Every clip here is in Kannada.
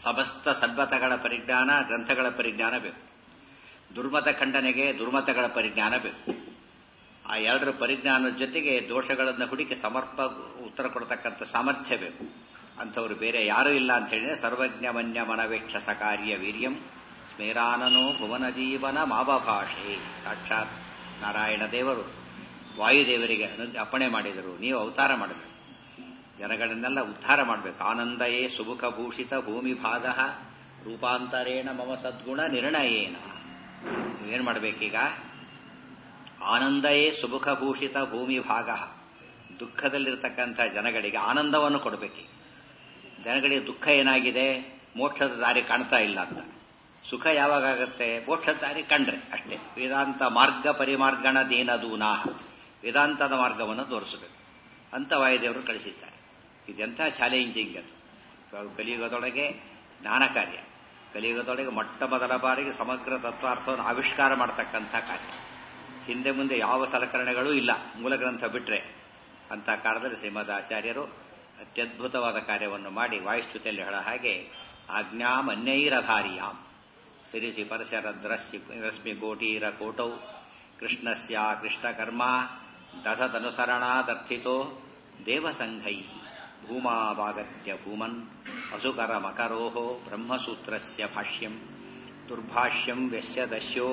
ಸಮಸ್ತ ಸದ್ಮತಗಳ ಪರಿಜ್ಞಾನ ಗ್ರಂಥಗಳ ಪರಿಜ್ಞಾನ ಬೇಕು ದುರ್ಮತ ಖಂಡನೆಗೆ ದುರ್ಮತಗಳ ಪರಿಜ್ಞಾನ ಬೇಕು ಆ ಎರಡರ ಪರಿಜ್ಞಾನದ ಜೊತೆಗೆ ದೋಷಗಳನ್ನು ಹುಡುಕಿ ಸಮರ್ಪ ಉತ್ತರ ಕೊಡತಕ್ಕಂಥ ಸಾಮರ್ಥ್ಯ ಬೇಕು ಅಂಥವ್ರು ಬೇರೆ ಯಾರೂ ಇಲ್ಲ ಅಂತ ಹೇಳಿದ್ರೆ ಸರ್ವಜ್ಞ ಮನ್ಯ ಮನವೇಕ್ಷಸ ಕಾರ್ಯ ವೀರ್ಯಂ ಸ್ಮೇರಾನನೋ ಭುವನ ಜೀವನ ಮಾವಭಾಷೆ ಸಾಕ್ಷಾತ್ ನಾರಾಯಣ ದೇವರು ವಾಯುದೇವರಿಗೆ ಅಪ್ಪಣೆ ಮಾಡಿದರು ನೀವು ಅವತಾರ ಮಾಡಬೇಕು ಜನಗಳನ್ನೆಲ್ಲ ಉದ್ಧಾರ ಮಾಡಬೇಕು ಆನಂದಯೇ ಸುಮುಖ ಭೂಷಿತ ಭೂಮಿ ಭಾಗ ರೂಪಾಂತರೇಣ ಮಮ ಸದ್ಗುಣ ನಿರ್ಣಯೇನ ನೀವೇನು ಮಾಡಬೇಕೀಗ ಆನಂದಯೇ ಸುಮುಖ ಭೂಷಿತ ಭೂಮಿ ಭಾಗ ದುಃಖದಲ್ಲಿರ್ತಕ್ಕಂಥ ಜನಗಳಿಗೆ ಆನಂದವನ್ನು ಕೊಡಬೇಕು ಜನಗಳಿಗೆ ದುಃಖ ಏನಾಗಿದೆ ಮೋಕ್ಷದ ದಾರಿ ಕಾಣ್ತಾ ಇಲ್ಲ ಅಂತ ಸುಖ ಯಾವಾಗತ್ತೆ ಮೋಕ್ಷದ ದಾರಿ ಕಂಡ್ರೆ ಅಷ್ಟೇ ವೇದಾಂತ ಮಾರ್ಗ ಪರಿಮಾರ್ಗಣ ದೀನದೂನಾ ವೇದಾಂತದ ಮಾರ್ಗವನ್ನು ತೋರಿಸಬೇಕು ಅಂತ ವಾಯುದೇವರು ಕಳಿಸಿದ್ದಾರೆ ಇದೆಂಥ ಚಾಲೆಂಜಿಂಗ್ ಅದು ಕಲಿಯುಗದೊಳಗೆ ಜ್ಞಾನ ಕಾರ್ಯ ಕಲಿಯುಗದೊಳಗೆ ಮೊಟ್ಟ ಮೊದಲ ಬಾರಿಗೆ ಸಮಗ್ರ ತತ್ವಾರ್ಥವನ್ನು ಆವಿಷ್ಕಾರ ಮಾಡತಕ್ಕಂಥ ಕಾರ್ಯ ಹಿಂದೆ ಮುಂದೆ ಯಾವ ಸಲಕರಣೆಗಳೂ ಇಲ್ಲ ಮೂಲ ಗ್ರಂಥ ಬಿಟ್ರೆ ಅಂತ ಕಾಲದಲ್ಲಿ ಶ್ರೀಮದ್ ಆಚಾರ್ಯರು ಅತ್ಯದ್ಭುತವಾದ ಕಾರ್ಯವನ್ನು ಮಾಡಿ ವಾಯುಸ್ತುತಿಯಲ್ಲಿ ಹೇಳ ಹಾಗೆ ಆಜ್ಞಾಮನ್ಯೈರಧಾರಿಯಾಂ ಸಿರಿಸಿ ಪರಶರದ್ರಶ್ಮಿ ರಶ್ಮಿ ಕೋಟೀರ ಕೋಟೌ ಕೃಷ್ಣಸ್ಯ ಕೃಷ್ಣಕರ್ಮ ದಧತನುಸರಣಾದರ್ಥಿತೋ ದೇವಸಂಘೈ ಭೂಮಾವಾಗತ್ಯ ಭೂಮನ್ ಅಸುಕರ ಮಕರೋ ಬ್ರಹ್ಮಸೂತ್ರಸ್ಯ ಭಾಷ್ಯಂ ದುರ್ಭಾಷ್ಯಂ ವ್ಯಸ್ಯ ದಸ್ಯೋ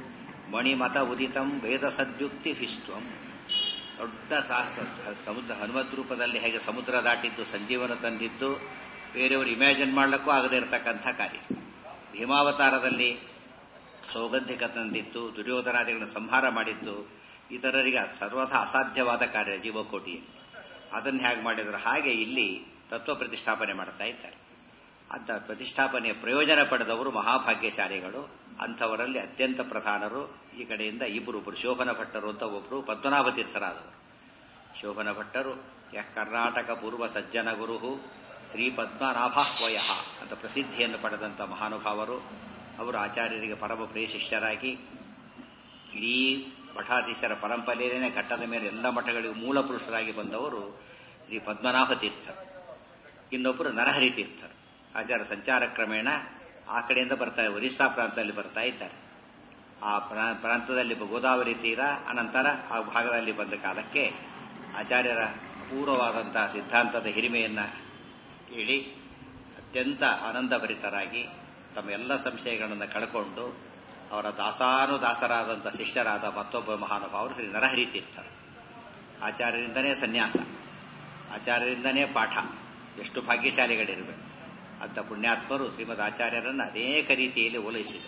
ಮಣಿಮತ ಉದಿತಂ ವೇದ ಸದ್ಯುಕ್ತಿಭಿಸ್ತ್ವಂ ದೊಡ್ಡ ಸಾಹಸ ಸಮುದ್ರ ಹನುಮತ್ ರೂಪದಲ್ಲಿ ಹೇಗೆ ಸಮುದ್ರ ದಾಟಿದ್ದು ಸಂಜೀವನ ತಂದಿದ್ದು ಬೇರೆಯವರು ಇಮ್ಯಾಜಿನ್ ಮಾಡಲಿಕ್ಕೂ ಆಗದೇ ಇರತಕ್ಕಂಥ ಕಾರ್ಯ ಭೀಮಾವತಾರದಲ್ಲಿ ಸೌಗಂಧಿಕ ತಂದಿತ್ತು ದುರ್ಯೋಧನಾದಿಗಳನ್ನು ಸಂಹಾರ ಮಾಡಿದ್ದು ಇತರರಿಗೆ ಸರ್ವಥಾ ಅಸಾಧ್ಯವಾದ ಕಾರ್ಯ ಜೀವಕೋಟಿಯಲ್ಲಿ ಅದನ್ನು ಹೇಗೆ ಮಾಡಿದ್ರು ಹಾಗೆ ಇಲ್ಲಿ ತತ್ವ ಪ್ರತಿಷ್ಠಾಪನೆ ಮಾಡ್ತಾ ಇದ್ದಾರೆ ಅಂತ ಪ್ರತಿಷ್ಠಾಪನೆಯ ಪ್ರಯೋಜನ ಪಡೆದವರು ಮಹಾಭಾಗ್ಯಶಾಲಿಗಳು ಅಂಥವರಲ್ಲಿ ಅತ್ಯಂತ ಪ್ರಧಾನರು ಈ ಕಡೆಯಿಂದ ಇಬ್ಬರು ಒಬ್ಬರು ಶೋಭನ ಭಟ್ಟರು ಅಂತ ಒಬ್ಬರು ಪದ್ಮನಾಭ ತೀರ್ಥರಾದವರು ಶೋಭನ ಭಟ್ಟರು ಯಃ ಕರ್ನಾಟಕ ಪೂರ್ವ ಸಜ್ಜನ ಗುರು ಶ್ರೀ ಪದ್ಮನಾಭಾಹ್ವಯ ಅಂತ ಪ್ರಸಿದ್ಧಿಯನ್ನು ಪಡೆದಂಥ ಮಹಾನುಭಾವರು ಅವರು ಆಚಾರ್ಯರಿಗೆ ಪರಮ ಪ್ರಿಯ ಶಿಷ್ಯರಾಗಿ ಇಡೀ ಮಠಾಧೀಶರ ಪರಂಪರೆಯೇ ಘಟ್ಟದ ಮೇಲೆ ಎಲ್ಲ ಮಠಗಳಿಗೂ ಮೂಲ ಪುರುಷರಾಗಿ ಬಂದವರು ಶ್ರೀ ಪದ್ಮನಾಭ ತೀರ್ಥರು ಇನ್ನೊಬ್ಬರು ನರಹರಿ ತೀರ್ಥರು ಆಚಾರ್ಯ ಸಂಚಾರ ಕ್ರಮೇಣ ಆ ಕಡೆಯಿಂದ ಬರ್ತಾ ಒರಿಸ್ಸಾ ಪ್ರಾಂತದಲ್ಲಿ ಬರ್ತಾ ಇದ್ದಾರೆ ಆ ಪ್ರಾಂತದಲ್ಲಿ ಗೋದಾವರಿ ತೀರ ಅನಂತರ ಆ ಭಾಗದಲ್ಲಿ ಬಂದ ಕಾಲಕ್ಕೆ ಆಚಾರ್ಯರ ಅಪೂರ್ವವಾದಂತಹ ಸಿದ್ಧಾಂತದ ಹಿರಿಮೆಯನ್ನ ಕೇಳಿ ಅತ್ಯಂತ ಆನಂದಭರಿತರಾಗಿ ತಮ್ಮ ಎಲ್ಲ ಸಂಶಯಗಳನ್ನು ಕಳ್ಕೊಂಡು ಅವರ ದಾಸಾನುದಾಸರಾದಂಥ ಶಿಷ್ಯರಾದ ಮತ್ತೊಬ್ಬ ಮಹಾನುಭಾವರು ಶ್ರೀ ನರಹರಿ ತೀರ್ಥರು ಆಚಾರ್ಯರಿಂದನೇ ಸನ್ಯಾಸ ಆಚಾರ್ಯರಿಂದನೇ ಪಾಠ ಎಷ್ಟು ಭಾಗ್ಯಶಾಲಿಗಳಿರಬೇಕು ಅಂತ ಪುಣ್ಯಾತ್ಮರು ಶ್ರೀಮದ್ ಆಚಾರ್ಯರನ್ನು ಅನೇಕ ರೀತಿಯಲ್ಲಿ ಓಲೈಸಿದರು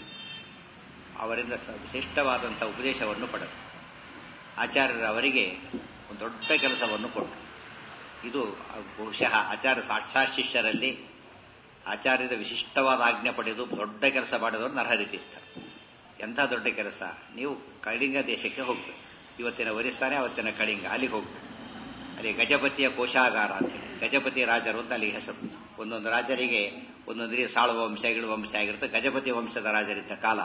ಅವರಿಂದ ವಿಶಿಷ್ಟವಾದಂಥ ಉಪದೇಶವನ್ನು ಪಡೆದರು ಆಚಾರ್ಯರು ಅವರಿಗೆ ಒಂದು ದೊಡ್ಡ ಕೆಲಸವನ್ನು ಕೊಟ್ಟರು ಇದು ಬಹುಶಃ ಆಚಾರ್ಯ ಸಾಕ್ಷಾತ್ ಶಿಷ್ಯರಲ್ಲಿ ಆಚಾರ್ಯದ ವಿಶಿಷ್ಟವಾದ ಆಜ್ಞೆ ಪಡೆದು ದೊಡ್ಡ ಕೆಲಸ ಮಾಡಿದವರು ನರಹರಿತೀರ್ಥ ಎಂಥ ದೊಡ್ಡ ಕೆಲಸ ನೀವು ಕಳಿಂಗ ದೇಶಕ್ಕೆ ಹೋಗ್ಬೇಕು ಇವತ್ತಿನ ಒರಿಸ್ತಾನೆ ಅವತ್ತಿನ ಕಳಿಂಗ ಅಲ್ಲಿಗೆ ಹೋಗ್ಬೇಕು ಅಲ್ಲಿ ಗಜಪತಿಯ ಕೋಶಾಗಾರ ಅಂತೇಳಿ ಗಜಪತಿ ರಾಜರು ಅಂತ ಅಲ್ಲಿ ಹೆಸರು ಒಂದೊಂದು ರಾಜರಿಗೆ ಒಂದೊಂದು ರೀತಿ ಸಾಳುವ ವಂಶ ಗಿಳುವ ವಂಶ ಆಗಿರುತ್ತೆ ಗಜಪತಿ ವಂಶದ ರಾಜರಿದ್ದ ಕಾಲ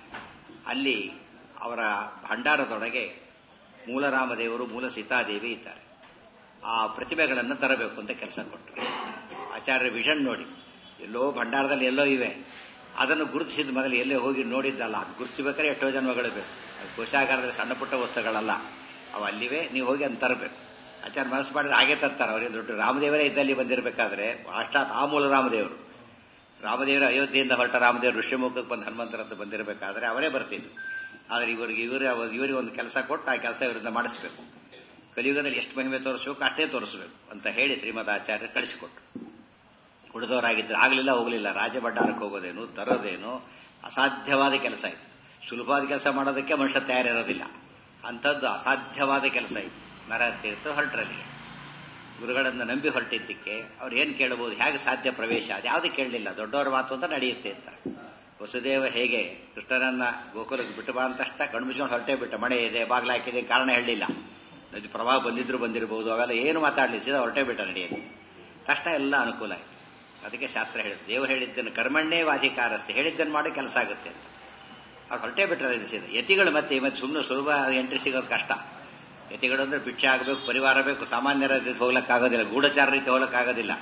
ಅಲ್ಲಿ ಅವರ ಭಂಡಾರದೊಳಗೆ ಮೂಲರಾಮದೇವರು ಮೂಲ ಸೀತಾದೇವಿ ಇದ್ದಾರೆ ಆ ಪ್ರತಿಭೆಗಳನ್ನು ತರಬೇಕು ಅಂತ ಕೆಲಸ ಕೊಟ್ಟರು ಆಚಾರ್ಯ ವಿಷನ್ ನೋಡಿ ಎಲ್ಲೋ ಭಂಡಾರದಲ್ಲಿ ಎಲ್ಲೋ ಇವೆ ಅದನ್ನು ಗುರುತಿಸಿದ ಮೊದಲು ಎಲ್ಲೇ ಹೋಗಿ ನೋಡಿದ್ದಲ್ಲ ಗುರುತಿಸಬೇಕಾದ್ರೆ ಎಷ್ಟೋ ಜನ್ಮಗಳು ಬೇಕು ಕೋಶಾಗಾರದಲ್ಲಿ ಸಣ್ಣ ಪುಟ್ಟ ವಸ್ತುಗಳಲ್ಲ ಅವು ಅಲ್ಲಿವೆ ನೀವು ಹೋಗಿ ಅಂತ ತರಬೇಕು ಆಚಾರ್ಯ ಮನಸ್ಸು ಮಾಡಿದ್ರೆ ಹಾಗೆ ತರ್ತಾರೆ ಅವರಿಗೆ ದೊಡ್ಡ ರಾಮದೇವರೇ ಇದ್ದಲ್ಲಿ ಬಂದಿರಬೇಕಾದ್ರೆ ಅಷ್ಟಾತ್ ಆ ಮೂಲ ರಾಮದೇವರು ರಾಮದೇವರು ಅಯೋಧ್ಯೆಯಿಂದ ಹೊರಟ ರಾಮದೇವರು ಋಷ್ಯಮುಖಕ್ಕೆ ಬಂದು ಹನುಮಂತರಂತ ಬಂದಿರಬೇಕಾದ್ರೆ ಅವರೇ ಬರ್ತಿದ್ರು ಆದರೆ ಇವರಿಗೆ ಇವರೇ ಇವರಿಗೆ ಒಂದು ಕೆಲಸ ಕೊಟ್ಟು ಆ ಕೆಲಸ ಇವರಿಂದ ಮಾಡಿಸ್ಬೇಕು ಕಲಿಯುಗದಲ್ಲಿ ಎಷ್ಟು ಮಹಿಮೆ ತೋರಿಸ್ಬೇಕು ಅಷ್ಟೇ ತೋರಿಸ್ಬೇಕು ಅಂತ ಹೇಳಿ ಶ್ರೀಮದ್ ಆಚಾರ್ಯ ಕಳಿಸಿಕೊಟ್ರು ಉಳಿದವರಾಗಿದ್ದರೆ ಆಗಲಿಲ್ಲ ಹೋಗಲಿಲ್ಲ ರಾಜಭಂಡಾರಕ್ಕೆ ಹೋಗೋದೇನು ತರೋದೇನು ಅಸಾಧ್ಯವಾದ ಕೆಲಸ ಇದು ಸುಲಭವಾದ ಕೆಲಸ ಮಾಡೋದಕ್ಕೆ ಮನುಷ್ಯ ತಯಾರಿರೋದಿಲ್ಲ ಅಂಥದ್ದು ಅಸಾಧ್ಯವಾದ ಕೆಲಸ ಇದು ನರತೀರ್ಥ ಹೊರಟ್ರಲ್ಲಿ ಗುರುಗಳನ್ನು ನಂಬಿ ಹೊರಟಿದ್ದಕ್ಕೆ ಅವ್ರು ಏನು ಕೇಳಬಹುದು ಹೇಗೆ ಸಾಧ್ಯ ಪ್ರವೇಶ ಅದು ಯಾವುದು ಕೇಳಲಿಲ್ಲ ದೊಡ್ಡವರ ಮಾತು ಅಂತ ನಡೆಯುತ್ತೆ ಅಂತ ವಸುದೇವ ಹೇಗೆ ಕೃಷ್ಣನನ್ನ ಗೋಕುಲಕ್ಕೆ ಬಿಟ್ಟು ಬಾ ಅಂತಷ್ಟ ಕಣ್ಮುಚ್ಕೊಂಡು ಹೊರಟೇ ಬಿಟ್ಟ ಮಳೆ ಇದೆ ಬಾಗಿಲು ಹಾಕಿದೆ ಕಾರಣ ಹೇಳಲಿಲ್ಲ ನದಿ ಪ್ರವಾಹ ಬಂದಿದ್ರು ಬಂದಿರಬಹುದು ಅವೆಲ್ಲ ಏನು ಮಾತಾಡಲಿ ಸೀದಾ ಹೊರಟೇ ಬಿಟ್ಟ ನಡೆಯಲಿ ತಕ್ಷಣ ಎಲ್ಲ ಅನುಕೂಲ ಆಯಿತು ಅದಕ್ಕೆ ಶಾಸ್ತ್ರ ಹೇಳಿದ್ರು ದೇವರು ಹೇಳಿದ್ದನ್ನು ಕರ್ಮಣ್ಣೇ ವಾಧಿಕಾರಸ್ತೆ ಹೇಳಿದ್ದನ್ನು ಮಾಡಿ ಕೆಲಸ ಆಗುತ್ತೆ ಅಂತ ಅವ್ರು ಹೊರಟೇ ಬಿಟ್ಟರೆ ಸೀದಾ ಯತಿಗಳು ಮತ್ತೆ ಮತ್ತೆ ಸುಮ್ಮನೆ ಸುಲಭ ಎಂಟ್ರಿ ಸಿಗೋದು ಕಷ್ಟ ಯತಿಗಳು ಅಂದ್ರೆ ಭಿಕ್ಷೆ ಆಗಬೇಕು ಪರಿವಾರ ಬೇಕು ಸಾಮಾನ್ಯರ ರೀತಿ ಹೋಗ್ಲಿಕ್ಕಾಗೋದಿಲ್ಲ ಗೂಢಚಾರ ರೀತಿ ಹೋಗ್ಲಿಕ್ಕಾಗೋದಿಲ್ಲ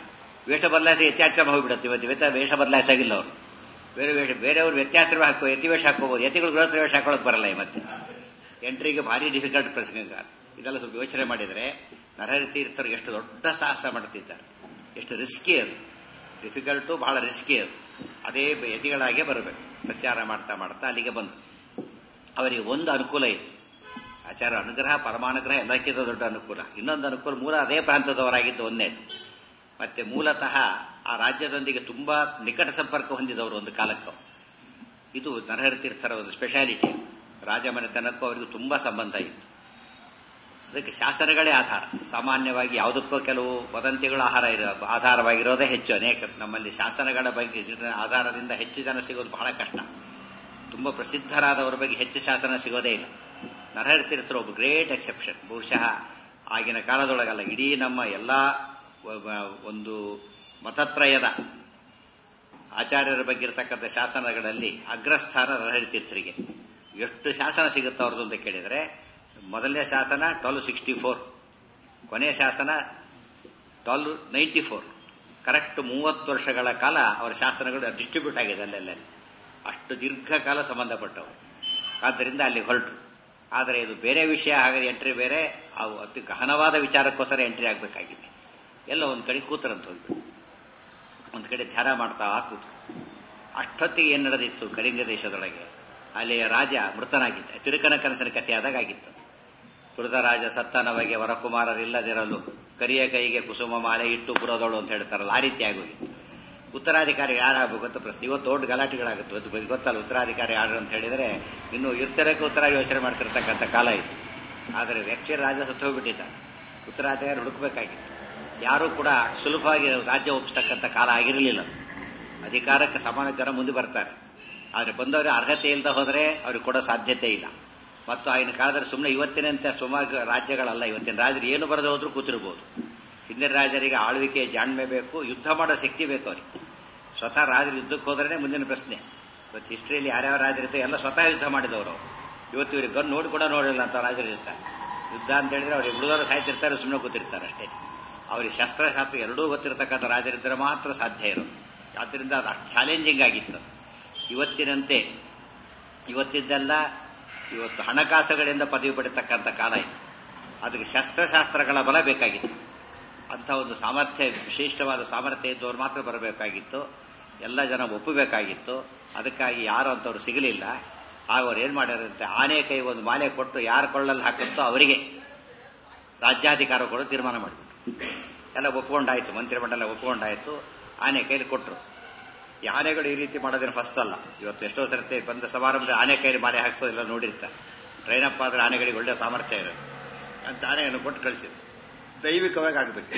ವೇಷ ಬದಲಾಯಿಸಿ ಯತ್ಯಾಶ್ರಮ ಹೋಗ್ಬಿಡುತ್ತೆ ಇವತ್ತು ವೇತ ವೇಷ ಬದಲಾಯಿಸಾಗಿಲ್ಲ ಅವರು ಬೇರೆ ವೇಷ ಬೇರೆಯವರು ವ್ಯತ್ಯಾಶ್ರಮ ಹಾಕೋ ಯತಿ ವೇಷ ಹಾಕೋಬಹುದು ಯತಿಗಳು ಗೃಹಸ್ಥ ವೇಷ ಹಾಕೊಳ್ಳೋಕೆ ಬರಲ್ಲ ಈ ಮತ್ತೆ ಎಂಟ್ರಿಗೆ ಭಾರಿ ಡಿಫಿಕಲ್ಟ್ ಪ್ರಸಂಗ ಇದೆಲ್ಲ ಸ್ವಲ್ಪ ಯೋಚನೆ ಮಾಡಿದರೆ ನರಹರಿ ತೀರ್ಥರು ಎಷ್ಟು ದೊಡ್ಡ ಸಾಹಸ ಮಾಡ್ತಿದ್ದಾರೆ ಎಷ್ಟು ರಿಸ್ಕಿ ಅದು ಡಿಫಿಕಲ್ಟು ಬಹಳ ರಿಸ್ಕಿ ಅದು ಅದೇ ಯತಿಗಳಾಗೆ ಬರಬೇಕು ಪ್ರಚಾರ ಮಾಡ್ತಾ ಮಾಡ್ತಾ ಅಲ್ಲಿಗೆ ಬಂದು ಅವರಿಗೆ ಒಂದು ಅನುಕೂಲ ಇತ್ತು ಆಚಾರ ಅನುಗ್ರಹ ಪರಮಾನುಗ್ರಹ ಎಲ್ಲಕ್ಕಿಂತ ದೊಡ್ಡ ಅನುಕೂಲ ಇನ್ನೊಂದು ಅನುಕೂಲ ಮೂಲ ಅದೇ ಪ್ರಾಂತದವರಾಗಿದ್ದು ಒಂದೇ ಮತ್ತೆ ಮೂಲತಃ ಆ ರಾಜ್ಯದೊಂದಿಗೆ ತುಂಬಾ ನಿಕಟ ಸಂಪರ್ಕ ಹೊಂದಿದವರು ಒಂದು ಕಾಲಕ್ಕೆ ಇದು ನರಹರಿ ತೀರ್ಥರ ಒಂದು ಸ್ಪೆಷಾಲಿಟಿ ರಾಜಮನೆತನಕ್ಕೂ ಅವರಿಗೂ ತುಂಬಾ ಸಂಬಂಧ ಇತ್ತು ಅದಕ್ಕೆ ಶಾಸನಗಳೇ ಆಧಾರ ಸಾಮಾನ್ಯವಾಗಿ ಯಾವುದಕ್ಕೂ ಕೆಲವು ವದಂತಿಗಳು ಆಹಾರ ಇರೋ ಆಧಾರವಾಗಿರೋದೇ ಹೆಚ್ಚು ಅನೇಕ ನಮ್ಮಲ್ಲಿ ಶಾಸನಗಳ ಬಗ್ಗೆ ಆಧಾರದಿಂದ ಹೆಚ್ಚು ಜನ ಸಿಗೋದು ಬಹಳ ಕಷ್ಟ ತುಂಬಾ ಪ್ರಸಿದ್ಧರಾದವರ ಬಗ್ಗೆ ಹೆಚ್ಚು ಶಾಸನ ಸಿಗೋದೇ ಇಲ್ಲ ನರಹರಿ ತೀರ್ಥರು ಒಬ್ಬ ಗ್ರೇಟ್ ಎಕ್ಸೆಪ್ಷನ್ ಬಹುಶಃ ಆಗಿನ ಕಾಲದೊಳಗಲ್ಲ ಇಡೀ ನಮ್ಮ ಎಲ್ಲಾ ಒಂದು ಮತತ್ರಯದ ಆಚಾರ್ಯರ ಬಗ್ಗೆ ಇರತಕ್ಕಂಥ ಶಾಸನಗಳಲ್ಲಿ ಅಗ್ರಸ್ಥಾನ ನರಹರಿ ತೀರ್ಥರಿಗೆ ಎಷ್ಟು ಶಾಸನ ಸಿಗುತ್ತೆ ಅವ್ರದ್ದು ಅಂತ ಕೇಳಿದರೆ ಮೊದಲನೇ ಶಾಸನ ಟ್ವೆಲ್ ಸಿಕ್ಸ್ಟಿ ಫೋರ್ ಕೊನೆಯ ಶಾಸನ ಟ್ವೆಲ್ ನೈಂಟಿ ಫೋರ್ ಕರೆಕ್ಟ್ ಮೂವತ್ತು ವರ್ಷಗಳ ಕಾಲ ಅವರ ಶಾಸನಗಳು ಡಿಸ್ಟ್ರಿಬ್ಯೂಟ್ ಆಗಿದೆ ಅಲ್ಲೆಲ್ಲ ಅಷ್ಟು ದೀರ್ಘಕಾಲ ಸಂಬಂಧಪಟ್ಟವು ಆದ್ದರಿಂದ ಅಲ್ಲಿ ಹೊರಟು ಆದರೆ ಇದು ಬೇರೆ ವಿಷಯ ಹಾಗೆ ಎಂಟ್ರಿ ಬೇರೆ ಅವು ಅತಿ ಗಹನವಾದ ವಿಚಾರಕ್ಕೋಸ್ಕರ ಎಂಟ್ರಿ ಆಗಬೇಕಾಗಿದೆ ಎಲ್ಲ ಒಂದು ಕಡೆ ಕೂತರಂತ ಹೋಗ್ಬಿಟ್ಟು ಒಂದು ಕಡೆ ಧ್ಯಾನ ಮಾಡ್ತಾ ಕೂತು ಅಷ್ಟೊತ್ತಿಗೆ ಏನು ನಡೆದಿತ್ತು ಕಲಿಂಗ ದೇಶದೊಳಗೆ ಅಲ್ಲಿಯ ರಾಜ ಮೃತನಾಗಿದ್ದ ತಿರುಕನ ಕನಸಿನ ಕಥೆ ಆದಾಗ ಆಗಿತ್ತು ಪುರದ ರಾಜ ಸತ್ತನವಗೆ ವರಕುಮಾರರಿಲ್ಲದಿರಲು ಕರಿಯ ಕೈಗೆ ಕುಸುಮ ಮಾಲೆ ಇಟ್ಟು ಪುರದೋಳು ಅಂತ ಹೇಳ್ತಾರಲ್ಲ ಆ ರೀತಿ ಆಗೋಗಿತ್ತು ಉತ್ತರಾಧಿಕಾರಿ ಯಾರಾಗಬೇಕು ಅಂತ ಪ್ರಶ್ನೆ ಇವತ್ತು ದೊಡ್ಡ ಗಲಾಟೆಗಳಾಗುತ್ತೆ ಅದು ಗೊತ್ತಲ್ಲ ಉತ್ತರಾಧಿಕಾರಿ ಯಾರು ಅಂತ ಹೇಳಿದರೆ ಇನ್ನು ಇರ್ತಿರಕ್ಕೆ ಉತ್ತರ ಯೋಚನೆ ಮಾಡ್ತಿರ್ತಕ್ಕಂಥ ಕಾಲ ಇದು ಆದರೆ ವ್ಯಕ್ತಿ ರಾಜ ಸತ್ತು ಹೋಗ್ಬಿಟ್ಟಿದ್ದ ಉತ್ತರಾಧಿಕಾರಿ ಹುಡುಕಬೇಕಾಗಿತ್ತು ಯಾರೂ ಕೂಡ ಸುಲಭವಾಗಿ ರಾಜ್ಯ ಒಪ್ಪಿಸ್ತಕ್ಕಂಥ ಕಾಲ ಆಗಿರಲಿಲ್ಲ ಅಧಿಕಾರಕ್ಕೆ ಸಮಾನ ಜನ ಮುಂದೆ ಬರ್ತಾರೆ ಆದರೆ ಬಂದವರು ಅರ್ಹತೆ ಇಲ್ಲದೆ ಹೋದರೆ ಅವ್ರಿಗೆ ಕೊಡೋ ಸಾಧ್ಯತೆ ಇಲ್ಲ ಮತ್ತು ಆಗಿನ ಕಾಲದಲ್ಲಿ ಸುಮ್ಮನೆ ಇವತ್ತಿನಂತೆ ಸುಮಾರು ರಾಜ್ಯಗಳಲ್ಲ ಇವತ್ತಿನ ರಾಜರು ಏನು ಬರದೆ ಹೋದ್ರೂ ಕೂತಿರ್ಬೋದು ಹಿಂದಿನ ರಾಜರಿಗೆ ಆಳ್ವಿಕೆ ಜಾಣ್ಮೆ ಬೇಕು ಯುದ್ಧ ಮಾಡೋ ಶಕ್ತಿ ಬೇಕು ಅವ್ರಿಗೆ ಸ್ವತಃ ರಾಜರು ಯುದ್ಧಕ್ಕೆ ಹೋದ್ರೆ ಮುಂದಿನ ಪ್ರಶ್ನೆ ಇವತ್ತು ಹಿಸ್ಟ್ರಿಯಲ್ಲಿ ಯಾರ್ಯಾವ ರಾಜರಿರ್ತಾರೆ ಎಲ್ಲ ಸ್ವತಃ ಯುದ್ಧ ಮಾಡಿದವರು ಇವತ್ತು ಇವ್ರಿಗೆ ಗನ್ ನೋಡಿ ಕೂಡ ನೋಡಿಲ್ಲ ಅಂತ ರಾಜರು ಇರ್ತಾರೆ ಯುದ್ಧ ಅಂತ ಹೇಳಿದ್ರೆ ಅವ್ರಿಗೆ ಉಳಿದವರು ಸಾಯ್ತಿರ್ತಾರೆ ಸುಮ್ಮನೆ ಕೂತಿರ್ತಾರೆ ಅಷ್ಟೇ ಅವ್ರಿಗೆ ಶಸ್ತ್ರಶಾಸ್ತ್ರ ಎರಡೂ ಗೊತ್ತಿರತಕ್ಕಂಥ ರಾಜರಿದ್ದರೆ ಮಾತ್ರ ಸಾಧ್ಯ ಇರೋದು ಆದ್ದರಿಂದ ಅದು ಅಷ್ಟು ಚಾಲೆಂಜಿಂಗ್ ಆಗಿತ್ತು ಇವತ್ತಿನಂತೆ ಇವತ್ತಿದ್ದೆಲ್ಲ ಇವತ್ತು ಹಣಕಾಸುಗಳಿಂದ ಪದವಿ ಪಡಿತಕ್ಕಂಥ ಕಾಲ ಇತ್ತು ಅದಕ್ಕೆ ಶಸ್ತ್ರಶಾಸ್ತ್ರಗಳ ಬಲ ಬೇಕಾಗಿತ್ತು ಅಂಥ ಒಂದು ಸಾಮರ್ಥ್ಯ ವಿಶಿಷ್ಟವಾದ ಸಾಮರ್ಥ್ಯ ಇದ್ದವ್ರು ಮಾತ್ರ ಬರಬೇಕಾಗಿತ್ತು ಎಲ್ಲ ಜನ ಒಪ್ಪಬೇಕಾಗಿತ್ತು ಅದಕ್ಕಾಗಿ ಯಾರು ಅಂತವ್ರು ಸಿಗಲಿಲ್ಲ ಆಗ ಅವ್ರು ಏನು ಮಾಡ್ಯಾರಂತೆ ಆನೆ ಕೈ ಒಂದು ಮಾಲೆ ಕೊಟ್ಟು ಯಾರು ಕೊಳ್ಳಲ್ಲಿ ಹಾಕುತ್ತೋ ಅವರಿಗೆ ರಾಜ್ಯಾಧಿಕಾರ ಕೊಡೋ ತೀರ್ಮಾನ ಮಾಡಿಬಿಟ್ರು ಎಲ್ಲ ಒಪ್ಕೊಂಡಾಯ್ತು ಮಂತ್ರಿಮಂಡಲ ಒಪ್ಕೊಂಡಾಯ್ತು ಆನೆ ಕೈಲಿ ಕೊಟ್ಟರು ಈ ಆನೆಗಳು ಈ ರೀತಿ ಮಾಡೋದೇನು ಫಸ್ಟ್ ಅಲ್ಲ ಇವತ್ತು ಎಷ್ಟೋ ಸರ್ತಿ ಬಂದ ಸಮಾರಂಭದ ಆನೆ ಕೈಲಿ ಮಾಲೆ ಹಾಕ್ಸೋದೆಲ್ಲ ನೋಡಿರ್ತಾರೆ ಟ್ರೈನಪ್ ಆದ್ರೆ ಆನೆಗಳಿಗೆ ಒಳ್ಳೆ ಸಾಮರ್ಥ್ಯ ಇರುತ್ತೆ ಅಂತ ಆನೆಯನ್ನು ಕೊಟ್ಟು ಕಳಿಸಿದ್ರು ದೈವಿಕವಾಗಿ ಆಗಬೇಕು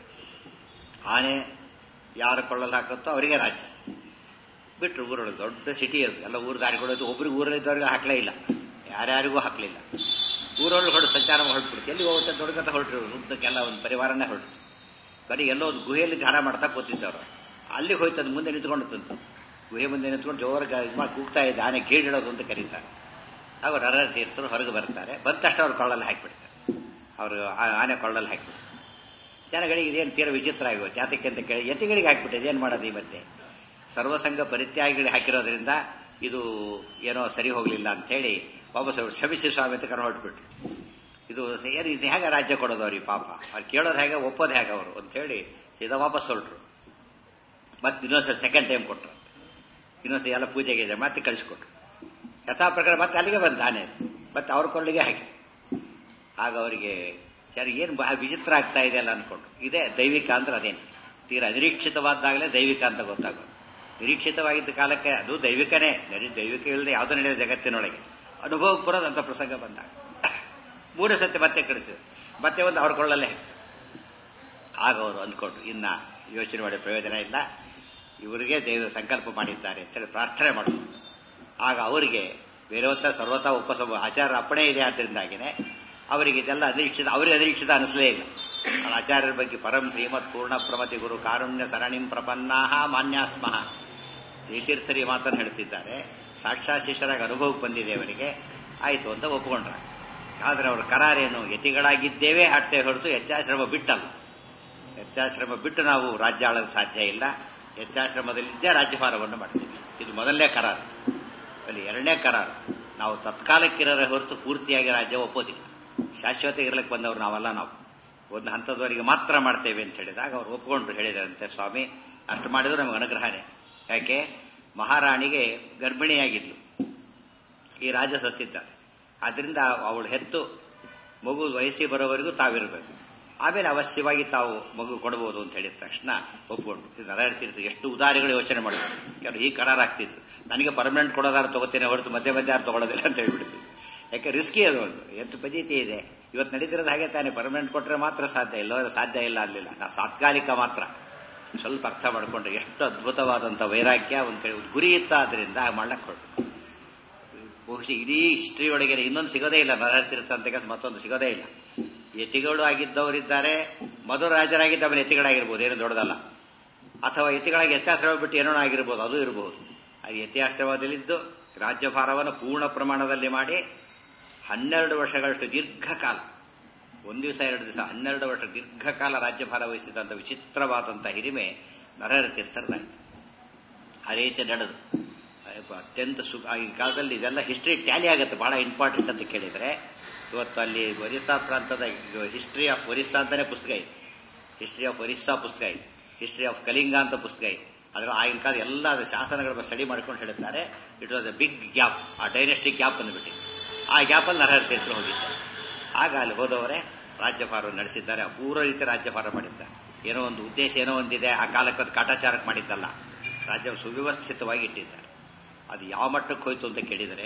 ಆನೆ ಯಾರು ಕೊಳ್ಳಲ್ಲಿ ಹಾಕುತ್ತೋ ಅವರಿಗೆ ರಾಜ್ಯ ಬಿಟ್ಟರು ಊರೊಳಗೆ ದೊಡ್ಡ ಸಿಟಿ ಅದು ಎಲ್ಲ ಊರು ದಾರಿ ಕೊಡೋದು ಒಬ್ರಿಗೆ ಊರಲ್ಲಿದ್ದವ್ರಿಗೆ ಹಾಕಲೇ ಇಲ್ಲ ಯಾರ್ಯಾರಿಗೂ ಹಾಕಲಿಲ್ಲ ಊರೊಳಗೆ ಹೊರಡು ಸಂಚಾರ ಹೊರಟ್ಬಿಡ್ತು ಎಲ್ಲಿ ಹೋಗುತ್ತೆ ದೊಡ್ಡಗಂತ ಹೊರಟ್ರು ಉದ್ದಕ್ಕೆಲ್ಲ ಒಂದು ಪರಿವಾರನೇ ಹೊರಟು ಕಡೆ ಎಲ್ಲೋ ಒಂದು ಗುಹೆಯಲ್ಲಿ ಧ್ಯಾನ ಮಾಡ್ತಾ ಕೂತಿದ್ದವರು ಅಲ್ಲಿಗೆ ಹೋಯ್ತದ ಮುಂದೆ ನಿಂತ್ಕೊಂಡು ಗುಹೆ ಮುಂದೆ ನಿಂತ್ಕೊಂಡು ಜೋರ ಇದು ಮಾಡಿ ಕೂಗ್ತಾ ಇದ್ದ ಆನೆ ಕೀಳಿಡೋದು ಅಂತ ಕರೀತಾರೆ ಅವರು ಹರ ತೀರ್ಥರು ಹೊರಗೆ ಬರ್ತಾರೆ ಬಂದ ತಕ್ಷಣ ಅವ್ರು ಕೊಳ್ಳಲ್ಲಿ ಹಾಕಿಬಿಡ್ತಾರೆ ಅವರು ಆನೆ ಕೊಳ್ಳಲ್ಲಿ ಹಾಕಿಬಿಡ್ತಾರೆ ಜನಗಳಿಗೆ ಇದೇನು ತೀರ ವಿಚಿತ್ರ ಆಗೋದು ಜಾತಕ್ಕೆ ಅಂತ ಕೇಳಿ ಯತಿಗಳಿಗೆ ಹಾಕಿಬಿಟ್ಟಿದೆ ಏನು ಮಾಡೋದು ಈ ಮತ್ತೆ ಸರ್ವಸಂಗ ಪರಿತ್ಯಾಗಿಗಳಿಗೆ ಹಾಕಿರೋದ್ರಿಂದ ಇದು ಏನೋ ಸರಿ ಹೋಗಲಿಲ್ಲ ಅಂತ ಹೇಳಿ ವಾಪಸ್ ಅವರು ಕ್ಷಮಿಸಿ ಸ್ವಾಮಿ ಅಂತ ಕರ್ಕೊಂಡು ಹೊರಟ್ಬಿಟ್ರು ಇದು ಏನು ಇದು ಹೇಗೆ ರಾಜ್ಯ ಕೊಡೋದು ಅವ್ರಿಗೆ ಪಾಪ ಅವ್ರು ಕೇಳೋದು ಹೇಗೆ ಒಪ್ಪೋದು ಹೇಗೆ ಅವರು ಅಂತ ಹೇಳಿ ಸೀದಾ ವಾಪಸ್ ಹೊರಟ್ರು ಮತ್ತೆ ಇನ್ನೊಂದ್ಸಲ ಸೆಕೆಂಡ್ ಟೈಮ್ ಕೊಟ್ಟರು ಇನ್ನೊಂದ್ಸಲ ಎಲ್ಲ ಪೂಜೆಗೆ ಇದೆ ಮತ್ತೆ ಕಳಿಸ್ಕೊಟ್ರು ಯಥಾ ಪ್ರಕಾರ ಮತ್ತೆ ಅಲ್ಲಿಗೆ ಬಂದ ಆನೆ ಮತ್ತೆ ಅವ್ರ ಕೊಳ್ಳಿಗೆ ಹಾಕಿ ಆಗ ಅವರಿಗೆ ಸರ್ ಏನು ಬಹಳ ವಿಚಿತ್ರ ಆಗ್ತಾ ಇದೆ ಅಲ್ಲ ಅನ್ಕೊಂಡು ಇದೇ ದೈವಿಕ ಅಂದ್ರೆ ಅದೇನು ತೀರ ಅನಿರೀಕ್ಷಿತವಾದಾಗಲೇ ದೈವಿಕ ಅಂತ ಗೊತ್ತಾಗೋದು ನಿರೀಕ್ಷಿತವಾಗಿದ್ದ ಕಾಲಕ್ಕೆ ಅದು ದೈವಿಕನೇ ದೈವಿಕ ಇಲ್ಲದೆ ಯಾವುದೋ ನಡೆಯೋದು ಜಗತ್ತಿನೊಳಗೆ ಅನುಭವಕ್ಕೆ ಬರೋದಂತ ಪ್ರಸಂಗ ಬಂದಾಗ ಮೂರು ಸತಿ ಮತ್ತೆ ಕಳಿಸಿದ್ರು ಮತ್ತೆ ಒಂದು ಅವ್ರ ಕೊಳ್ಳಲ್ಲೇ ಆಗ ಅವರು ಅಂದ್ಕೊಂಡ್ರು ಇನ್ನ ಯೋಚನೆ ಮಾಡಿ ಪ್ರಯೋಜನ ಇಲ್ಲ ಇವರಿಗೆ ದೇವರು ಸಂಕಲ್ಪ ಮಾಡಿದ್ದಾರೆ ಅಂತೇಳಿ ಪ್ರಾರ್ಥನೆ ಮಾಡಿದ್ರು ಆಗ ಅವರಿಗೆ ಬೇರೆವತ್ತ ಸರ್ವತಾ ಉಪಸಮ ಆಚಾರ ಅಪ್ಪಣೆ ಇದೆ ಆದ್ದರಿಂದಾಗಿನೇ ಅವರಿಗೆ ಇದೆಲ್ಲ ಅನಿರೀಕ್ಷಿತ ಅವರಿಗೆ ಅನಿರೀಕ್ಷಿತ ಅನಿಸಲೇ ಇಲ್ಲ ಆಚಾರ್ಯರ ಬಗ್ಗೆ ಪರಂ ಶ್ರೀಮತ್ ಪೂರ್ಣ ಪ್ರಮತಿ ಗುರು ಕಾರುಣ್ಯ ಸರಣಿಂ ಪ್ರಪನ್ನಾಹ ಮಾನ್ಯಾಸ್ಮಃ ತೀರ್ಥರಿ ಮಾತನ್ನು ಹೇಳ್ತಿದ್ದಾರೆ ಸಾಕ್ಷಾತ್ ಶಿಷ್ಯರಾಗಿ ಅನುಭವಕ್ಕೆ ಬಂದಿದೆ ಅವರಿಗೆ ಆಯಿತು ಅಂತ ಒಪ್ಕೊಂಡ್ರ ಆದರೆ ಅವರ ಕರಾರೇನು ಯತಿಗಳಾಗಿದ್ದೇವೆ ಆಡ್ತೇವೆ ಹೊರತು ಯತ್ಯಾಶ್ರಮ ಬಿಟ್ಟಲ್ಲ ಯತ್ಯಾಶ್ರಮ ಬಿಟ್ಟು ನಾವು ರಾಜ್ಯ ಆಳಲು ಸಾಧ್ಯ ಇಲ್ಲ ಯತ್ಯಾಶ್ರಮದಲ್ಲಿದ್ದೇ ರಾಜ್ಯಭಾರವನ್ನು ಮಾಡ್ತೀವಿ ಇದು ಮೊದಲನೇ ಕರಾರು ಅಲ್ಲಿ ಎರಡನೇ ಕರಾರು ನಾವು ತತ್ಕಾಲಕ್ಕಿರೋರ ಹೊರತು ಪೂರ್ತಿಯಾಗಿ ರಾಜ್ಯ ಒಪ್ಪೋದಿಲ್ಲ ಶಾಶ್ವತ ಇರ್ಲಿಕ್ಕೆ ಬಂದವರು ನಾವಲ್ಲ ನಾವು ಒಂದು ಹಂತದವರೆಗೆ ಮಾತ್ರ ಮಾಡ್ತೇವೆ ಅಂತ ಹೇಳಿದಾಗ ಅವ್ರು ಒಪ್ಕೊಂಡ್ರು ಹೇಳಿದಾರಂತೆ ಸ್ವಾಮಿ ಅಷ್ಟು ಮಾಡಿದ್ರು ನಮಗೆ ಅನುಗ್ರಹನೇ ಯಾಕೆ ಮಹಾರಾಣಿಗೆ ಗರ್ಭಿಣಿಯಾಗಿದ್ಲು ಈ ರಾಜ ಸತ್ತಿದ್ದಾರೆ ಆದ್ರಿಂದ ಅವಳು ಹೆತ್ತು ಮಗು ವಯಸ್ಸಿಗೆ ಬರೋವರೆಗೂ ತಾವಿರಬೇಕು ಆಮೇಲೆ ಅವಶ್ಯವಾಗಿ ತಾವು ಮಗು ಕೊಡಬಹುದು ಅಂತ ಹೇಳಿದ ತಕ್ಷಣ ಒಪ್ಕೊಂಡು ಇದು ನರತೀರ್ಥ ಎಷ್ಟು ಉದಾರಿಗಳು ಯೋಚನೆ ಮಾಡಬೇಕು ಯಾರು ಈ ಕರಾರ್ ಆಗ್ತಿದ್ರು ನನಗೆ ಪರ್ಮನೆಂಟ್ ಕೊಡೋದಾರು ತಗೋತೇನೆ ಹೊರತು ಮಧ್ಯೆ ಮಧ್ಯೆ ಯಾರು ತಗೊಳ್ಳೋದಿಲ್ಲ ಅಂತ ಹೇಳ್ಬಿಡ್ತೀವಿ ಯಾಕೆ ರಿಸ್ಕಿ ಅದು ಒಂದು ಎಷ್ಟು ಪದ್ಧತಿ ಇದೆ ಇವತ್ತು ನಡೀತಿರೋದು ಹಾಗೆ ತಾನೆ ಪರ್ಮನೆಂಟ್ ಕೊಟ್ಟರೆ ಮಾತ್ರ ಸಾಧ್ಯ ಇಲ್ಲ ಸಾಧ್ಯ ಇಲ್ಲ ಅಲ್ಲಿಲ್ಲ ನಾ ತಾತ್ಕಾಲಿಕ ಮಾತ್ರ ಸ್ವಲ್ಪ ಅರ್ಥ ಮಾಡಿಕೊಂಡ್ರೆ ಎಷ್ಟು ಅದ್ಭುತವಾದಂಥ ವೈರಾಗ್ಯ ಒಂದು ಗುರಿ ಇತ್ತಾದ್ರಿಂದ ಮಾಡ್ಲಕ್ಕೆ ಹೊರಟು ಬಹುಶಃ ಇಡೀ ಹಿಸ್ಟ್ರಿ ಒಳಗೆ ಇನ್ನೊಂದು ಸಿಗೋದೇ ಇಲ್ಲ ನರತೀರ್ಥ ಅಂತ ಕೆಲಸ ಮತ್ತೊಂದು ಸಿಗೋದೇ ಇಲ್ಲ ಯತಿಗಳು ಆಗಿದ್ದವರಿದ್ದಾರೆ ಮಧು ರಾಜರಾಗಿದ್ದ ಆಮೇಲೆ ಯತಿಗಳಾಗಿರ್ಬೋದು ಏನು ದೊಡ್ಡದಲ್ಲ ಅಥವಾ ಯತಿಗಳಾಗಿ ಯತ್ಯಾಶ್ರಮ ಬಿಟ್ಟು ಏನೋ ಆಗಿರ್ಬೋದು ಅದು ಇರಬಹುದು ಅದು ಯತ್ಯಾಶ್ರಮದಲ್ಲಿದ್ದು ರಾಜ್ಯಭಾರವನ್ನು ಪೂರ್ಣ ಪ್ರಮಾಣದಲ್ಲಿ ಮಾಡಿ ಹನ್ನೆರಡು ವರ್ಷಗಳಷ್ಟು ದೀರ್ಘಕಾಲ ಒಂದು ದಿವಸ ಎರಡು ದಿವಸ ಹನ್ನೆರಡು ವರ್ಷ ದೀರ್ಘಕಾಲ ರಾಜ್ಯಭಾರ ವಹಿಸಿದಂಥ ವಿಚಿತ್ರವಾದಂಥ ಹಿರಿಮೆ ನರಹರ ತೀರ್ಥರದಾಯಿತು ಆ ರೀತಿ ನಡೆದು ಅತ್ಯಂತ ಸು ಈ ಕಾಲದಲ್ಲಿ ಇದೆಲ್ಲ ಹಿಸ್ಟ್ರಿ ಟ್ಯಾಲಿ ಆಗುತ್ತೆ ಬಹಳ ಇಂಪಾರ್ಟೆಂಟ್ ಅಂತ ಕೇಳಿದರೆ ಇವತ್ತು ಅಲ್ಲಿ ಒರಿಸ್ಸಾ ಪ್ರಾಂತದ ಹಿಸ್ಟ್ರಿ ಆಫ್ ಒರಿಸ್ಸಾ ಅಂತಾನೆ ಪುಸ್ತಕ ಇದೆ ಹಿಸ್ಟ್ರಿ ಆಫ್ ಒರಿಸ್ಸಾ ಪುಸ್ತಕ ಇದೆ ಹಿಸ್ಟ್ರಿ ಆಫ್ ಕಲಿಂಗ ಅಂತ ಪುಸ್ತಕ ಇದೆ ಅದರ ಆಗಿನ ಕಾಲ ಎಲ್ಲ ಶಾಸನಗಳ ಸ್ಟಡಿ ಮಾಡ್ಕೊಂಡು ಹೇಳಿದ್ದಾರೆ it was a big gap a dynastic gap ಬಂದುಬಿಟ್ಟು ಆ ಗ್ಯಾಪಲ್ಲಿ ನರಹರ ತೀರ್ಥರು ಹೋಗಿದ್ದಾರೆ ಆಗ ಅಲ್ಲಿ ಹೋದವರೇ ರಾಜ್ಯಭಾರವನ್ನು ನಡೆಸಿದ್ದಾರೆ ಅಪೂರ್ವ ರೀತಿ ರಾಜ್ಯಭಾರ ಮಾಡಿದ್ದಾರೆ ಏನೋ ಒಂದು ಉದ್ದೇಶ ಏನೋ ಒಂದಿದೆ ಆ ಕಾಲಕ್ಕೆ ಅದು ಕಾಟಾಚಾರಕ್ಕೆ ಮಾಡಿದ್ದಲ್ಲ ರಾಜ್ಯ ಸುವ್ಯವಸ್ಥಿತವಾಗಿ ಇಟ್ಟಿದ್ದಾರೆ ಅದು ಯಾವ ಮಟ್ಟಕ್ಕೆ ಹೋಯ್ತು ಅಂತ ಕೇಳಿದರೆ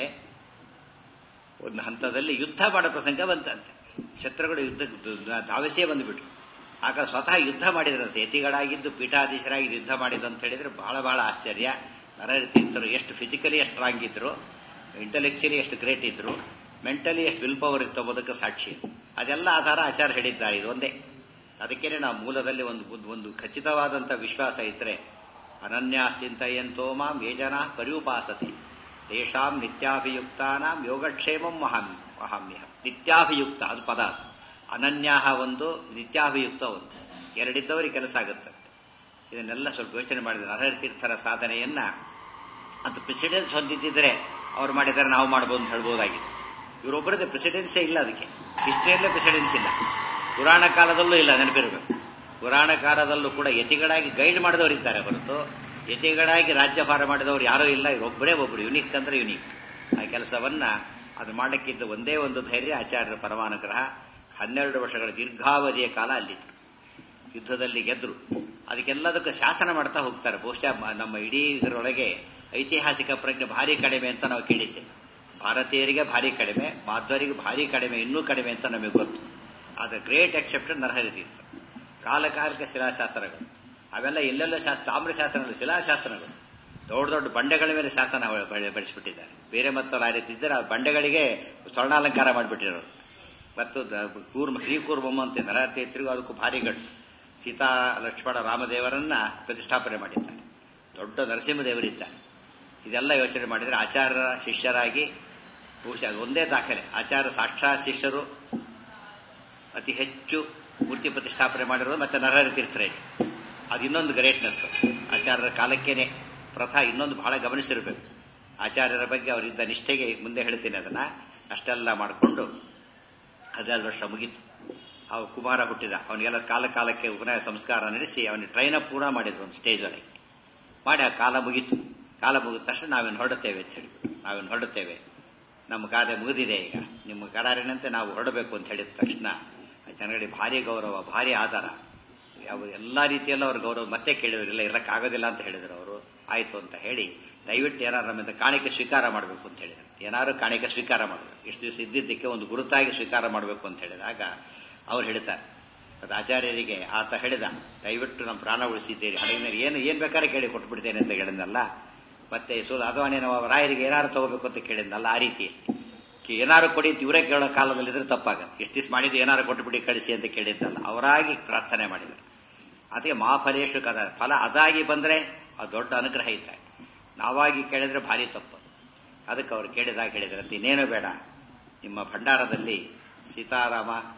ಒಂದು ಹಂತದಲ್ಲಿ ಯುದ್ಧ ಮಾಡೋ ಪ್ರಸಂಗ ಬಂತಂತೆ ಶತ್ರುಗಳು ಯುದ್ಧ ಧಾವಿಸೇ ಬಂದುಬಿಟ್ರು ಆಗ ಸ್ವತಃ ಯುದ್ಧ ಮಾಡಿದ್ರಂತೆ ಯತಿಗಳಾಗಿದ್ದು ಪೀಠಾಧೀಶರಾಗಿ ಯುದ್ಧ ಮಾಡಿದಂತ ಹೇಳಿದ್ರೆ ಬಹಳ ಬಹಳ ಆಶ್ಚರ್ಯ ನರತೀರ್ಥರು ಎಷ್ಟು ಫಿಸಿಕಲಿ ಎಷ್ಟು ಸ್ಟ್ರಾಂಗ್ ಇದ್ರು ಇಂಟೆಲೆಕ್ಚುಲಿ ಎಷ್ಟು ಗ್ರೇಟ್ ಇದ್ರು ಮೆಂಟಲಿ ಎಷ್ಟು ವಿಲ್ ಪವರ್ ಇತ್ತು ಅನ್ನೋದಕ್ಕೆ ಸಾಕ್ಷಿ ಅದೆಲ್ಲ ಆಧಾರ ಆಚಾರ ಹೇಳಿದ್ದಾರೆ ಇದು ಒಂದೇ ಅದಕ್ಕೇನೆ ನಾವು ಮೂಲದಲ್ಲಿ ಒಂದು ಒಂದು ಖಚಿತವಾದಂಥ ವಿಶ್ವಾಸ ಇದ್ರೆ ಅನನ್ಯಾಶ್ಚಿಂತೆಯಂತೋ ಮಾಂ ಯೇ ಜನ ಪರ್ಯುಪಾಸತೆ ತೇಷಾಂ ನಿತ್ಯಾಭಿಯುಕ್ತಾನಾಂ ಯೋಗಕ್ಷೇಮಂ ಮಹಾಮ್ ಮಹಾಮ್ಯ ನಿತ್ಯಾಭಿಯುಕ್ತ ಅದು ಪದ ಅನನ್ಯಾಹ ಒಂದು ನಿತ್ಯಾಭಿಯುಕ್ತ ಒಂದು ಎರಡಿದ್ದವರಿಗೆ ಕೆಲಸ ಆಗುತ್ತೆ ಇದನ್ನೆಲ್ಲ ಸ್ವಲ್ಪ ಯೋಚನೆ ಮಾಡಿದ್ರೆ ನರತೀರ್ಥರ ಸಾಧನೆಯನ್ನ ಅದು ಪ್ರೆಸಿಡೆನ್ಸ್ ಹೊಂದಿದ್ದರೆ ಅವ್ರು ಮಾಡಿದರೆ ನಾವು ಮಾಡ್ಬೋದು ಅಂತ ಹೇಳ್ಬೋದಾಗಿದೆ ಇವರೊಬ್ಬರದ್ದು ಪ್ರೆಸಿಡೆನ್ಸೇ ಇಲ್ಲ ಅದಕ್ಕೆ ಹಿಸ್ಟ್ರಿಯಲ್ಲೇ ಪ್ರೆಸಿಡೆನ್ಸ್ ಇಲ್ಲ ಪುರಾಣ ಕಾಲದಲ್ಲೂ ಇಲ್ಲ ನೆನಪಿರಬೇಕು ಪುರಾಣ ಕಾಲದಲ್ಲೂ ಕೂಡ ಯತಿಗಳಾಗಿ ಗೈಡ್ ಮಾಡಿದವರು ಇದ್ದಾರೆ ಹೊರತು ಯತಿಗಳಾಗಿ ರಾಜ್ಯಭಾರ ಮಾಡಿದವರು ಯಾರೂ ಇಲ್ಲ ಇವರೊಬ್ಬರೇ ಒಬ್ಬರು ಯುನಿಕ್ ಅಂದ್ರೆ ಯುನಿಕ್ ಆ ಕೆಲಸವನ್ನ ಅದು ಮಾಡಕ್ಕಿದ್ದ ಒಂದೇ ಒಂದು ಧೈರ್ಯ ಆಚಾರ್ಯರ ಪರಮಾನುಗ್ರಹ ಹನ್ನೆರಡು ವರ್ಷಗಳ ದೀರ್ಘಾವಧಿಯ ಕಾಲ ಅಲ್ಲಿತ್ತು ಯುದ್ಧದಲ್ಲಿ ಗೆದ್ರು ಅದಕ್ಕೆಲ್ಲದಕ್ಕೂ ಶಾಸನ ಮಾಡ್ತಾ ಹೋಗ್ತಾರೆ ಬಹುಶಃ ನಮ್ಮ ಇಡೀ ಇದರೊಳಗೆ ಐತಿಹಾಸಿಕ ಪ್ರಜ್ಞೆ ಭಾರಿ ಕಡಿಮೆ ಅಂತ ನಾವು ಕೇಳಿದ್ದೆ ಭಾರತೀಯರಿಗೆ ಭಾರಿ ಕಡಿಮೆ ಮಾಧ್ವರಿಗೆ ಭಾರಿ ಕಡಿಮೆ ಇನ್ನೂ ಕಡಿಮೆ ಅಂತ ನಮಗೆ ಗೊತ್ತು ಆದರೆ ಗ್ರೇಟ್ ಎಕ್ಸೆಪ್ಟೆಡ್ ನರಹರಿತೀರ್ಥ ಕಾಲಕಾಲಿಕ ಶಿಲಾಶಾಸ್ತ್ರಗಳು ಅವೆಲ್ಲ ಎಲ್ಲೆಲ್ಲ ಶಾಸ್ತ್ರ ತಾಮ್ರಶಾಸ್ತ್ರಗಳು ಶಿಲಾಶಾಸ್ತ್ರಗಳು ದೊಡ್ಡ ದೊಡ್ಡ ಬಂಡೆಗಳ ಮೇಲೆ ಶಾಸನ ಬೆಳೆಸಿಬಿಟ್ಟಿದ್ದಾರೆ ಬೇರೆ ಮತ್ತು ಆ ರೀತಿ ಇದ್ದರೆ ಆ ಬಂಡೆಗಳಿಗೆ ಸ್ವರ್ಣಾಲಂಕಾರ ಮಾಡಿಬಿಟ್ಟಿರೋರು ಮತ್ತು ಕೂರ್ಮ ಶ್ರೀಕೂರ್ಮಮ್ಮ ಅಂತ ನರತೀರ್ಥರಿಗೂ ಅದಕ್ಕೂ ಭಾರಿ ಗಟ್ಟು ಸೀತಾ ಲಕ್ಷ್ಮಣ ರಾಮದೇವರನ್ನ ಪ್ರತಿಷ್ಠಾಪನೆ ಮಾಡಿದ್ದಾರೆ ದೊಡ್ಡ ನರಸಿಂಹದೇವರಿದ್ದಾರೆ ಇದೆಲ್ಲ ಯೋಚನೆ ಮಾಡಿದರೆ ಆಚಾರ್ಯರ ಶಿಷ್ಯರಾಗಿ ಬಹುಶಃ ಒಂದೇ ದಾಖಲೆ ಆಚಾರ್ಯ ಸಾಕ್ಷಾತ್ ಶಿಷ್ಯರು ಅತಿ ಹೆಚ್ಚು ಮೂರ್ತಿ ಪ್ರತಿಷ್ಠಾಪನೆ ಮಾಡಿರೋದು ಮತ್ತೆ ನರಹರಿ ತೀರ್ಥರೇ ಅದು ಇನ್ನೊಂದು ಗ್ರೇಟ್ನೆಸ್ ಆಚಾರ್ಯರ ಕಾಲಕ್ಕೇನೆ ಪ್ರಥಾ ಇನ್ನೊಂದು ಬಹಳ ಗಮನಿಸಿರಬೇಕು ಆಚಾರ್ಯರ ಬಗ್ಗೆ ಅವರಿದ್ದ ನಿಷ್ಠೆಗೆ ಮುಂದೆ ಹೇಳ್ತೀನಿ ಅದನ್ನ ಅಷ್ಟೆಲ್ಲ ಮಾಡಿಕೊಂಡು ಹದಿನಾರು ವರ್ಷ ಮುಗೀತು ಅವ ಕುಮಾರ ಹುಟ್ಟಿದ ಅವನಿಗೆಲ್ಲ ಕಾಲ ಕಾಲಕ್ಕೆ ಉಪನಯ ಸಂಸ್ಕಾರ ನಡೆಸಿ ಅವನಿಗೆ ಟ್ರೈನ್ ಅಪ್ ಕೂಡ ಮಾಡಿದ್ರು ಒಂದು ಸ್ಟೇಜ್ ಒಳಗೆ ಮಾಡಿ ಆ ಕಾಲ ಮುಗೀತು ಕಾಲ ಮುಗಿದ ತಕ್ಷಣ ನಾವೇನು ಹೊರಡುತ್ತೇವೆ ಅಂತ ಹೇಳಿ ನಾವೇನು ಹೊರಡುತ್ತೇವೆ ನಮ್ಮ ಗಾದೆ ಮುಗಿದಿದೆ ಈಗ ನಿಮ್ಮ ಕರಾರಿನಂತೆ ನಾವು ಹೊರಡಬೇಕು ಅಂತ ಹೇಳಿದ ತಕ್ಷಣ ಜನಗಳಿಗೆ ಭಾರಿ ಗೌರವ ಭಾರಿ ಆಧಾರ ಯಾವ ಎಲ್ಲ ರೀತಿಯಲ್ಲೂ ಅವ್ರ ಗೌರವ ಮತ್ತೆ ಕೇಳಿದ್ರು ಇಲ್ಲ ಇರಕ್ಕಾಗೋದಿಲ್ಲ ಅಂತ ಹೇಳಿದ್ರು ಅವರು ಆಯ್ತು ಅಂತ ಹೇಳಿ ದಯವಿಟ್ಟು ಏನಾರು ನಮ್ಮಿಂದ ಕಾಣಿಕೆ ಸ್ವೀಕಾರ ಮಾಡಬೇಕು ಅಂತ ಹೇಳಿದ್ರು ಏನಾದ್ರು ಕಾಣಿಕೆ ಸ್ವೀಕಾರ ಮಾಡಬೇಕು ಇಷ್ಟು ದಿವಸ ಇದ್ದಿದ್ದಕ್ಕೆ ಒಂದು ಗುರುತಾಗಿ ಸ್ವೀಕಾರ ಮಾಡಬೇಕು ಅಂತ ಹೇಳಿದಾಗ ಅವ್ರು ಹೇಳ್ತಾರೆ ಅದು ಆಚಾರ್ಯರಿಗೆ ಆತ ಹೇಳಿದ ದಯವಿಟ್ಟು ನಮ್ಮ ಪ್ರಾಣ ಉಳಿಸಿದ್ದೀರಿ ಹಡಗಿನಲ್ಲಿ ಏನು ಏನು ಬೇಕಾದ್ರೆ ಕೇಳಿ ಕೊಟ್ಬಿಡ್ತೇನೆ ಅಂತ ಹೇಳಿದ್ನಲ್ಲ ಮತ್ತೆ ಸೊ ಅದವನೇ ನಾವು ರಾಯರಿಗೆ ಏನಾರು ತಗೋಬೇಕು ಅಂತ ಕೇಳಿದ್ನಲ್ಲ ಆ ರೀತಿ ಏನಾರು ಕೊಡಿ ಇವರೇ ಕೇಳೋ ಕಾಲದಲ್ಲಿದ್ರೆ ತಪ್ಪಾಗತ್ತೆ ಎಷ್ಟು ದಿವಸ ಮಾಡಿದ್ದು ಏನಾರು ಕೊಟ್ಟುಬಿಡಿ ಕಳಿಸಿ ಅಂತ ಕೇಳಿದ್ದಲ್ಲ ಅವರಾಗಿ ಪ್ರಾರ್ಥನೆ ಮಾಡಿದರು ಅದಕ್ಕೆ ಮಾಫಲೇಶು ಕದ ಫಲ ಅದಾಗಿ ಬಂದರೆ ಅದು ದೊಡ್ಡ ಅನುಗ್ರಹ ಇದ್ದ ನಾವಾಗಿ ಕೇಳಿದ್ರೆ ಭಾರಿ ತಪ್ಪು ಅದಕ್ಕೆ ಅವ್ರು ಕೇಳಿದಾಗ ಹೇಳಿದ್ರಂತೆ ಇನ್ನೇನು ಬೇಡ ನಿಮ್ಮ ಭಂಡಾರದಲ್ಲಿ ಸೀತಾರಾಮ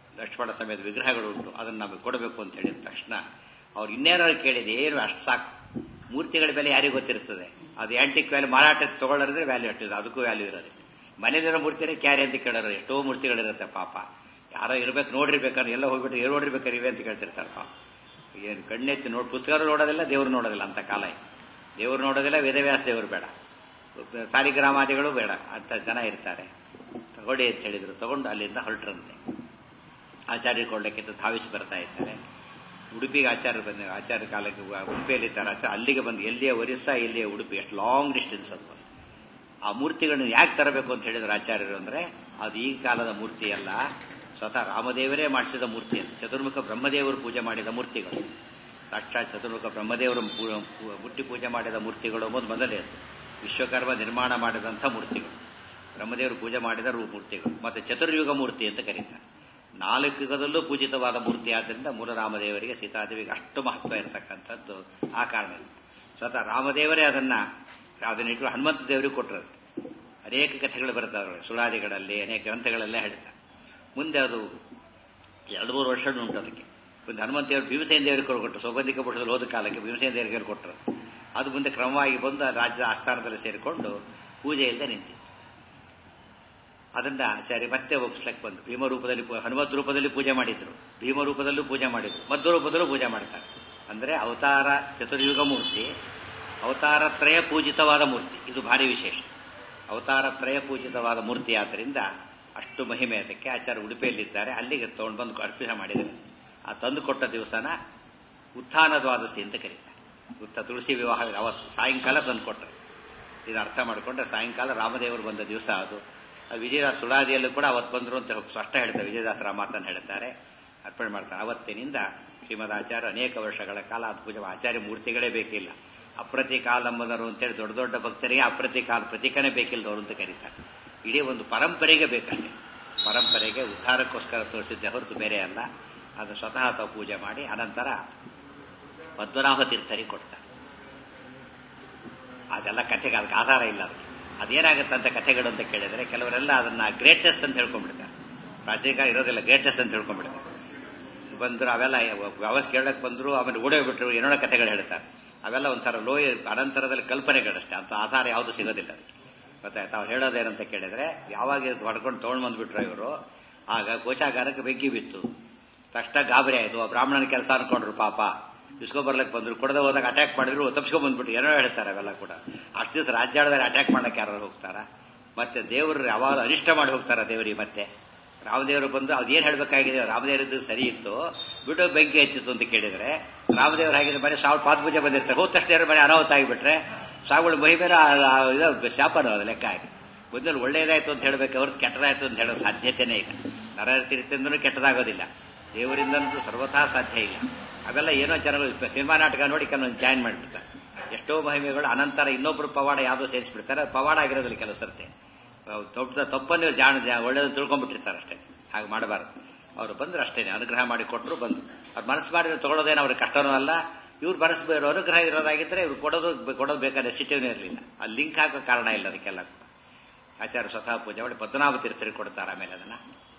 ಲಕ್ಷ್ಮಣ ಸಮೇತ ವಿಗ್ರಹಗಳು ಉಂಟು ಅದನ್ನು ನಮಗೆ ಕೊಡಬೇಕು ಅಂತ ಹೇಳಿದ ತಕ್ಷಣ ಅವ್ರು ಇನ್ನೇನಾದ್ರು ಕೇಳಿದೆ ಏನು ಅಷ್ಟು ಸಾಕು ಮೂರ್ತಿಗಳ ಬೆಲೆ ಯಾರಿಗೂ ಗೊತ್ತಿರ್ತದೆ ಅದು ಆಂಟಿಕ್ ವ್ಯಾಲ್ಯೂ ಮಾರಾಟ ತಗೊಳ್ಳೋದ್ರೆ ವ್ಯಾಲ್ಯೂ ಅಷ್ಟಿದೆ ಅದಕ್ಕೂ ವ್ಯಾಲ್ಯೂ ಇರೋದು ಮನೇಲಿರೋ ಮೂರ್ತಿನೇ ಕ್ಯಾರಿ ಅಂತ ಕೇಳೋರು ಎಷ್ಟೋ ಮೂರ್ತಿಗಳಿರುತ್ತೆ ಪಾಪ ಯಾರೋ ಇರ್ಬೇಕು ನೋಡಿರ್ಬೇಕಾದ್ರೆ ಎಲ್ಲ ಹೋಗ್ಬಿಟ್ಟು ಏನು ನೋಡಿರ್ಬೇಕಾದ್ರೆ ಇವೆ ಅಂತ ಕೇಳ್ತಿರ್ತಾರೆ ಪಾಪ ಏನು ಕಣ್ಣೆತ್ತಿ ನೋಡಿ ಪುಸ್ತಕ ನೋಡೋದಿಲ್ಲ ದೇವ್ರು ನೋಡೋದಿಲ್ಲ ಅಂತ ಕಾಲ ಇದೆ ದೇವ್ರು ನೋಡೋದಿಲ್ಲ ವೇದವ್ಯಾಸ ದೇವರು ಬೇಡ ಸಾಲಿಗ್ರಾಮಾದಿಗಳು ಬೇಡ ಅಂತ ಜನ ಇರ್ತಾರೆ ತಗೊಳ್ಳಿ ಅಂತ ಹೇಳಿದ್ರು ತಗೊಂಡು ಅಲ್ಲಿಂದ ಹೊರಟ್ರಂತೆ ಆಚಾರ್ಯ ಕೊಳ್ಳಕ್ಕೆ ಧಾವಿಸಿ ಬರ್ತಾ ಇದ್ದಾರೆ ಉಡುಪಿಗೆ ಆಚಾರ್ಯ ಬಂದ ಆಚಾರ್ಯ ಕಾಲಕ್ಕೆ ಉಡುಪಿಯಲ್ಲಿದ್ದಾರೆ ಆಚಾರ್ಯ ಅಲ್ಲಿಗೆ ಬಂದು ಎಲ್ಲಿಯ ಒರಿಸ್ಸಾ ಇಲ್ಲಿಯ ಉಡುಪಿ ಎಷ್ಟು ಲಾಂಗ್ ಡಿಸ್ಟೆನ್ಸ್ ಅದು ಆ ಮೂರ್ತಿಗಳನ್ನು ಯಾಕೆ ತರಬೇಕು ಅಂತ ಹೇಳಿದ್ರು ಆಚಾರ್ಯರು ಅಂದ್ರೆ ಅದು ಈ ಕಾಲದ ಮೂರ್ತಿ ಅಲ್ಲ ಸ್ವತಃ ರಾಮದೇವರೇ ಮಾಡಿಸಿದ ಮೂರ್ತಿ ಅಂತ ಚತುರ್ಮುಖ ಬ್ರಹ್ಮದೇವರು ಪೂಜೆ ಮಾಡಿದ ಮೂರ್ತಿಗಳು ಸಾಕ್ಷಾತ್ ಚತುರ್ಮುಖ ಬ್ರಹ್ಮದೇವರು ಮುಟ್ಟಿ ಪೂಜೆ ಮಾಡಿದ ಮೂರ್ತಿಗಳು ಎಂಬುದು ಮೊದಲೇ ವಿಶ್ವಕರ್ಮ ನಿರ್ಮಾಣ ಮಾಡಿದಂಥ ಮೂರ್ತಿಗಳು ಬ್ರಹ್ಮದೇವರು ಪೂಜೆ ಮಾಡಿದ ಮೂರ್ತಿಗಳು ಮತ್ತೆ ಚತುರ್ಯುಗ ಮೂರ್ತಿ ಅಂತ ಕರೀತಾರೆ ನಾಲ್ಕು ಯುಗದಲ್ಲೂ ಪೂಜಿತವಾದ ಮೂರ್ತಿ ಆದ್ದರಿಂದ ಮೂಲರಾಮದೇವರಿಗೆ ಸೀತಾದೇವಿಗೆ ಅಷ್ಟು ಮಹತ್ವ ಇರತಕ್ಕಂಥದ್ದು ಆ ಕಾರಣ ಸ್ವತಃ ರಾಮದೇವರೇ ಅದನ್ನ ಅದನ್ನಿಟ್ಟು ಹನುಮಂತ ದೇವರಿಗೆ ಕೊಟ್ಟರು ಅನೇಕ ಕಥೆಗಳು ಬರ್ತವೆ ಸುಳಾದಿಗಳಲ್ಲಿ ಅನೇಕ ಗ್ರಂಥಗಳಲ್ಲೇ ಹೇಳ್ತಾರೆ ಮುಂದೆ ಅದು ಎರಡು ಮೂರು ವರ್ಷ ಉಂಟು ಅದಕ್ಕೆ ಮುಂದೆ ಹನುಮಂತ ದೇವರು ಭೀಮಸೇನ ದೇವರಿಗೆ ಕೊಟ್ಟರು ಸೌಗಂಧಿಕ ಪುಟದಲ್ಲಿ ಹೋದ ಕಾಲಕ್ಕೆ ಭೀಮಸೇನ ದೇವರಿಗೆ ಕೊಟ್ಟರು ಅದು ಮುಂದೆ ಕ್ರಮವಾಗಿ ಬಂದು ರಾಜ್ಯದ ಆಸ್ಥಾನದಲ್ಲಿ ಸೇರಿಕೊಂಡು ಪೂಜೆಯಿಂದ ನಿಂತಿತ್ತು ಅದನ್ನ ಆಚಾರ್ಯ ಮತ್ತೆ ಒಪ್ಪಿಸ್ಲಕ್ಕೆ ಬಂದು ಭೀಮ ರೂಪದಲ್ಲಿ ಹನುಮತ್ ರೂಪದಲ್ಲಿ ಪೂಜೆ ಮಾಡಿದ್ರು ಭೀಮ ರೂಪದಲ್ಲೂ ಪೂಜೆ ಮಾಡಿದ್ರು ಮಧ್ವ ರೂಪದಲ್ಲೂ ಪೂಜೆ ಮಾಡ್ತಾರೆ ಅಂದ್ರೆ ಅವತಾರ ಚತುರ್ಯುಗ ಮೂರ್ತಿ ಅವತಾರತ್ರಯ ಪೂಜಿತವಾದ ಮೂರ್ತಿ ಇದು ಭಾರಿ ವಿಶೇಷ ಅವತಾರತ್ರಯ ಪೂಜಿತವಾದ ಮೂರ್ತಿ ಆದ್ದರಿಂದ ಅಷ್ಟು ಮಹಿಮೆ ಅದಕ್ಕೆ ಆಚಾರ್ಯ ಉಡುಪಿಯಲ್ಲಿದ್ದಾರೆ ಅಲ್ಲಿಗೆ ತಗೊಂಡು ಬಂದು ಅರ್ಪಿತ ಮಾಡಿದ್ದಾರೆ ಆ ತಂದು ಕೊಟ್ಟ ದಿವಸನ ಉತ್ಥಾನ ದ್ವಾದಶಿ ಅಂತ ಕರೀತಾರೆ ಉತ್ತ ತುಳಸಿ ವಿವಾಹ ಅವತ್ತು ಸಾಯಂಕಾಲ ತಂದು ಕೊಟ್ಟರು ಇದು ಅರ್ಥ ಮಾಡಿಕೊಂಡ್ರೆ ಸಾಯಂಕಾಲ ರಾಮದೇವರು ಬಂದ ದಿವಸ ಅದು ವಿಜಯದಾಸ ಸುಳಾದಿಯಲ್ಲೂ ಕೂಡ ಅವತ್ತು ಬಂದರು ಅಂತ ಸ್ಪಷ್ಟ ಹೇಳ್ತಾರೆ ವಿಜಯದಾಸರ ಮಾತನ್ನು ಹೇಳ್ತಾರೆ ಅರ್ಪಣೆ ಮಾಡ್ತಾರೆ ಅವತ್ತಿನಿಂದ ಶ್ರೀಮದ್ ಆಚಾರ್ಯ ಅನೇಕ ವರ್ಷಗಳ ಕಾಲ ಅದು ಪೂಜೆ ಆಚಾರ್ಯ ಮೂರ್ತಿಗಳೇ ಬೇಕಿಲ್ಲ ಅಪ್ರತಿ ಕಾಲಂಬದರು ಅಂತೇಳಿ ದೊಡ್ಡ ದೊಡ್ಡ ಭಕ್ತರಿಗೆ ಅಪ್ರತಿ ಕಾಲ ಪ್ರತೀಕನೇ ಬೇಕಿಲ್ಲದವರು ಅಂತ ಕರೀತಾರೆ ಇಡೀ ಒಂದು ಪರಂಪರೆಗೆ ಬೇಕಷ್ಟೇ ಪರಂಪರೆಗೆ ಉದ್ಧಾರಕ್ಕೋಸ್ಕರ ತೋರಿಸಿದ್ದೆ ಹೊರತು ಬೇರೆ ಅಲ್ಲ ಅದು ಸ್ವತಃ ತಾವು ಪೂಜೆ ಮಾಡಿ ಅನಂತರ ಪದ್ಮನಾಭ ತೀರ್ಥರಿಗೆ ಕೊಡ್ತಾರೆ ಅದೆಲ್ಲ ಕಥೆಗೆ ಅದಕ್ಕೆ ಆಧಾರ ಇಲ್ಲ ಅದಕ್ಕೆ ಅದೇನಾಗುತ್ತೆ ಅಂತ ಕಥೆಗಳು ಅಂತ ಕೇಳಿದ್ರೆ ಕೆಲವರೆಲ್ಲ ಅದನ್ನ ಗ್ರೇಟೆಸ್ಟ್ ಅಂತ ಹೇಳ್ಕೊಂಡ್ಬಿಡ್ತಾರೆ ಪ್ರಾಚೀನ ಇರೋದಿಲ್ಲ ಗ್ರೇಟೆಸ್ಟ್ ಅಂತ ಹೇಳ್ಕೊಂಡ್ಬಿಡ್ತಾರೆ ಬಂದ್ರು ಅವೆಲ್ಲ ವ್ಯವಸ್ಥೆ ಕೇಳಕ್ ಬಂದ್ರು ಆಮೇಲೆ ಓಡೋಗ್ಬಿಟ್ರು ಏನೋ ಕಥೆಗಳು ಹೇಳ್ತಾರೆ ಅವೆಲ್ಲ ಒಂಥರ ಲೋಯ ಅನಂತರದಲ್ಲಿ ಕಲ್ಪನೆಗಳಷ್ಟೇ ಅಂತ ಆಧಾರ ಯಾವುದು ಸಿಗೋದಿಲ್ಲ ಅದಕ್ಕೆ ಗೊತ್ತಾಯ್ತು ಅವ್ರು ಹೇಳೋದೇನಂತ ಕೇಳಿದ್ರೆ ಯಾವಾಗ ಹೊಡ್ಕೊಂಡು ತೊಗೊಂಡು ಬಂದ್ಬಿಟ್ರು ಇವರು ಆಗ ಕೋಶಾಗಾರಕ್ಕೆ ಬೆಗ್ಗಿ ಬಿತ್ತು ತಕ್ಷಣ ಗಾಬರಿ ಆಯ್ತು ಆ ಬ್ರಾಹ್ಮಣನ ಕೆಲಸ ಅನ್ಕೊಂಡ್ರು ಪಾಪ ಇಸ್ಕೊಂಬರ್ಲಕ್ಕೆ ಬಂದ್ರು ಕೊಡದೆ ಹೋದಾಗ ಅಟ್ಯಾಕ್ ಮಾಡಿದ್ರು ತಪ್ಸ್ಕೊಂಡ್ ಬಂದ್ಬಿಟ್ಟು ಏನೋ ಹೇಳ್ತಾರೆ ಅವೆಲ್ಲ ಕೂಡ ಅಷ್ಟು ದಿವಸ ರಾಜ್ಯಾಡದಲ್ಲಿ ಅಟ್ಯಾಕ್ ಮಾಡಕ್ಕೆ ಯಾರು ಹೋಗ್ತಾರ ಮತ್ತೆ ದೇವರು ಯಾವಾಗ ಅನಿಷ್ಟ ಮಾಡಿ ಹೋಗ್ತಾರ ದೇವರಿಗೆ ಮತ್ತೆ ರಾಮದೇವರು ಬಂದು ಅದೇನ್ ಹೇಳ್ಬೇಕಾಗಿದೆ ರಾಮದೇವರದ್ದು ಸರಿ ಇತ್ತು ಬಿಡು ಬೆಂಕಿ ಹಚ್ಚಿತ್ತು ಅಂತ ಕೇಳಿದ್ರೆ ರಾಮದೇವರು ಹಾಗಿದ್ರೆ ಮನೆ ಸಾವಿರ ಪಾದ ಪೂಜೆ ಬಂದಿರ್ತಾರೆ ಹೋದ ತಕ್ಷಣ ಮನೆ ಅನಾಹುತ ಆಗಿಬಿಟ್ರೆ ಸಾವುಗಳು ಮಹಿಮೇಲೆ ಇದು ಶಾಪನ ಅದು ಲೆಕ್ಕ ಆಗಿ ಮೊದಲು ಒಳ್ಳೇದಾಯ್ತು ಅಂತ ಹೇಳ್ಬೇಕು ಅವ್ರದ್ದು ಕೆಟ್ಟದಾಯ್ತು ಅಂತ ಹೇಳೋ ಸಾಧ್ಯತೆನೇ ಇಲ್ಲ ನರತಿರಿತಂದ್ರೂ ಕೆಟ್ಟದಾಗೋದಿಲ್ಲ ದೇವರಿಂದಂತೂ ಸರ್ವಥಾ ಸಾಧ್ಯ ಇಲ್ಲ ಅವೆಲ್ಲ ಏನೋ ಜನಗಳು ಸಿನಿಮಾ ನಾಟಕ ನೋಡಿ ಕೆಲವೊಂದು ಜಾಯಿನ್ ಮಾಡಿಬಿಡ್ತಾರೆ ಎಷ್ಟೋ ಮಹಿಮೆಗಳು ಅನಂತರ ಇನ್ನೊಬ್ರು ಪವಾಡ ಯಾವುದೋ ಸೇರಿಸ್ಬಿಡ್ತಾರೆ ಪವಾಡ ಆಗಿರೋದಿಲ್ಲ ಕೆಲವು ಸರ್ತೆ ತಪ್ಪು ತಪ್ಪನ್ನು ಜಾಣ ಒಳ್ಳೇದು ತಿಳ್ಕೊಂಡ್ಬಿಟ್ಟಿರ್ತಾರೆ ಅಷ್ಟೇ ಹಾಗೆ ಮಾಡಬಾರ್ದು ಅವರು ಬಂದ್ರೆ ಅಷ್ಟೇನೆ ಅನುಗ್ರಹ ಮಾಡಿ ಕೊಟ್ಟರು ಬಂದು ಅವ್ರು ಮನಸ್ಸು ಮಾಡಿದ್ರೆ ತಗೊಳ್ಳೋದೇನು ಅವ್ರಿಗೆ ಕಷ್ಟನೂ ಅಲ್ಲ ಇವ್ರು ಮನಸ್ಸು ಬೇರೆ ಅನುಗ್ರಹ ಇರೋದಾಗಿದ್ರೆ ಇವ್ರು ಕೊಡೋದು ಕೊಡೋದು ಬೇಕಾದ್ರೆ ಸಿಟಿವೇ ಇರಲಿಲ್ಲ ಅಲ್ಲಿ ಲಿಂಕ್ ಹಾಕೋ ಕಾರಣ ಇಲ್ಲ ಅದಕ್ಕೆಲ್ಲ ಆಚಾರ್ಯ ಸ್ವತಃ ಪೂಜೆ ಮಾಡಿ ಪದ್ಮನಾಭ ತೀರ್ಥರಿಗೆ ಕೊಡ್ತಾರೆ ಆಮೇಲೆ ಅದನ್ನ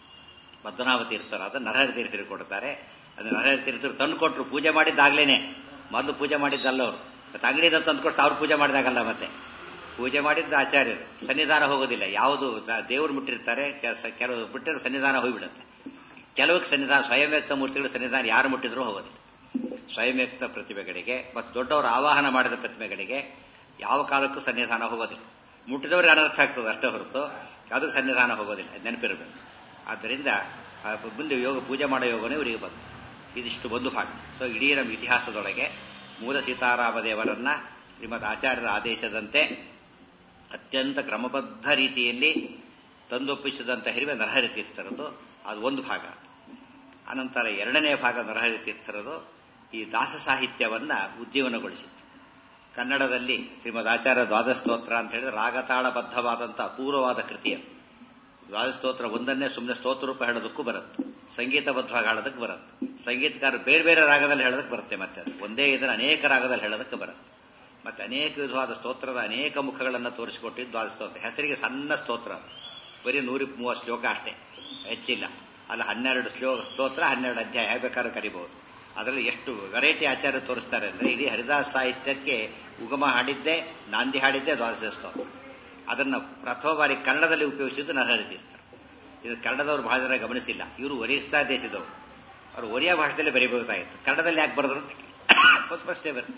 ಪದ್ಮನಾಭ ತೀರ್ಥರು ಅದನ್ನ ನರಹರಿ ತೀರ್ಥರಿಗೆ ಕೊಡ್ತಾರೆ ಅದನ್ನ ನರಹರಿ ತೀರ್ಥರು ತಂದು ಕೊಟ್ಟರು ಪೂಜೆ ಮಾಡಿದ್ದಾಗ್ಲೇನೆ ಮೊದಲು ಪೂಜೆ ಮಾಡಿದ್ದಲ್ಲ ಅವರು ಮತ್ತೆ ಅಂಗಡಿಯಿಂದ ತಂದು ಕೊಟ್ಟು ಅವ್ರು ಪೂಜೆ ಮಾಡಿದಾಗಲ್ಲ ಮತ್ತೆ ಪೂಜೆ ಮಾಡಿದ್ದ ಆಚಾರ್ಯರು ಸನ್ನಿಧಾನ ಹೋಗೋದಿಲ್ಲ ಯಾವುದು ದೇವರು ಮುಟ್ಟಿರ್ತಾರೆ ಕೆಲವು ಬಿಟ್ಟಿದ್ರೆ ಸನ್ನಿಧಾನ ಹೋಗಿಬಿಡುತ್ತೆ ಕೆಲವಕ್ಕೆ ಸನ್ನಿಧಾನ ಸ್ವಯಂವ್ಯಕ್ತ ಮೂರ್ತಿಗಳ ಸನ್ನಿಧಾನ ಯಾರು ಮುಟ್ಟಿದ್ರೂ ಹೋಗೋದಿಲ್ಲ ಸ್ವಯಂವ್ಯಕ್ತ ಪ್ರತಿಭೆಗಳಿಗೆ ಮತ್ತು ದೊಡ್ಡವರು ಆವಾಹನ ಮಾಡಿದ ಪ್ರತಿಭೆಗಳಿಗೆ ಯಾವ ಕಾಲಕ್ಕೂ ಸನ್ನಿಧಾನ ಹೋಗೋದಿಲ್ಲ ಮುಟ್ಟಿದವ್ರಿಗೆ ಅನರ್ಥ ಆಗ್ತದೆ ಅಷ್ಟೇ ಹೊರತು ಯಾವುದಕ್ಕೆ ಸನ್ನಿಧಾನ ಹೋಗೋದಿಲ್ಲ ನೆನಪಿರಬೇಕು ಆದ್ದರಿಂದ ಮುಂದೆ ಯೋಗ ಪೂಜೆ ಮಾಡೋ ಯೋಗನೇ ಇವರಿಗೆ ಬಂತು ಇದಿಷ್ಟು ಒಂದು ಭಾಗ ಸೊ ಇಡೀ ನಮ್ಮ ಇತಿಹಾಸದೊಳಗೆ ಮೂಲ ಸೀತಾರಾಮ ದೇವರನ್ನ ಶ್ರೀಮದ್ ಆಚಾರ್ಯರ ಆದೇಶದಂತೆ ಅತ್ಯಂತ ಕ್ರಮಬದ್ಧ ರೀತಿಯಲ್ಲಿ ತಂದೊಪ್ಪಿಸಿದಂತ ಹಿರಿಮೆ ನರಹರಿ ತೀರ್ಥರದು ಅದು ಒಂದು ಭಾಗ ಅನಂತರ ಎರಡನೇ ಭಾಗ ನರಹರಿ ತೀರ್ಥರದು ಈ ದಾಸ ಸಾಹಿತ್ಯವನ್ನ ಉಜ್ಜೀವನಗೊಳಿಸಿತ್ತು ಕನ್ನಡದಲ್ಲಿ ಶ್ರೀಮದ್ ಆಚಾರ್ಯ ದ್ವಾದಸ್ತೋತ್ರ ಅಂತ ಹೇಳಿದ್ರೆ ರಾಗತಾಳಬದ್ಧವಾದಂತಹ ಅಪೂರ್ವವಾದ ಕೃತಿಯ ದ್ವಾದಸ್ತೋತ್ರ ಒಂದನ್ನೇ ಸುಮ್ಮನೆ ಸ್ತೋತ್ರ ರೂಪ ಹೇಳೋದಕ್ಕೂ ಬರುತ್ತೆ ಸಂಗೀತಬದ್ಧವಾಗಿ ಹೇಳೋದಕ್ಕೆ ಬರುತ್ತೆ ಸಂಗೀತಕಾರ ಬೇರೆ ಬೇರೆ ರಾಗದಲ್ಲಿ ಹೇಳೋದಕ್ಕೆ ಬರುತ್ತೆ ಮತ್ತೆ ಅದು ಒಂದೇ ಇದನ್ನು ಅನೇಕ ರಾಗದಲ್ಲಿ ಹೇಳೋದಕ್ಕೆ ಬರುತ್ತೆ ಮತ್ತೆ ಅನೇಕ ವಿಧವಾದ ಸ್ತೋತ್ರದ ಅನೇಕ ಮುಖಗಳನ್ನು ತೋರಿಸಿಕೊಟ್ಟಿದ್ದು ದ್ವಾದಸ್ತೋತ್ರ ಹೆಸರಿಗೆ ಸಣ್ಣ ಸ್ತೋತ್ರ ಬರೀ ನೂರ ಮೂವತ್ತು ಶ್ಲೋಕ ಅಷ್ಟೇ ಹೆಚ್ಚಿಲ್ಲ ಅಲ್ಲಿ ಹನ್ನೆರಡು ಶ್ಲೋ ಸ್ತೋತ್ರ ಹನ್ನೆರಡು ಅಧ್ಯಾಯ ಹೇಗೆ ಬೇಕಾದ್ರೂ ಕರಿಬಹುದು ಅದರಲ್ಲಿ ಎಷ್ಟು ವೆರೈಟಿ ಆಚಾರ್ಯ ತೋರಿಸ್ತಾರೆ ಅಂದ್ರೆ ಇಡೀ ಹರಿದಾಸ ಸಾಹಿತ್ಯಕ್ಕೆ ಉಗಮ ಹಾಡಿದ್ದೆ ನಾಂದಿ ಹಾಡಿದ್ದೆ ದ್ವಾದಶ ಸ್ತೋತ್ರ ಅದನ್ನು ಪ್ರಥಮ ಬಾರಿ ಕನ್ನಡದಲ್ಲಿ ಉಪಯೋಗಿಸಿದ್ದು ನರಹರಿ ತೀರ್ಥ ಇದು ಕನ್ನಡದವರು ಬಹಳ ಜನ ಗಮನಿಸಿಲ್ಲ ಇವರು ಒರಿಸ್ಸಾ ದೇಶದವರು ಅವರು ಒರಿಯಾ ಭಾಷೆದಲ್ಲಿ ಬರೀಬಹುದಾಗಿತ್ತು ಕನ್ನಡದಲ್ಲಿ ಯಾಕೆ ಬರೆದ್ರು ಒಂದು ಪ್ರಶ್ನೆ ಬರುತ್ತೆ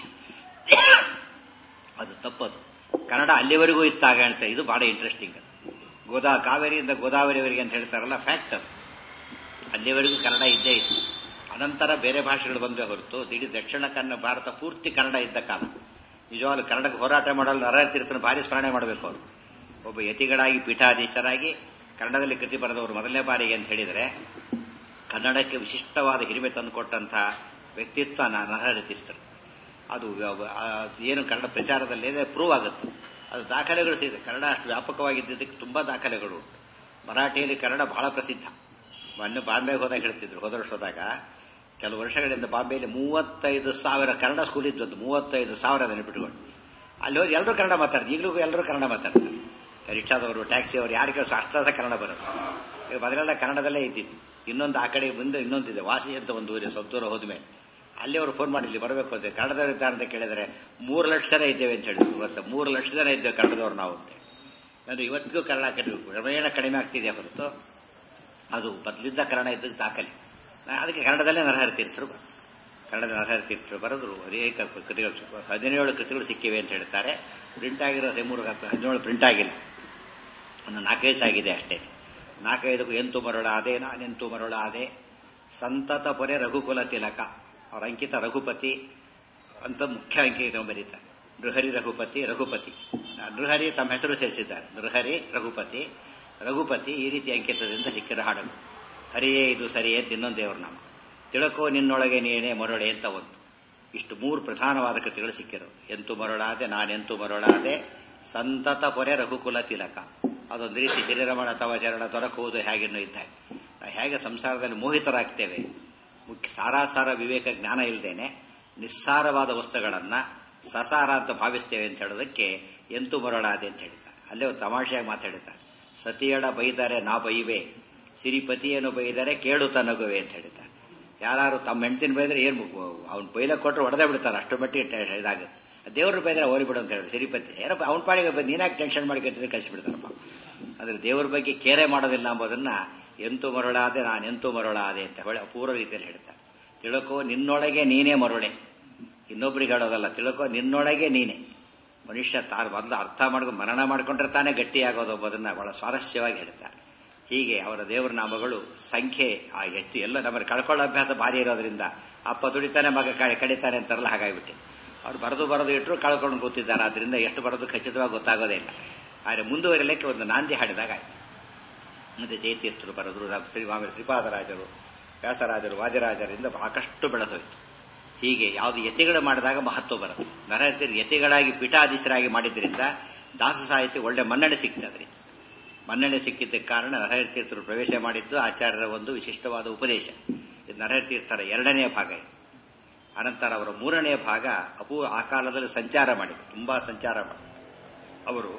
ಅದು ತಪ್ಪದು ಕನ್ನಡ ಅಲ್ಲಿವರೆಗೂ ಇತ್ತಾಗ ಹೇಳ್ತಾರೆ ಇದು ಬಹಳ ಇಂಟ್ರೆಸ್ಟಿಂಗ್ ಅದು ಗೋದಾ ಕಾವೇರಿಯಿಂದ ಗೋದಾವರಿವರೆಗೆ ಅಂತ ಹೇಳ್ತಾರಲ್ಲ ಫ್ಯಾಕ್ಟ್ ಅದು ಅಲ್ಲಿವರೆಗೂ ಕನ್ನಡ ಇದ್ದೇ ಇತ್ತು ಅನಂತರ ಬೇರೆ ಭಾಷೆಗಳು ಬಂದೇ ಹೊರತು ಇಡೀ ದಕ್ಷಿಣ ಕನ್ನಡ ಭಾರತ ಪೂರ್ತಿ ಕನ್ನಡ ಇದ್ದ ಕಾಲ ನಿಜವಾಗ್ಲೂ ಕನ್ನಡಕ್ಕೆ ಹೋರಾಟ ಮಾಡಲು ನರತೀರ್ಥನ ಭಾರಿ ಸ್ಮರಣೆ ಮಾಡಬೇಕು ಅವರು ಒಬ್ಬ ಯತಿಗಳಾಗಿ ಪೀಠಾಧೀಶರಾಗಿ ಕನ್ನಡದಲ್ಲಿ ಕೃತಿ ಬರೆದವರು ಮೊದಲನೇ ಬಾರಿಗೆ ಅಂತ ಹೇಳಿದರೆ ಕನ್ನಡಕ್ಕೆ ವಿಶಿಷ್ಟವಾದ ಹಿರಿಮೆ ತಂದುಕೊಟ್ಟಂತಹ ವ್ಯಕ್ತಿತ್ವ ನರಹರಿ ತೀರ್ಥರು ಅದು ಏನು ಕನ್ನಡ ಪ್ರಚಾರದಲ್ಲಿ ಪ್ರೂವ್ ಆಗುತ್ತೆ ಅದು ದಾಖಲೆಗಳು ಸಿಗುತ್ತೆ ಕನ್ನಡ ಅಷ್ಟು ವ್ಯಾಪಕವಾಗಿದ್ದಕ್ಕೆ ತುಂಬಾ ದಾಖಲೆಗಳು ಉಂಟು ಮರಾಠಿಯಲ್ಲಿ ಕನ್ನಡ ಬಹಳ ಪ್ರಸಿದ್ಧ ಮೊನ್ನೆ ಬಾಂಬೆಗೆ ಹೋದಾಗ ಹೇಳ್ತಿದ್ರು ಹೋದ ವರ್ಷ ಹೋದಾಗ ಕೆಲವು ವರ್ಷಗಳಿಂದ ಬಾಂಬೆಯಲ್ಲಿ ಮೂವತ್ತೈದು ಸಾವಿರ ಕನ್ನಡ ಸ್ಕೂಲ್ ಇದ್ದದ್ದು ಮೂವತ್ತೈದು ಸಾವಿರ ನೆನಪಿಟ್ಕೊಂಡು ಅಲ್ಲಿ ಹೋಗಿ ಎಲ್ಲರೂ ಕನ್ನಡ ಮಾತಾಡ್ತಾರೆ ಈಗಲೂ ಎಲ್ಲರೂ ಕನ್ನಡ ಮಾತಾಡ್ತಾರೆ ರಿಕ್ಷಾದವರು ಟ್ಯಾಕ್ಸಿ ಅವರು ಯಾರು ಕೆಲಸ ಅಷ್ಟಾದ ಕನ್ನಡ ಬರುತ್ತೆ ಈಗ ಮೊದಲೆಲ್ಲ ಕನ್ನಡದಲ್ಲೇ ಇದ್ದಿದ್ದು ಇನ್ನೊಂದು ಆ ಕಡೆ ಮುಂದೆ ಇನ್ನೊಂದಿದೆ ವಾಸಿ ಅಂತ ಒಂದು ಊರಿದೆ ಸ್ವಲ್ಪ ದೂರ ಹೋದ್ಮೇಲೆ ಅಲ್ಲಿ ಅವರು ಫೋನ್ ಮಾಡಿ ಇಲ್ಲಿ ಬರಬೇಕು ಅಂತ ಕನ್ನಡದವ್ರು ಇದ್ದಾರೆ ಅಂತ ಕೇಳಿದರೆ ಮೂರು ಲಕ್ಷ ಜನ ಇದ್ದೇವೆ ಅಂತ ಹೇಳಿದ್ರು ಇವತ್ತು ಮೂರು ಲಕ್ಷ ಜನ ಇದ್ದೇವೆ ಕನ್ನಡದವ್ರು ನಾವು ಅಂತ ಅಂದ್ರೆ ಇವತ್ತಿಗೂ ಕನ್ನಡ ಕಡಿಮೆ ಕ್ರಮೇಣ ಕಡಿಮೆ ಆಗ್ತಿದೆ ಹೊರತು ಅದು ಬದಲಿದ್ದ ಕನ್ನಡ ಇದ್ದದ್ದು ದಾಖಲೆ ಅದಕ್ಕೆ ಕನ್ನಡದಲ್ಲೇ ನರಹರಿ ತೀರ್ಥರು ಕನ್ನಡದ ನರಹರಿ ತೀರ್ಥರು ಬರೆದ್ರು ಅನೇಕ ಕೃತಿಗಳು ಹದಿನೇಳು ಕೃತಿಗಳು ಸಿಕ್ಕಿವೆ ಅಂತ ಹೇಳ್ತಾರೆ ಪ್ರಿಂಟ್ ಆಗಿರೋ ಮೂರು ಹದಿನೇಳು ಪ್ರಿಂಟ್ ಆಗಿಲ್ಲ ಒಂದು ನಾಲ್ಕೈದು ಆಗಿದೆ ಅಷ್ಟೇ ನಾಲ್ಕೈದಕ್ಕೂ ಎಂಟು ಮರಳಾದೆ ನಾನೆಂಟು ಮರಳಾದೆ ಸಂತತ ಪೊರೆ ರಘುಕುಲ ತಿಲಕ ಅವರ ಅಂಕಿತ ರಘುಪತಿ ಅಂತ ಮುಖ್ಯ ಅಂಕಿತ ಬರೀತಾರೆ ನೃಹರಿ ರಘುಪತಿ ರಘುಪತಿ ನೃಹರಿ ತಮ್ಮ ಹೆಸರು ಸೇರಿಸಿದ್ದಾರೆ ನೃಹರಿ ರಘುಪತಿ ರಘುಪತಿ ಈ ರೀತಿ ಅಂಕಿತದಿಂದ ಸಿಕ್ಕಿರೋ ಹಾಡಲು ಹರಿಯೇ ಇದು ಸರಿಯೇ ಅಂತ ಇನ್ನೊಂದು ದೇವರ ನಾಮ ತಿಳಕೋ ನಿನ್ನೊಳಗೆ ನೀನೇ ಮರಳೆ ಅಂತ ಒಂದು ಇಷ್ಟು ಮೂರು ಪ್ರಧಾನವಾದ ಕೃತಿಗಳು ಸಿಕ್ಕಿರೋ ಎಂತು ಮರಳಾದೆ ನಾನೆಂತು ಮರಳಾದೆ ಸಂತತ ಪೊರೆ ರಘುಕುಲ ತಿಲಕ ಅದೊಂದು ರೀತಿ ಶ್ರೀರಮಣ ತವ ಚರಣ ದೊರಕುವುದು ಹೇಗೆನ್ನೋ ಇದ್ದಾಗ ನಾವು ಹೇಗೆ ಸಂಸಾರದಲ್ಲಿ ಮೋಹಿತರಾಗ್ತೇವೆ ಮುಖ್ಯ ಸಾರಾಸಾರ ವಿವೇಕ ಜ್ಞಾನ ಇಲ್ಲದೇನೆ ನಿಸ್ಸಾರವಾದ ವಸ್ತುಗಳನ್ನ ಸಸಾರ ಅಂತ ಭಾವಿಸ್ತೇವೆ ಅಂತ ಹೇಳೋದಕ್ಕೆ ಎಂತು ಮರಳಾದೆ ಅಂತ ಹೇಳ್ತಾರೆ ಅಲ್ಲೇ ಒಂದು ತಮಾಷೆಯಾಗಿ ಮಾತಾಡಿದ್ದಾರೆ ಸತಿಯಡ ಬೈದರೆ ನಾ ಬೈವೆ ಸಿರಿಪತಿಯನ್ನು ಬೈದರೆ ಕೇಳು ತನಗುವೆ ಅಂತ ಹೇಳ್ತಾರೆ ಯಾರು ತಮ್ಮ ಹೆಂಡತಿನ ಬೈದ್ರೆ ಏನು ಅವ್ನು ಬೈಲ ಕೊಟ್ಟರು ಹೊಡೆದೇ ಬಿಡ್ತಾರೆ ಅಷ್ಟು ಮಟ್ಟಿಗೆ ಇದಾಗುತ್ತೆ ದೇವರು ಬೈದ್ರೆ ಓರಿ ಬಿಡು ಅಂತ ಹೇಳಿದ್ರೆ ಸಿರಿಪತಿ ಏನಪ್ಪ ಅವ್ನ ಪಾಡಿಗೆ ಬಂದು ನೀನಾಗಿ ಟೆನ್ಷನ್ ಮಾಡ್ಕೊತಿದ್ರೆ ಕಳಿಸಿಬಿಡ್ತಾರಪ್ಪ ಅಂದ್ರೆ ದೇವ್ರ ಬಗ್ಗೆ ಕೇರೆ ಮಾಡೋದಿಲ್ಲ ಎಂಬುದನ್ನ ಎಂತು ಮರಳಾದೆ ನಾನು ಎಂತು ಮರಳಾದೆ ಅಂತ ಹೇಳಿ ಅಪೂರ್ವ ರೀತಿಯಲ್ಲಿ ಹೇಳ್ತಾರೆ ತಿಳ್ಕೋ ನಿನ್ನೊಳಗೆ ನೀನೇ ಮರುಳೆ ಇನ್ನೊಬ್ರಿಗೆ ಹೇಳೋದಲ್ಲ ತಿಳ್ಕೋ ನಿನ್ನೊಳಗೆ ನೀನೆ ಮನುಷ್ಯ ತಾನು ಮೊದಲು ಅರ್ಥ ಮಾಡ್ಕೊಂಡು ಮರಣ ಮಾಡ್ಕೊಂಡ್ರೆ ತಾನೇ ಗಟ್ಟಿಯಾಗೋದು ಎಂಬುದನ್ನ ಬಹಳ ಸ್ವಾರಸ್ಯವಾಗಿ ಹೇಳ್ತಾರೆ ಹೀಗೆ ಅವರ ದೇವರ ನಾಮಗಳು ಸಂಖ್ಯೆ ಆ ಹೆಚ್ಚು ಎಲ್ಲ ನಮ್ಮಲ್ಲಿ ಕಳ್ಕೊಳ್ಳೋ ಅಭ್ಯಾಸ ಭಾರಿ ಇರೋದ್ರಿಂದ ಅಪ್ಪ ದುಡಿತಾನೆ ಮಗ ಕಡಿತಾನೆ ಅಂತಾರಲ್ಲ ಹಾಗಾಗ್ಬಿಟ್ಟು ಅವ್ರು ಬರೆದು ಬರೆದು ಇಟ್ಟರು ಕಳ್ಕೊಂಡು ಕೂತಿದ್ದಾರೆ ಆದ್ರಿಂದ ಎಷ್ಟು ಬರೋದು ಖಚಿತವಾಗಿ ಗೊತ್ತಾಗೋದೇ ಇಲ್ಲ ಆದರೆ ಮುಂದುವರಿಲಿಕ್ಕೆ ಒಂದು ನಾಂದಿ ಹಾಡಿದಾಗ ಆಯ್ತು ಮತ್ತೆ ಜಯತೀರ್ಥರು ಬರೆದ್ರು ಶ್ರೀ ಆಮೇಲೆ ಶ್ರೀಪಾದರಾಜರು ವ್ಯಾಸರಾಜರು ವಾದಿರಾಜರಿಂದ ಸಾಕಷ್ಟು ಬೆಳೆಸೋಯ್ತು ಹೀಗೆ ಯಾವುದು ಯತಿಗಳು ಮಾಡಿದಾಗ ಮಹತ್ವ ಬರುತ್ತೆ ನರಹರಿಯರು ಯತಿಗಳಾಗಿ ಪೀಠಾಧೀಶರಾಗಿ ಮಾಡಿದ್ರಿಂದ ದಾಸ ಸಾಹಿತ್ಯ ಒಳ್ಳೆ ಮನ್ನಣೆ ಸಿಕ್ಕಿದೆ ಅದರಿಂದ ಮನ್ನಣೆ ಸಿಕ್ಕಿದ್ದಕ್ಕೆ ಕಾರಣ ನರಹರಿತೀರ್ಥರು ಪ್ರವೇಶ ಮಾಡಿದ್ದು ಆಚಾರ್ಯರ ಒಂದು ವಿಶಿಷ್ಟವಾದ ಉಪದೇಶ ಇದು ನರಹರಿತೀರ್ಥರ ಎರಡನೆಯ ಭಾಗ ಇದು ಅನಂತರ ಅವರ ಮೂರನೆಯ ಭಾಗ ಅಪೂ ಆ ಕಾಲದಲ್ಲಿ ಸಂಚಾರ ಮಾಡಿದರು ತುಂಬಾ ಸಂಚಾರ ಮಾಡಿ ಅವರು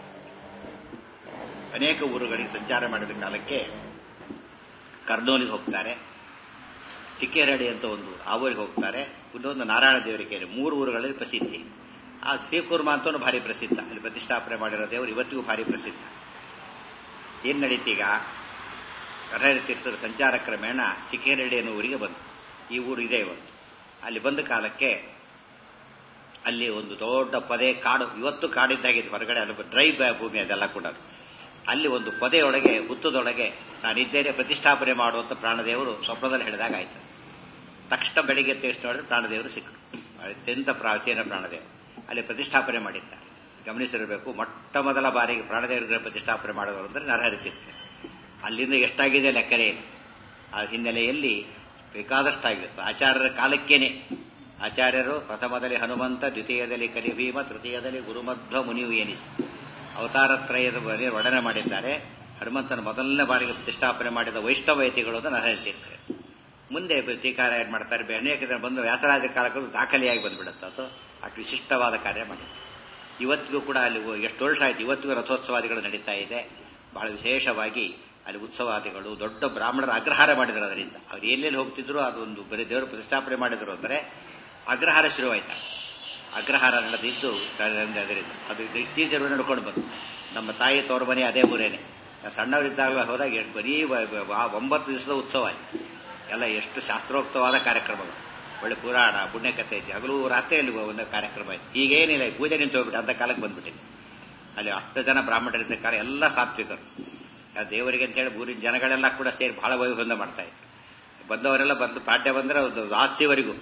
ಅನೇಕ ಊರುಗಳಿಗೆ ಸಂಚಾರ ಮಾಡಿದ ಕಾಲಕ್ಕೆ ಕರ್ನೂಲಿಗೆ ಹೋಗ್ತಾರೆ ಚಿಕ್ಕೇರಡಿ ಅಂತ ಒಂದು ಆ ಊರಿಗೆ ಹೋಗ್ತಾರೆ ಇನ್ನೊಂದು ನಾರಾಯಣ ದೇವರಿಗೆ ಮೂರು ಊರುಗಳಲ್ಲಿ ಪ್ರಸಿದ್ಧಿ ಆ ಶ್ರೀಕೂರ್ಮ ಅಂತ ಭಾರಿ ಪ್ರಸಿದ್ಧ ಅಲ್ಲಿ ಪ್ರತಿಷ್ಠಾಪನೆ ಮಾಡಿರೋ ದೇವರು ಇವತ್ತಿಗೂ ಭಾರಿ ಪ್ರಸಿದ್ಧ ಏನ್ ನಡೀತೀಗ ತೀರ್ಥರ ಸಂಚಾರ ಕ್ರಮೇಣ ಚಿಕ್ಕೇರಡಿ ಅನ್ನೋ ಊರಿಗೆ ಬಂತು ಈ ಊರು ಇದೆ ಇವತ್ತು ಅಲ್ಲಿ ಬಂದ ಕಾಲಕ್ಕೆ ಅಲ್ಲಿ ಒಂದು ದೊಡ್ಡ ಪೊದೆ ಕಾಡು ಇವತ್ತು ಕಾಡಿದ್ದಾಗಿದ್ದು ಹೊರಗಡೆ ಅಲ್ಲಿ ಡ್ರೈ ಭೂಮಿ ಅದೆಲ್ಲ ಕೂಡ ಅಲ್ಲಿ ಒಂದು ಪೊದೆಯೊಳಗೆ ಹುತ್ತದೊಳಗೆ ನಾನಿದ್ದೇನೆ ಪ್ರತಿಷ್ಠಾಪನೆ ಮಾಡುವಂತ ಪ್ರಾಣದೇವರು ಸ್ವಪ್ನದಲ್ಲಿ ಹೇಳಿದಾಗ ಆಯ್ತು ತಕ್ಷಣ ಬೆಳಿಗ್ಗೆ ತೇಷ್ಟು ನೋಡಿದ್ರೆ ಪ್ರಾಣದೇವರು ಸಿಕ್ಕರು ಅತ್ಯಂತ ಪ್ರಾಚೀನ ಪ್ರಾಣದೇವರು ಅಲ್ಲಿ ಪ್ರತಿಷ್ಠಾಪನೆ ಮಾಡಿದ್ದಾರೆ ಗಮನಿಸಿರಬೇಕು ಮೊಟ್ಟ ಮೊದಲ ಬಾರಿಗೆ ಪ್ರಾಣದೇವರ ಪ್ರತಿಷ್ಠಾಪನೆ ಮಾಡೋದು ಅಂದ್ರೆ ನರಹರಿತಿರ್ತಾರೆ ಅಲ್ಲಿಂದ ಎಷ್ಟಾಗಿದೆ ಲೆಕ್ಕನೇ ಇಲ್ಲ ಆ ಹಿನ್ನೆಲೆಯಲ್ಲಿ ಬೇಕಾದಷ್ಟಾಗಿರುತ್ತೆ ಆಚಾರ್ಯರ ಕಾಲಕ್ಕೇನೆ ಆಚಾರ್ಯರು ಪ್ರಥಮದಲ್ಲಿ ಹನುಮಂತ ದ್ವಿತೀಯದಲ್ಲಿ ಕಲಿಭೀಮ ತೃತೀಯದಲ್ಲಿ ಗುರುಮಧ್ವ ಮುನಿಯು ಎನಿಸಿ ಅವತಾರತ್ರಯದ ಬಗ್ಗೆ ವರ್ಣನೆ ಮಾಡಿದ್ದಾರೆ ಹನುಮಂತನ ಮೊದಲನೇ ಬಾರಿಗೆ ಪ್ರತಿಷ್ಠಾಪನೆ ಮಾಡಿದ ವೈಷ್ಣವಯತಿಗಳು ಅಂತ ನರಹರಿತಿರ್ತಾರೆ ಮುಂದೆ ಟೀಕಾರ ಏನ್ ಮಾಡ್ತಾರೆ ಅನೇಕ ಜನ ಬಂದು ವ್ಯಾಸರಾಜ ಕಾಲಕ್ಕೂ ದಾಖಲೆಯಾಗಿ ಬಂದ್ಬಿಡುತ್ತೆ ಅದು ಅಷ್ಟು ವಿಶಿಷ್ಟವಾದ ಕಾರ್ಯ ಮಾಡಿದೆ ಇವತ್ತಿಗೂ ಕೂಡ ಅಲ್ಲಿ ಎಷ್ಟು ವರ್ಷ ಆಯ್ತು ಇವತ್ತಿಗೂ ರಥೋತ್ಸವಾದಿಗಳು ನಡೀತಾ ಇದೆ ಬಹಳ ವಿಶೇಷವಾಗಿ ಅಲ್ಲಿ ಉತ್ಸವಾದಿಗಳು ದೊಡ್ಡ ಬ್ರಾಹ್ಮಣರ ಅಗ್ರಹಾರ ಮಾಡಿದ್ರು ಅದರಿಂದ ಅವ್ರು ಎಲ್ಲೆಲ್ಲಿ ಹೋಗ್ತಿದ್ರು ಅದೊಂದು ಬರೀ ದೇವರು ಪ್ರತಿಷ್ಠಾಪನೆ ಮಾಡಿದ್ರು ಅಂದರೆ ಅಗ್ರಹಾರ ಶುರುವಾಯ್ತು ಅಗ್ರಹಾರ ನಡೆದಿದ್ದು ಅದರಿಂದ ಅದು ಇತ್ತೀಚೆಗೆ ನಡ್ಕೊಂಡು ಬಂತು ನಮ್ಮ ತಾಯಿ ತೋರ ಮನೆ ಅದೇ ಊರೇನೆ ಸಣ್ಣವರಿದ್ದಾಗ ಹೋದಾಗ ಎಷ್ಟು ಬರೀ ಒಂಬತ್ತು ದಿವಸದ ಉತ್ಸವ ಎಲ್ಲ ಎಷ್ಟು ಶಾಸ್ತ್ರೋಕ್ತವಾದ ಕಾರ್ಯಕ್ರಮಗಳು ಒಳ್ಳೆ ಪುರಾಣ ಪುಣ್ಯಕಥೆ ಐತಿ ಹಗಲು ರಾತ್ರಿಯಲ್ಲಿ ಒಂದು ಕಾರ್ಯಕ್ರಮ ಐತಿ ಈಗೇನಿಲ್ಲ ಪೂಜೆ ನಿಂತು ಹೋಗ್ಬಿಟ್ಟು ಅಂತ ಕಾಲಕ್ಕೆ ಬಂದ್ಬಿಟ್ಟಿದೆ ಅಲ್ಲಿ ಅಷ್ಟು ಜನ ಬ್ರಾಹ್ಮಣರಿದ್ದ ಕಾಲ ಎಲ್ಲ ಸಾತ್ವಿಕರು ದೇವರಿಗೆ ಅಂತೇಳಿ ಊರಿನ ಜನಗಳೆಲ್ಲ ಕೂಡ ಸೇರಿ ಬಹಳ ವೈಭವ ಮಾಡ್ತಾ ಇದ್ರು ಬಂದವರೆಲ್ಲ ಬಂದು ಪಾಠ್ಯ ಬಂದ್ರೆ ಒಂದು ರಾತ್ರಿವರೆಗೂ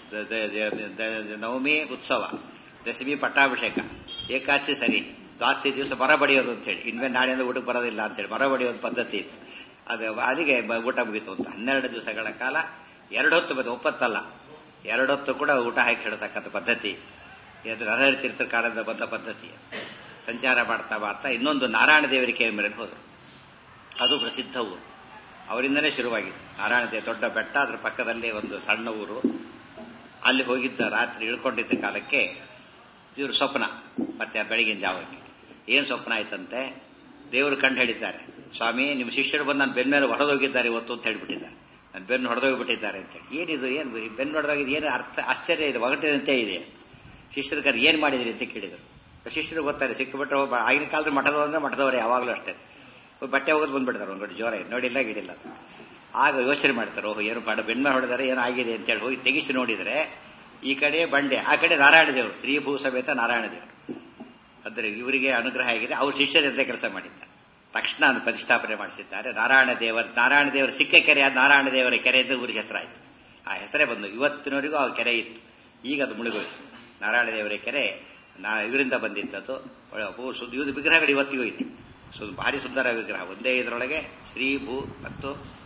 ನವಮಿ ಉತ್ಸವ ದಶಮಿ ಪಟ್ಟಾಭಿಷೇಕ ಏಕಾಚಿ ಸರಿ ದ್ವಾದಶಿ ದಿವಸ ಮರ ಬಡಿಯೋದು ಅಂತೇಳಿ ಇನ್ಮೇಲೆ ನಾಳೆಯಿಂದ ಊಟಕ್ಕೆ ಬರೋದಿಲ್ಲ ಅಂತೇಳಿ ಮರ ಬಡಿಯೋದು ಪದ್ಧತಿ ಇತ್ತು ಅದು ಅಲ್ಲಿಗೆ ಊಟ ಮುಗೀತು ಅಂತ ಹನ್ನೆರಡು ದಿವಸಗಳ ಕಾಲ ಎರಡು ಹೊತ್ತು ಬಂದು ಒಪ್ಪತ್ತಲ್ಲ ಎರಡು ಹೊತ್ತು ಕೂಡ ಊಟ ಹಾಕಿ ಹೇಳ್ತಕ್ಕಂಥ ಪದ್ಧತಿ ಇದು ನರಹರಿ ತೀರ್ಥ ಕಾಲದಿಂದ ಬಂದ ಪದ್ಧತಿ ಸಂಚಾರ ಮಾಡ್ತಾ ಮಾಡ್ತಾ ಇನ್ನೊಂದು ನಾರಾಯಣ ದೇವರಿಗೆ ಮೇಲೆ ಹೋದರು ಅದು ಪ್ರಸಿದ್ಧ ಊರು ಅವರಿಂದನೇ ಶುರುವಾಗಿತ್ತು ನಾರಾಯಣ ದೇವ ದೊಡ್ಡ ಬೆಟ್ಟ ಅದ್ರ ಪಕ್ಕದಲ್ಲಿ ಒಂದು ಸಣ್ಣ ಊರು ಅಲ್ಲಿ ಹೋಗಿದ್ದ ರಾತ್ರಿ ಇಳ್ಕೊಂಡಿದ್ದ ಕಾಲಕ್ಕೆ ಇವರು ಸ್ವಪ್ನ ಮತ್ತೆ ಬೆಳಗಿನ ಜಾವಕ್ಕೆ ಏನ್ ಸ್ವಪ್ನ ಆಯ್ತಂತೆ ದೇವರು ಕಂಡು ಹೇಳಿದ್ದಾರೆ ಸ್ವಾಮಿ ನಿಮ್ಮ ಶಿಷ್ಯರು ಬಂದು ನನ್ನ ಬೆನ್ನ ಮೇಲೆ ಹೊಡೆದೋಗಿದ್ದಾರೆ ಇವತ್ತು ಅಂತ ಹೇಳ್ಬಿಟ್ಟಿದ್ದಾರೆ ನನ್ನ ಬೆನ್ನು ಹೊಡೆದೋಗ್ಬಿಟ್ಟಿದ್ದಾರೆ ಅಂತೇಳಿ ಏನಿದು ಏನು ಬೆನ್ನು ಹೊಡೆದೋಗಿದ್ದು ಏನು ಅರ್ಥ ಆಶ್ಚರ್ಯ ಇದೆ ಒಗಟಿನಂತೆ ಇದೆ ಶಿಷ್ಯರ ಕರ್ ಏನ್ ಮಾಡಿದ್ರಿ ಅಂತ ಕೇಳಿದರು ಶಿಷ್ಯರು ಗೊತ್ತಾರೆ ಸಿಕ್ಕಿಬಿಟ್ರೆ ಆಗಿನ ಕಾಲದ ಮಠದವ್ರು ಅಂದ್ರೆ ಮಠದವರೇ ಯಾವಾಗಲೂ ಅಷ್ಟೇ ಬಟ್ಟೆ ಹೋಗೋದು ಬಂದ್ಬಿಡ್ತಾರೆ ಒಂದು ಜೋರ ನೋಡಿಲ್ಲ ಗಿಡಿಲ್ಲ ಆಗ ಯೋಚನೆ ಮಾಡ್ತಾರೆ ಓಹೋ ಏನು ಮಾಡ ಬೆನ್ನ ಹೊಡೆದಾರೆ ಏನೋ ಆಗಿದೆ ಅಂತೇಳಿ ಹೋಗಿ ತೆಗಿಸಿ ನೋಡಿದರೆ ಈ ಕಡೆ ಬಂಡೆ ಆ ಕಡೆ ನಾರಾಯಣ ದೇವರು ಶ್ರೀಭೂ ಸಮೇತ ನಾರಾಯಣ ದೇವರು ಅಂದ್ರೆ ಇವರಿಗೆ ಅನುಗ್ರಹ ಆಗಿದೆ ಅವ್ರ ಶಿಷ್ಯರಂತೆ ಕೆಲಸ ಮಾಡಿದ್ದಾರೆ ತಕ್ಷಣ ಅದು ಪ್ರತಿಷ್ಠಾಪನೆ ಮಾಡಿಸಿದ್ದಾರೆ ನಾರಾಯಣ ದೇವರ ನಾರಾಯಣ ದೇವರ ಸಿಕ್ಕ ಕೆರೆ ನಾರಾಯಣ ದೇವರ ಕೆರೆ ಅಂತ ಊರಿಗೆ ಹೆಸರಾಯಿತು ಆ ಹೆಸರೇ ಬಂದು ಇವತ್ತಿನವರೆಗೂ ಆ ಕೆರೆ ಇತ್ತು ಈಗ ಅದು ಮುಳುಗೋಯ್ತು ನಾರಾಯಣ ದೇವರ ಕೆರೆ ನಾ ಇವರಿಂದ ಬಂದಿದ್ದದು ಇದು ವಿಗ್ರಹಗಳು ಇವತ್ತಿಗೂ ಇದೆ ಸೊ ಭಾರಿ ಸುಂದರ ವಿಗ್ರಹ ಒಂದೇ ಇದರೊಳಗೆ ಶ್ರೀ ಭೂ ಮತ್ತು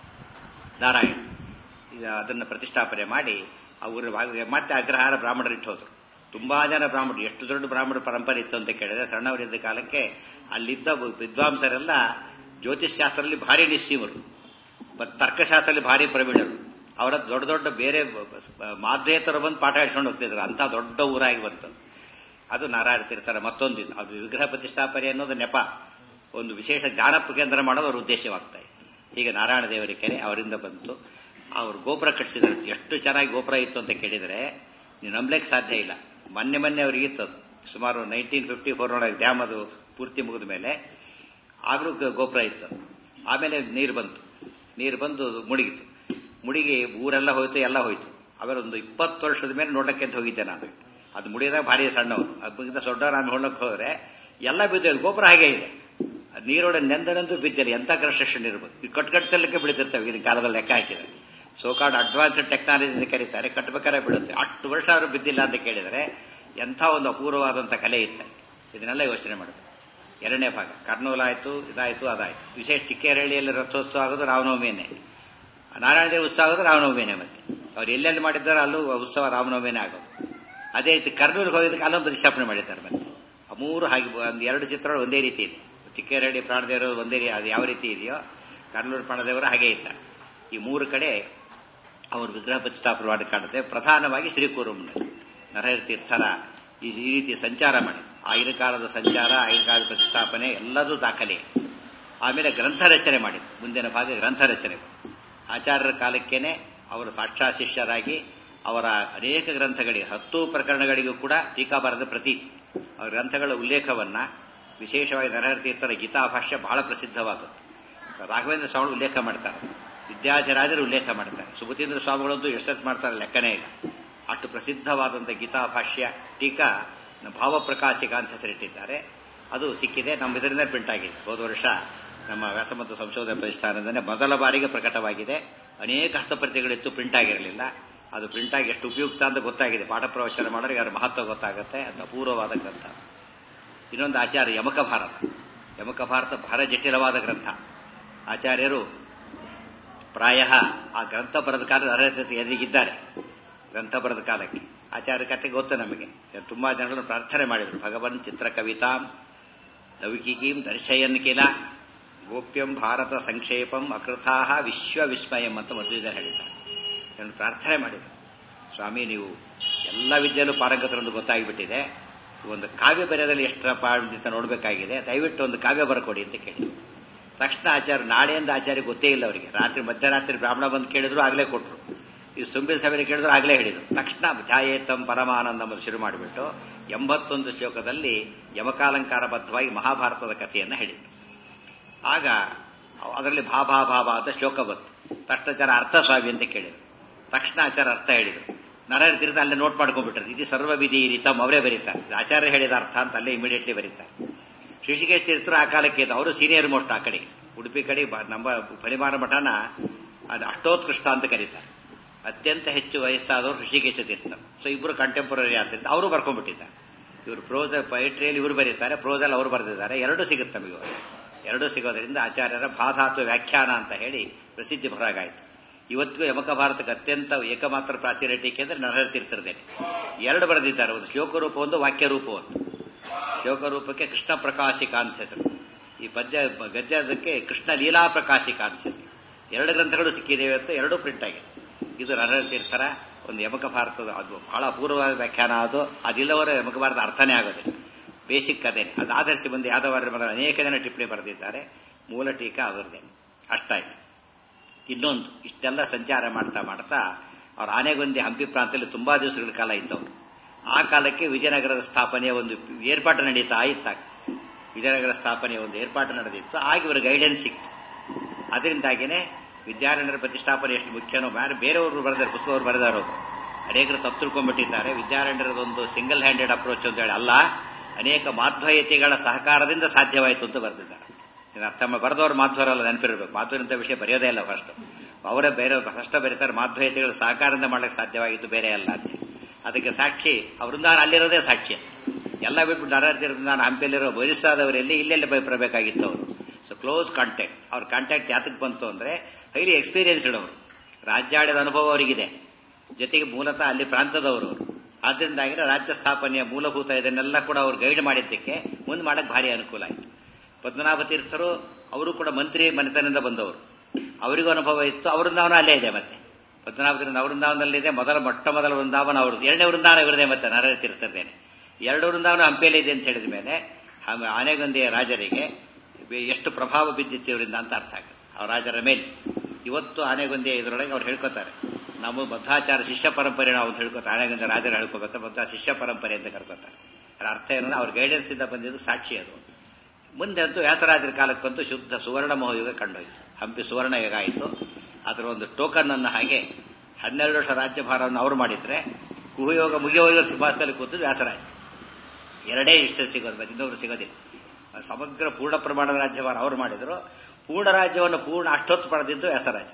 ನಾರಾಯಣ ಅದನ್ನು ಪ್ರತಿಷ್ಠಾಪನೆ ಮಾಡಿ ಅವರು ಮತ್ತೆ ಅಗ್ರಹಾರ ಬ್ರಾಹ್ಮಣರು ಇಟ್ಟು ಹೋದ್ರು ತುಂಬಾ ಜನ ಬ್ರಾಹ್ಮಣರು ಎಷ್ಟು ದೊಡ್ಡ ಬ್ರಾಹ್ಮಣ ಪರಂಪರೆ ಇತ್ತು ಅಂತ ಕೇಳಿದ್ರೆ ಸಣ್ಣವರಿದ್ದ ಕಾಲಕ್ಕೆ ಅಲ್ಲಿದ್ದ ವಿದ್ವಾಂಸರೆಲ್ಲ ಜ್ಯೋತಿಷ್ಶಾಸ್ತ್ರದಲ್ಲಿ ಭಾರಿ ನಿಶ್ಚೀಮರು ಮತ್ತು ತರ್ಕಶಾಸ್ತ್ರದಲ್ಲಿ ಭಾರಿ ಪ್ರವೀಣರು ಅವರ ದೊಡ್ಡ ದೊಡ್ಡ ಬೇರೆ ಮಾಧ್ವೇತರು ಬಂದು ಪಾಠ ಹೇಳ್ಕೊಂಡು ಹೋಗ್ತಿದ್ರು ಅಂತ ದೊಡ್ಡ ಊರಾಗಿ ಬಂತು ಅದು ನಾರಾಯಣ ತೀರ್ಥರ ಮತ್ತೊಂದು ಅದು ವಿಗ್ರಹ ಪ್ರತಿಷ್ಠಾಪನೆ ಅನ್ನೋದು ನೆಪ ಒಂದು ವಿಶೇಷ ಜ್ಞಾನ ಕೇಂದ್ರ ಮಾಡೋದು ಅವ್ರ ಉದ್ದೇಶವಾಗ್ತಾ ಇತ್ತು ಈಗ ನಾರಾಯಣ ದೇವರ ಕೆರೆ ಅವರಿಂದ ಬಂತು ಅವರು ಗೋಪುರ ಕಟ್ಟಿಸಿದ್ರು ಎಷ್ಟು ಚೆನ್ನಾಗಿ ಗೋಪುರ ಇತ್ತು ಅಂತ ಕೇಳಿದರೆ ನೀವು ನಂಬಲಿಕ್ಕೆ ಸಾಧ್ಯ ಇಲ್ಲ ಮೊನ್ನೆ ಮೊನ್ನೆ ಅವ್ರಿಗೆ ಇತ್ತು ಅದು ಸುಮಾರು ನೈನ್ಟೀನ್ ಫಿಫ್ಟಿ ಫೋರ್ನೊಳಗೆ ಡ್ಯಾಮ್ ಅದು ಪೂರ್ತಿ ಮುಗಿದ ಮೇಲೆ ಆಗಲೂ ಗೋಪುರ ಇತ್ತು ಆಮೇಲೆ ನೀರು ಬಂತು ನೀರು ಬಂದು ಮುಳುಗಿತು ಮುಳುಗಿ ಊರೆಲ್ಲ ಹೋಯ್ತು ಎಲ್ಲ ಹೋಯ್ತು ಆಮೇಲೆ ಒಂದು ಇಪ್ಪತ್ತು ವರ್ಷದ ಮೇಲೆ ನೋಡಕ್ಕೆ ಅಂತ ಹೋಗಿದ್ದೆ ನಾನು ಅದು ಮುಡಿಯೋದಾಗ ಭಾರಿ ಸಣ್ಣವರು ಅದಕ್ಕಿಂತ ದೊಡ್ಡವ್ರು ನಾನು ನೋಡಕ್ಕೆ ಹೋದ್ರೆ ಎಲ್ಲ ಬಿದ್ದು ಗೋಪುರ ಹಾಗೆ ಇದೆ ನೀರೊಳಗೆ ನೆಂದನಂತೂ ಬಿದ್ದಿಲ್ಲ ಎಂಥ ಕನ್ಸ್ಟ್ರಕ್ಷನ್ ಇರ್ಬೋದು ಈ ಕಟ್ಕಟ್ಟಲಿಕ್ಕೆ ಬೀಳ್ತಿರ್ತವೆ ಈಗಿನ ಕಾಲದಲ್ಲಿ ಲೆಕ್ಕ ಹಾಕಿದ್ರೆ ಸೋ ಕಾರ್ಡ್ ಅಡ್ವಾನ್ಸ್ಡ್ ಟೆಕ್ನಾಲಜಿ ಅಂತ ಕರೀತಾರೆ ಕಟ್ಟಬೇಕಾದ್ರೆ ಬೀಳುತ್ತೆ ಅಷ್ಟು ವರ್ಷ ಅವರು ಬಿದ್ದಿಲ್ಲ ಅಂತ ಕೇಳಿದರೆ ಎಂಥ ಒಂದು ಅಪೂರ್ವವಾದಂಥ ಕಲೆ ಇತ್ತು ಇದನ್ನೆಲ್ಲ ಯೋಚನೆ ಮಾಡೋದು ಎರಡನೇ ಭಾಗ ಕರ್ನೂಲ್ ಆಯಿತು ಇದಾಯಿತು ಅದಾಯಿತು ವಿಶೇಷ ಚಿಕ್ಕೇರಳ್ಳಿಯಲ್ಲಿ ರಥೋತ್ಸವ ಆಗೋದು ರಾಮನವಮಿಯನ್ನೇ ನಾರಾಯಣ ದೇವ ಉತ್ಸವ ಆಗೋದು ರಾಮನವಮಿನೇ ಮತ್ತೆ ಅವ್ರು ಎಲ್ಲೆಲ್ಲಿ ಮಾಡಿದ್ದಾರೋ ಅಲ್ಲೂ ಉತ್ಸವ ರಾಮನವಮಿನೇ ಆಗೋದು ಅದೇ ರೀತಿ ಕರ್ನೂಲ್ಗೆ ಹೋಗಿದ್ದಕ್ಕೆ ಅಲ್ಲೊಂದು ಪ್ರತಿಷ್ಠಾಪನೆ ಮಾಡಿದ್ದಾರೆ ಮತ್ತೆ ಆ ಮೂರು ಹಾಗೆ ಒಂದು ಎರಡು ಚಿತ್ರಗಳು ಒಂದೇ ರೀತಿ ಇದೆ ಚಿಕ್ಕೇರಳ್ಳಿ ಪ್ರಾಣದೇವರು ಒಂದೇ ಅದು ಯಾವ ರೀತಿ ಇದೆಯೋ ಕರ್ನೂರು ಪ್ರಾಣದೇವರು ಹಾಗೆ ಇದ್ದಾರೆ ಈ ಮೂರು ಕಡೆ ಅವರು ವಿಗ್ರಹ ಪ್ರತಿಷ್ಠಾಪನೆ ಮಾಡಿ ಕಾಣುತ್ತೆ ಪ್ರಧಾನವಾಗಿ ಶ್ರೀಕೂರುಮ್ನಲ್ಲಿ ನರಹರಿ ತೀರ್ಥರ ಈ ರೀತಿ ಸಂಚಾರ ಮಾಡಿ ಆಗಿನ ಕಾಲದ ಸಂಚಾರ ಆಗಿನ ಕಾಲದ ಪ್ರತಿಷ್ಠಾಪನೆ ಎಲ್ಲದೂ ದಾಖಲೆ ಆಮೇಲೆ ಗ್ರಂಥ ರಚನೆ ಮಾಡಿದ್ದು ಮುಂದಿನ ಭಾಗ ಗ್ರಂಥ ರಚನೆ ಆಚಾರ್ಯರ ಕಾಲಕ್ಕೇನೆ ಅವರು ಸಾಕ್ಷಾತ್ ಶಿಷ್ಯರಾಗಿ ಅವರ ಅನೇಕ ಗ್ರಂಥಗಳಿಗೆ ಹತ್ತು ಪ್ರಕರಣಗಳಿಗೂ ಕೂಡ ಟೀಕಾ ಬರೆದ ಪ್ರತೀತಿ ಅವರ ಗ್ರಂಥಗಳ ಉಲ್ಲೇಖವನ್ನ ವಿಶೇಷವಾಗಿ ನರಹರಿ ತೀರ್ಥರ ಗೀತಾಭಾಷ್ಯ ಬಹಳ ಪ್ರಸಿದ್ಧವಾದದ್ದು ರಾಘವೇಂದ್ರ ಸ್ವಾಮಿ ಉಲ್ಲೇಖ ಮಾಡ್ತಾರೆ ವಿದ್ಯಾಧಿರಾಜರು ಉಲ್ಲೇಖ ಮಾಡ್ತಾರೆ ಸುಭತೀಂದ್ರ ಸ್ವಾಮಿಗಳಂತೂ ಎಷ್ಟೊತ್ತು ಮಾಡ್ತಾರೆ ಲೆಕ್ಕನೇ ಇಲ್ಲ ಅಷ್ಟು ಪ್ರಸಿದ್ಧವಾದಂಥ ಗೀತಾಭಾಷ್ಯ ಟೀಕಾ ಭಾವಪ್ರಕಾಶಿಕ ಅಂತ ಹೆಸರಿಟ್ಟಿದ್ದಾರೆ ಅದು ಸಿಕ್ಕಿದೆ ನಮ್ಮ ಇದರಿಂದ ಪ್ರಿಂಟ್ ಆಗಿದೆ ಹೋದ ವರ್ಷ ನಮ್ಮ ವ್ಯಾಸಮಂತ ಸಂಶೋಧನಾ ಪ್ರತಿಷ್ಠಾನದಿಂದಲೇ ಮೊದಲ ಬಾರಿಗೆ ಪ್ರಕಟವಾಗಿದೆ ಅನೇಕ ಹಸ್ತಪ್ರತಿಗಳಿತ್ತು ಪ್ರಿಂಟ್ ಆಗಿರಲಿಲ್ಲ ಅದು ಪ್ರಿಂಟ್ ಆಗಿ ಎಷ್ಟು ಉಪಯುಕ್ತ ಅಂತ ಗೊತ್ತಾಗಿದೆ ಪಾಠ ಪ್ರವಚನ ಮಾಡೋರಿಗೆ ಅದರ ಮಹತ್ವ ಗೊತ್ತಾಗುತ್ತೆ ಅದು ಅಪೂರ್ವವಾದ ಗ್ರಂಥ ಇನ್ನೊಂದು ಆಚಾರ್ಯ ಯಮಕ ಭಾರತ ಯಮಕ ಭಾರತ ಬಹಳ ಜಟಿಲವಾದ ಗ್ರಂಥ ಆಚಾರ್ಯರು ಪ್ರಾಯ ಆ ಗ್ರಂಥ ಬರೆದ ಕಾಲದ ಅರ್ಹತೆ ಎದುರಿಗಿದ್ದಾರೆ ಗ್ರಂಥ ಬರೆದ ಕಾಲಕ್ಕೆ ಆಚಾರ್ಯ ಕಥೆ ಗೊತ್ತು ನಮಗೆ ತುಂಬಾ ಜನಗಳನ್ನು ಪ್ರಾರ್ಥನೆ ಮಾಡಿದರು ಭಗವನ್ ಚಿತ್ರ ಕವಿತಾಂ ಲೌಕಿಕೀಂ ದರ್ಶಯನ್ ಕಿಲ ಗೋಪ್ಯಂ ಭಾರತ ಸಂಕ್ಷೇಪಂ ಅಕೃಥಾ ವಿಶ್ವ ವಿಸ್ಮಯಂ ಅಂತ ಮಧ್ವಿದ ಹೇಳಿದ್ದಾರೆ ನಾನು ಪ್ರಾರ್ಥನೆ ಮಾಡಿದರು ಸ್ವಾಮಿ ನೀವು ಎಲ್ಲ ವಿದ್ಯೆಯಲ್ಲೂ ಪಾರಂಗತರೆಂದು ಗೊತ್ತಾಗಿಬಿಟ್ಟಿದೆ ಒಂದು ಕಾವ್ಯ ಬರೆಯೋದಲ್ಲಿ ಎಷ್ಟರ ಪಾಂಡಿತ ನೋಡಬೇಕಾಗಿದೆ ದಯವಿಟ್ಟು ಒಂದು ಕಾವ್ಯ ಬರ್ಕೊಡಿ ಅಂತ ಕೇಳಿ ತಕ್ಷಣ ಆಚಾರ್ಯ ನಾಳೆಯಿಂದ ಆಚಾರ್ಯ ಗೊತ್ತೇ ಇಲ್ಲ ಅವರಿಗೆ ರಾತ್ರಿ ಮಧ್ಯರಾತ್ರಿ ಬ್ರಾಹ್ಮಣ ಬಂದು ಕೇಳಿದ್ರು ಆಗಲೇ ಕೊಟ್ಟರು ಈ ಸುಂಬಿನ ಸಭೆಯಲ್ಲಿ ಕೇಳಿದ್ರು ಆಗಲೇ ಹೇಳಿದರು ತಕ್ಷಣ ಧ್ಯಾಯೇತಂ ಪರಮಾನಂದಂ ಶುರು ಮಾಡಿಬಿಟ್ಟು ಎಂಬತ್ತೊಂದು ಶ್ಲೋಕದಲ್ಲಿ ಯಮಕಾಲಂಕಾರಬದ್ಧವಾಗಿ ಮಹಾಭಾರತದ ಕಥೆಯನ್ನು ಹೇಳಿದರು ಆಗ ಅದರಲ್ಲಿ ಭಾಭಾ ಭಾಭಾ ಅಂತ ಶ್ಲೋಕ ಬಂತು ತಕ್ಷಣ ಜನ ಅರ್ಥ ಸ್ವಾಮಿ ಅಂತ ಕೇಳಿದರು ತಕ್ಷಣ ಆಚಾರ ಅರ್ಥ ಹೇಳಿದರು ನರಹರಿ ತಿರುಗಿ ಅಲ್ಲೇ ನೋಟ್ ಮಾಡ್ಕೊಂಡ್ಬಿಟ್ರು ಇದು ಸರ್ವವಿಧಿ ರೀತಮ್ ಅವರೇ ಬರೀತಾರೆ ಆಚಾರ್ಯ ಹೇಳಿದ ಅರ್ಥ ಅಂತ ಅಲ್ಲೇ ಇಮಿಡಿಯೇಟ್ಲಿ ಬರೀತಾರೆ ಋಷಿಕೇಶ್ ತೀರ್ಥರು ಆ ಕಾಲಕ್ಕೆ ಇದ್ದು ಅವರು ಸೀನಿಯರ್ ಮೋಸ್ಟ್ ಆ ಕಡೆ ಉಡುಪಿ ಕಡೆ ನಮ್ಮ ಪರಿಮಾಣ ಮಠನ ಅದು ಅಷ್ಟೋತ್ಕೃಷ್ಟ ಅಂತ ಕರೀತಾರೆ ಅತ್ಯಂತ ಹೆಚ್ಚು ವಯಸ್ಸಾದವರು ಋಷಿಕೇಶ ತೀರ್ಥರು ಸೊ ಇಬ್ಬರು ಕಂಟೆಂಪರರಿ ಆದ್ದರಿಂದ ಅವರು ಬರ್ಕೊಂಡ್ಬಿಟ್ಟಿದ್ದಾರೆ ಇವರು ಪ್ರೋಸ ಪೈಟ್ರಿಯಲ್ಲಿ ಇವರು ಬರೀತಾರೆ ಪ್ರೋಸಲ್ಲಿ ಅವರು ಬರೆದಿದ್ದಾರೆ ಎರಡೂ ಸಿಗುತ್ತೆ ನಮಗೆ ಎರಡೂ ಸಿಗೋದ್ರಿಂದ ಆಚಾರ್ಯರ ಬಾಧಾತ್ವ ವ್ಯಾಖ್ಯಾನ ಅಂತ ಹೇಳಿ ಪ್ರಸಿದ್ಧಿ ಹೊರಗಾಯಿತು ಇವತ್ತಿಗೂ ಯಮಕ ಭಾರತಕ್ಕೆ ಅತ್ಯಂತ ಏಕಮಾತ್ರ ಪ್ರಾಚೀನ ಟೀಕೆ ಅಂದ್ರೆ ನರಹರಿ ತೀರ್ಥರದೇನೆ ಎರಡು ಬರೆದಿದ್ದಾರೆ ಒಂದು ಶ್ಲೋಕ ರೂಪ ಒಂದು ವಾಕ್ಯ ರೂಪ ಒಂದು ಶ್ಲೋಕ ರೂಪಕ್ಕೆ ಕೃಷ್ಣ ಪ್ರಕಾಶಿಕ ಅಂತ ಹೆಸರು ಈ ಪದ್ಯ ಗದ್ಯದಕ್ಕೆ ಕೃಷ್ಣ ಲೀಲಾ ಪ್ರಕಾಶಿಕ ಅಂತ ಹೆಸರು ಎರಡು ಗ್ರಂಥಗಳು ಸಿಕ್ಕಿದ್ದೇವೆ ಅಂತ ಎರಡೂ ಪ್ರಿಂಟ್ ಆಗಿದೆ ಇದು ನರಹರಿ ತೀರ್ಥರ ಒಂದು ಯಮಕ ಭಾರತದ ಅದು ಬಹಳ ಅಪೂರ್ವವಾದ ವ್ಯಾಖ್ಯಾನ ಅದು ಅದಿಲ್ಲವರ ಯಮಕ ಭಾರತ ಅರ್ಥನೇ ಆಗೋದಿಲ್ಲ ಬೇಸಿಕ್ ಕಥೆನೆ ಅದು ಆಧರಿಸಿ ಬಂದು ಯಾದವಾರ್ಯ ಮಗ ಅನೇಕ ಜನ ಟಿಪ್ಪಣಿ ಬರೆದಿದ್ದಾರೆ ಮೂಲ ಟೀಕಾ ಅವರದೇ ಅಷ್ಟಾಯ್ತು ಇನ್ನೊಂದು ಇಷ್ಟೆಲ್ಲ ಸಂಚಾರ ಮಾಡ್ತಾ ಮಾಡ್ತಾ ಅವ್ರ ಆನೆಗೊಂದಿ ಹಂಪಿ ಪ್ರಾಂತದಲ್ಲಿ ತುಂಬಾ ದಿವಸಗಳ ಕಾಲ ಇದ್ದವರು ಆ ಕಾಲಕ್ಕೆ ವಿಜಯನಗರದ ಸ್ಥಾಪನೆಯ ಒಂದು ಏರ್ಪಾಟು ನಡೀತಾ ಇತ್ತಾಗ ವಿಜಯನಗರ ಸ್ಥಾಪನೆಯ ಒಂದು ಏರ್ಪಾಟು ನಡೆದಿತ್ತು ಆಗ ಇವರ ಗೈಡೆನ್ಸ್ ಸಿಕ್ತು ಅದರಿಂದಾಗಿನೇ ವಿದ್ಯಾರಣ್ಯರ ಪ್ರತಿಷ್ಠಾಪನೆ ಎಷ್ಟು ಮುಖ್ಯನೋ ಬೇರೆ ಬೇರೆಯವರು ಬರೆದಾರೆ ಪುಸ್ತಕವರು ಬರೆದಾರು ಅನೇಕರು ತಪ್ಪು ತಿಳ್ಕೊಂಡ್ಬಿಟ್ಟಿದ್ದಾರೆ ವಿದ್ಯಾರಣ್ಯರದೊಂದು ಸಿಂಗಲ್ ಹ್ಯಾಂಡೆಡ್ ಅಪ್ರೋಚ್ ಅಂತ ಹೇಳಿ ಅಲ್ಲ ಅನೇಕ ಮಾಧ್ವಯತಿಗಳ ಸಹಕಾರದಿಂದ ಸಾಧ್ಯವಾಯಿತು ಅಂತ ಬರೆದಿದ್ದಾರೆ ಅರ್ಥ ಬರೆದವರು ಮಾಧ್ವರಲ್ಲ ನೆನಪಿರಬೇಕು ಮಾಧ್ವರಂತ ವಿಷಯ ಬರೆಯೋದೇ ಇಲ್ಲ ಫಸ್ಟ್ ಅವರೇ ಬೇರೆ ಫಸ್ಟ್ ಬರೀತಾರೆ ಮಾಧ್ವಯತಿಗಳ ಸಹಕಾರದಿಂದ ಮಾಡ್ಲಿಕ್ಕೆ ಸಾಧ್ಯವಾಗಿತ್ತು ಬೇರೆ ಅಲ್ಲ ಅಂತ ಅದಕ್ಕೆ ಸಾಕ್ಷಿ ಅವರಿಂದ ಅಲ್ಲಿರೋದೇ ಸಾಕ್ಷಿ ಎಲ್ಲ ಬಿಟ್ಬಿಟ್ಟು ನರಹತ್ತಿರದ ನಾನು ಹಂಪಿಯಲ್ಲಿರೋ ವಯಸ್ಸಾದವರಲ್ಲಿ ಇಲ್ಲೆಲ್ಲಿ ಬರಬೇಕಾಗಿತ್ತು ಅವರು ಸೊ ಕ್ಲೋಸ್ ಕಾಂಟ್ಯಾಕ್ಟ್ ಅವ್ರ ಕಾಂಟ್ಯಾಕ್ಟ್ ಯಾತಕ್ಕೆ ಬಂತು ಅಂದ್ರೆ ಹೈಲಿ ಎಕ್ಸ್ಪೀರಿಯನ್ಸ್ ಇಡೋರು ರಾಜ್ಯಾಡದ ಅನುಭವ ಅವರಿಗಿದೆ ಜೊತೆಗೆ ಮೂಲತಃ ಅಲ್ಲಿ ಪ್ರಾಂತದವರು ಅವರು ಆದ್ದರಿಂದಾಗಿ ರಾಜ್ಯ ಸ್ಥಾಪನೆಯ ಮೂಲಭೂತ ಇದನ್ನೆಲ್ಲ ಕೂಡ ಅವ್ರು ಗೈಡ್ ಮಾಡಿದ್ದಕ್ಕೆ ಮುಂದೆ ಮಾಡಕ್ಕೆ ಭಾರಿ ಅನುಕೂಲ ಆಯಿತು ಪದ್ಮನಾಭ ತೀರ್ಥರು ಅವರು ಕೂಡ ಮಂತ್ರಿ ಮನೆತನದಿಂದ ಬಂದವರು ಅವರಿಗೂ ಅನುಭವ ಇತ್ತು ಅವ್ರ ವೃಂದಾವನ ಅಲ್ಲೇ ಇದೆ ಮತ್ತೆ ಪದ್ಮನಾಭ ತೀರ್ಥ ವೃಂದಾವನದಲ್ಲಿದೆ ಮೊದಲ ಮೊಟ್ಟ ಮೊದಲ ವೃಂದಾವನ ಅವ್ರದ್ದು ಎರಡನೇ ವೃಂದಾವನ ಇವರದೇ ಮತ್ತೆ ನರ ತೀರ್ಥದ್ದೇನೆ ಎರಡು ವೃಂದಾವನ ಹಂಪಿಯಲ್ಲಿ ಇದೆ ಅಂತ ಹೇಳಿದ ಮೇಲೆ ಆನೆಗೊಂದಿಯ ರಾಜರಿಗೆ ಎಷ್ಟು ಪ್ರಭಾವ ಬಿದ್ದಿತ್ತು ಇವರಿಂದ ಅಂತ ಅರ್ಥ ಆಗುತ್ತೆ ಆ ರಾಜರ ಮೇಲೆ ಇವತ್ತು ಆನೆಗೊಂದಿಯ ಇದರೊಳಗೆ ಅವ್ರು ಹೇಳ್ಕೊತಾರೆ ನಾವು ಬದ್ಧಾಚಾರ ಶಿಷ್ಯ ಪರಂಪರೆ ನಾವು ಅಂತ ಹೇಳ್ಕೊತಾರೆ ಆನೆಗೊಂದ ರಾಜರು ಹೇಳ್ಕೋಬೇಕು ಬದ್ಧ ಶಿಷ್ಯ ಪರಂಪರೆ ಅಂತ ಕರ್ಕೋತಾರೆ ಅದರ ಅರ್ಥ ಏನಂದ್ರೆ ಅವ್ರ ಗೈಡೆನ್ಸ್ ಇಂದ ಬಂದಿದ್ದು ಸಾಕ್ಷಿ ಅದು ಮುಂದೆ ಅಂತೂ ವ್ಯಾಸರಾಜರ ಕಾಲಕ್ಕಂತೂ ಶುದ್ಧ ಸುವರ್ಣ ಮಹೋಯುಗ ಕಂಡೋಯ್ತು ಹಂಪಿ ಸುವರ್ಣ ಯುಗ ಆಯಿತು ಅದರ ಒಂದು ಟೋಕನ್ ಅನ್ನ ಹಾಗೆ ಹನ್ನೆರಡು ವರ್ಷ ರಾಜ್ಯಭಾರವನ್ನು ಅವರು ಮಾಡಿದ್ರೆ ಕುಹಯೋಗ ಮುಗಿಯೋಗ ಸಿಂಹಾಸನದಲ್ಲಿ ಕೂತು ವ್ಯಾಸರಾಜ ಎರಡೇ ಇಷ್ಟ ಸಿಗೋದು ಮತ್ತೆ ಇನ್ನೊಬ್ರು ಸಿಗೋದಿಲ್ಲ ಸಮಗ್ರ ಪೂರ್ಣ ಪ್ರಮಾಣದ ರಾಜ್ಯಭಾರ ಅವರು ಮಾಡಿದ್ರು ಪೂರ್ಣ ರಾಜ್ಯವನ್ನು ಪೂರ್ಣ ಅಷ್ಟೊತ್ತು ಪಡೆದಿದ್ದು ವ್ಯಾಸರಾಜ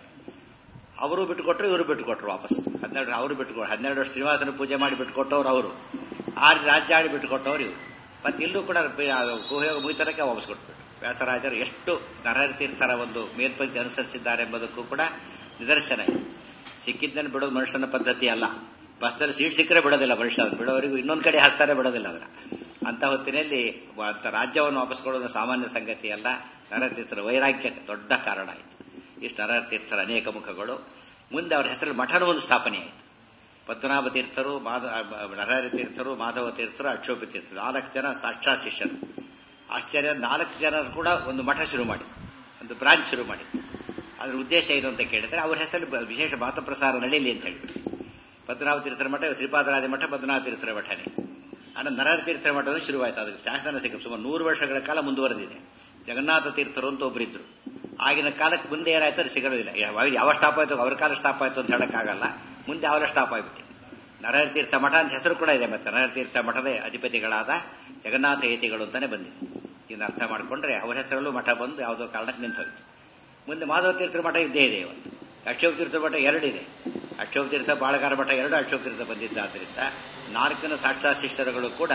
ಅವರು ಬಿಟ್ಟುಕೊಟ್ರು ಇವರು ಬಿಟ್ಟುಕೊಟ್ರು ವಾಪಸ್ ಹನ್ನೆರಡು ಅವರು ಬಿಟ್ಟುಕೊಟ್ರು ಹನ್ನೆರಡು ವರ್ಷ ಶ್ರೀನಿವಾಸನ ಪೂಜೆ ಮಾಡಿ ಬಿಟ್ಟುಕೊಟ್ಟವ್ರು ಅವರು ಆಡಿ ರಾಜ್ಯ ಆಡಿ ಬಿಟ್ಟುಕೊಟ್ಟವ್ರು ಇವರು ಮತ್ತೆ ಇಲ್ಲೂ ಕೂಡ ಕುಹಯೋಗ ಮುಗಿತನಕ್ಕೆ ವಾಪಸ್ ಕೊಟ್ಬಿಟ್ರು ವ್ಯಾಸರಾಜರು ಎಷ್ಟು ನರಹರಿ ತೀರ್ಥರ ಒಂದು ಮೇಲ್ಪಂಕ್ತಿ ಅನುಸರಿಸಿದ್ದಾರೆ ಎಂಬುದಕ್ಕೂ ಕೂಡ ನಿದರ್ಶನ ಇದೆ ಸಿಕ್ಕಿದ್ದನ್ನು ಬಿಡೋದು ಮನುಷ್ಯನ ಪದ್ಧತಿ ಅಲ್ಲ ಬಸ್ನಲ್ಲಿ ಸೀಟ್ ಸಿಕ್ಕರೆ ಬಿಡೋದಿಲ್ಲ ಮನುಷ್ಯ ಬಿಡೋವರೆಗೂ ಇನ್ನೊಂದು ಕಡೆ ಹಾಕ್ತಾರೆ ಬಿಡೋದಿಲ್ಲ ಅದನ್ನ ಅಂತ ಹೊತ್ತಿನಲ್ಲಿ ಅಂತ ರಾಜ್ಯವನ್ನು ವಾಪಸ್ ಕೊಡೋದು ಸಾಮಾನ್ಯ ಸಂಗತಿ ಅಲ್ಲ ನರತೀರ್ಥರ ವೈರಾಗ್ಯ ದೊಡ್ಡ ಕಾರಣ ಆಯಿತು ಇಷ್ಟು ನರತೀರ್ಥರ ಅನೇಕ ಮುಖಗಳು ಮುಂದೆ ಅವರ ಹೆಸರಲ್ಲಿ ಮಠನ ಒಂದು ಸ್ಥಾಪನೆ ಆಯಿತು ಪದ್ಮನಾಭ ತೀರ್ಥರು ನರಹರಿ ತೀರ್ಥರು ಮಾಧವ ತೀರ್ಥರು ಅಕ್ಷೋಪಿ ತೀರ್ಥರು ನಾಲ್ಕು ಜನ ಸಾಕ್ಷಾತ್ ಶಿಷ್ಯರು ಆಶ್ಚರ್ಯ ನಾಲ್ಕು ಜನ ಕೂಡ ಒಂದು ಮಠ ಶುರು ಮಾಡಿ ಒಂದು ಬ್ರಾಂಚ್ ಶುರು ಮಾಡಿ ಅದ್ರ ಉದ್ದೇಶ ಏನು ಅಂತ ಕೇಳಿದ್ರೆ ಅವ್ರ ಹೆಸರಲ್ಲಿ ವಿಶೇಷ ಮಾತಪ್ರಸಾರ ನಡೆಯಲಿ ಅಂತ ಹೇಳಿಬಿಟ್ಟು ಪದ್ಮನಾಭ ತೀರ್ಥರ ಮಠ ಶ್ರೀಪಾದರಾಜ ಮಠ ಪದ್ಮನಾಭ ತೀರ್ಥರ ಮಠನೇ ಆನಂದ ನರಹರಿ ತೀರ್ಥರ ಮಠ ಶುರುವಾಯಿತು ಅದಕ್ಕೆ ಶಾಸನ ಸಿಕ್ಕ ಸುಮಾರು ನೂರು ವರ್ಷಗಳ ಕಾಲ ಮುಂದುವರೆದಿದೆ ಜಗನ್ನಾಥ ತೀರ್ಥರು ಅಂತ ಒಬ್ಬರಿದ್ರು ಆಗಿನ ಕಾಲಕ್ಕೆ ಮುಂದೆ ಏನಾಯ್ತು ಅದು ಸಿಗೋದಿಲ್ಲ ಯಾವ ಸ್ಟಾಪ್ ಆಯ್ತು ಅವ್ರ ಕಾಲ ಸ್ಟಾಪ್ ಆಯ್ತು ಅಂತ ಹೇಳಕ್ಕಾಗಲ್ಲ ಮುಂದೆ ಅವರ ಸ್ಟಾಪ್ ಆಗಿಬಿಟ್ಟು ನರಹರಿ ತೀರ್ಥ ಮಠ ಅಂತ ಹೆಸರು ಕೂಡ ಇದೆ ಮತ್ತೆ ನರಹರಿ ತೀರ್ಥ ಮಠದ ಅಧಿಪತಿಗಳಾದ ಜಗನ್ನಾಥ ಯತಿಗಳು ಅಂತಾನೆ ಬಂದಿದೆ ಇದನ್ನ ಅರ್ಥ ಮಾಡಿಕೊಂಡ್ರೆ ಅವರ ಹೆಸರಲ್ಲೂ ಮಠ ಬಂದು ಯಾವುದೋ ಕಾರಣಕ್ಕೆ ನಿಂತೋಯ್ತು ಮುಂದೆ ಮಾಧವ ತೀರ್ಥರ ಮಠ ಇದ್ದೇ ಇದೆ ಇವತ್ತು ಅಕ್ಷೋಭ ತೀರ್ಥ ಮಠ ಎರಡಿದೆ ಅಕ್ಷೋಭ ತೀರ್ಥ ಬಾಳಗಾರ ಮಠ ಎರಡು ಅಕ್ಷೋಭ ತೀರ್ಥ ಬಂದಿದ್ದಾದ್ರಿಂದ ನಾಲ್ಕನ ಸಾಕ್ಷಾತ್ ಶಿಷ್ಯರುಗಳು ಕೂಡ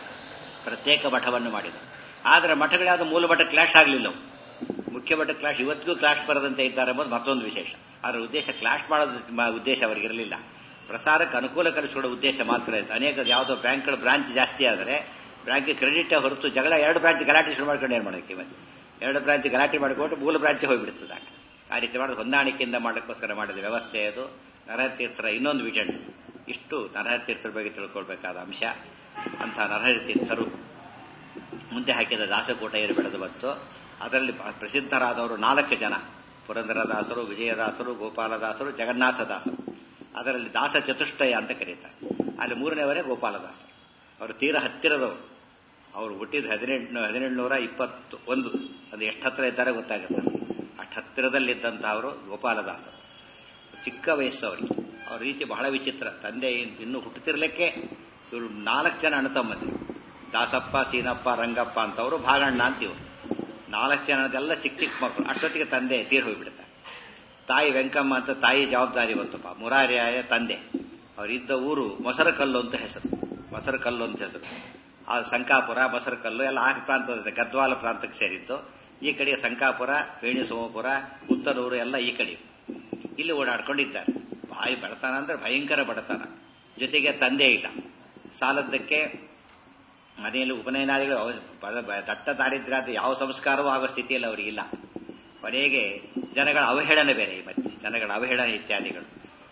ಪ್ರತ್ಯೇಕ ಮಠವನ್ನು ಮಾಡಿದರು ಆದರೆ ಮಠಗಳ್ಯಾವುದು ಮೂಲ ಮಠ ಕ್ಲಾಶ್ ಆಗಲಿಲ್ಲ ಮುಖ್ಯ ಮಠ ಕ್ಲಾಶ್ ಇವತ್ತಿಗೂ ಕ್ಲಾಶ್ ಬರದಂತೆ ಇದ್ದಾರೆ ಎಂಬುದು ಮತ್ತೊಂದು ವಿಶೇಷ ಅದರ ಉದ್ದೇಶ ಕ್ಲಾಶ್ ಮಾಡೋದು ಉದ್ದೇಶ ಅವರಿಗಿರಲಿಲ್ಲ ಪ್ರಸಾರಕ್ಕೆ ಅನುಕೂಲ ಕಲಿಸಿಕೊಡೋ ಉದ್ದೇಶ ಮಾತ್ರ ಇತ್ತು ಅನೇಕ ಯಾವುದೋ ಬ್ಯಾಂಕ್ಗಳ ಬ್ರಾಂಚ್ ಜಾಸ್ತಿ ಆದರೆ ಬ್ಯಾಂಕ್ ಕ್ರೆಡಿಟ್ ಹೊರತು ಜಗಳ ಎರಡು ಬ್ರಾಂಚ್ ಗಲಾಟೆ ಶುರು ಮಾಡ್ಕೊಂಡು ಏನು ಮಾಡೋಕ್ಕೆ ಇವತ್ತು ಎರಡು ಬ್ರಾಂಚ್ ಗಲಾಟೆ ಮಾಡಿಕೊಂಡು ಮೂಲ ಬ್ರಾಂಚ್ ಹೋಗಿಬಿಡ್ತದೆ ಆ ರೀತಿ ಮಾಡೋದು ಹೊಂದಾಣಿಕೆಯಿಂದ ಮಾಡೋಕ್ಕೋಸ್ಕರ ಮಾಡಿದ ವ್ಯವಸ್ಥೆ ಅದು ನರಹರಿ ತೀರ್ಥರ ಇನ್ನೊಂದು ವಿಷನ್ ಇಷ್ಟು ನರಹರಿ ತೀರ್ಥರ ಬಗ್ಗೆ ತಿಳ್ಕೊಳ್ಬೇಕಾದ ಅಂಶ ಅಂಥ ನರಹರಿ ತೀರ್ಥರು ಮುಂದೆ ಹಾಕಿದ ದಾಸಕೂಟ ಏನು ಬೆಳೆದು ಬಂತು ಅದರಲ್ಲಿ ಪ್ರಸಿದ್ಧರಾದವರು ನಾಲ್ಕು ಜನ ಪುರಂದರದಾಸರು ವಿಜಯದಾಸರು ಗೋಪಾಲದಾಸರು ಜಗನ್ನಾಥದಾಸರು ಅದರಲ್ಲಿ ದಾಸ ಚತುಷ್ಟಯ ಅಂತ ಕರೀತಾರೆ ಅಲ್ಲಿ ಮೂರನೇವರೇ ಗೋಪಾಲದಾಸರು ಅವರು ತೀರ ಹತ್ತಿರದವರು ಅವರು ಹುಟ್ಟಿದ ಹದಿನೆಂಟು ಹದಿನೆಂಟುನೂರ ಇಪ್ಪತ್ತು ಒಂದು ಅದು ಎಷ್ಟು ಹತ್ತಿರ ಇದ್ದಾರೆ ಗೊತ್ತಾಗುತ್ತೆ ಅಷ್ಟು ಹತ್ತಿರದಲ್ಲಿದ್ದಂಥ ಅವರು ಗೋಪಾಲದಾಸರು ಚಿಕ್ಕ ವಯಸ್ಸು ಅವರಿಗೆ ಅವ್ರ ರೀತಿ ಬಹಳ ವಿಚಿತ್ರ ತಂದೆ ಇನ್ನೂ ಹುಟ್ಟುತ್ತಿರ್ಲಿಕ್ಕೆ ಇವರು ನಾಲ್ಕು ಜನ ಅಣ್ಣತಮ್ಮಂದಿರು ದಾಸಪ್ಪ ಸೀನಪ್ಪ ರಂಗಪ್ಪ ಅಂತವರು ಭಾಗಣ್ಣ ಅಂತಿವರು ನಾಲ್ಕು ಜನದೆಲ್ಲ ಚಿಕ್ಕ ಚಿಕ್ಕ ಮಕ್ಕಳು ಅಷ್ಟೊತ್ತಿಗೆ ತಂದೆ ತೀರ್ ಹೋಗ್ಬಿಡ್ತಾರೆ ತಾಯಿ ವೆಂಕಮ್ಮ ಅಂತ ತಾಯಿ ಜವಾಬ್ದಾರಿ ಬಂತಪ್ಪ ಮುರಾರಿಯಾಯ ತಂದೆ ಅವರಿದ್ದ ಊರು ಮೊಸರಕಲ್ಲು ಅಂತ ಹೆಸರು ಮೊಸರಕಲ್ಲು ಅಂತ ಹೆಸರು ಆ ಸಂಕಾಪುರ ಮೊಸರಕಲ್ಲು ಎಲ್ಲ ಆ ಪ್ರಾಂತದ ಗದ್ವಾಲ ಪ್ರಾಂತಕ್ಕೆ ಸೇರಿತ್ತು ಈ ಕಡೆ ಸಂಕಾಪುರ ವೇಣಿ ಸೋಮಪುರ ಉತ್ತರೂರು ಎಲ್ಲ ಈ ಕಡೆ ಇಲ್ಲಿ ಓಡಾಡ್ಕೊಂಡಿದ್ದಾರೆ ಬಾಯಿ ಬಡತನ ಅಂದ್ರೆ ಭಯಂಕರ ಬಡತನ ಜೊತೆಗೆ ತಂದೆ ಇಲ್ಲ ಸಾಲದ್ದಕ್ಕೆ ಮನೆಯಲ್ಲಿ ಉಪನಯನಾದಿಗಳು ದಟ್ಟ ದಾರಿದ್ರ್ಯ ಅದು ಯಾವ ಸಂಸ್ಕಾರವೂ ಆಗೋ ಸ್ಥಿತಿಯಲ್ಲಿ ಅವರಿಗಿಲ್ಲ ಕೊನೆಗೆ ಜನಗಳ ಅವಹೇಳನ ಬೇರೆ ಈ ಮಧ್ಯೆ ಜನಗಳ ಅವಹೇಳನ ಇತ್ಯಾದಿಗಳು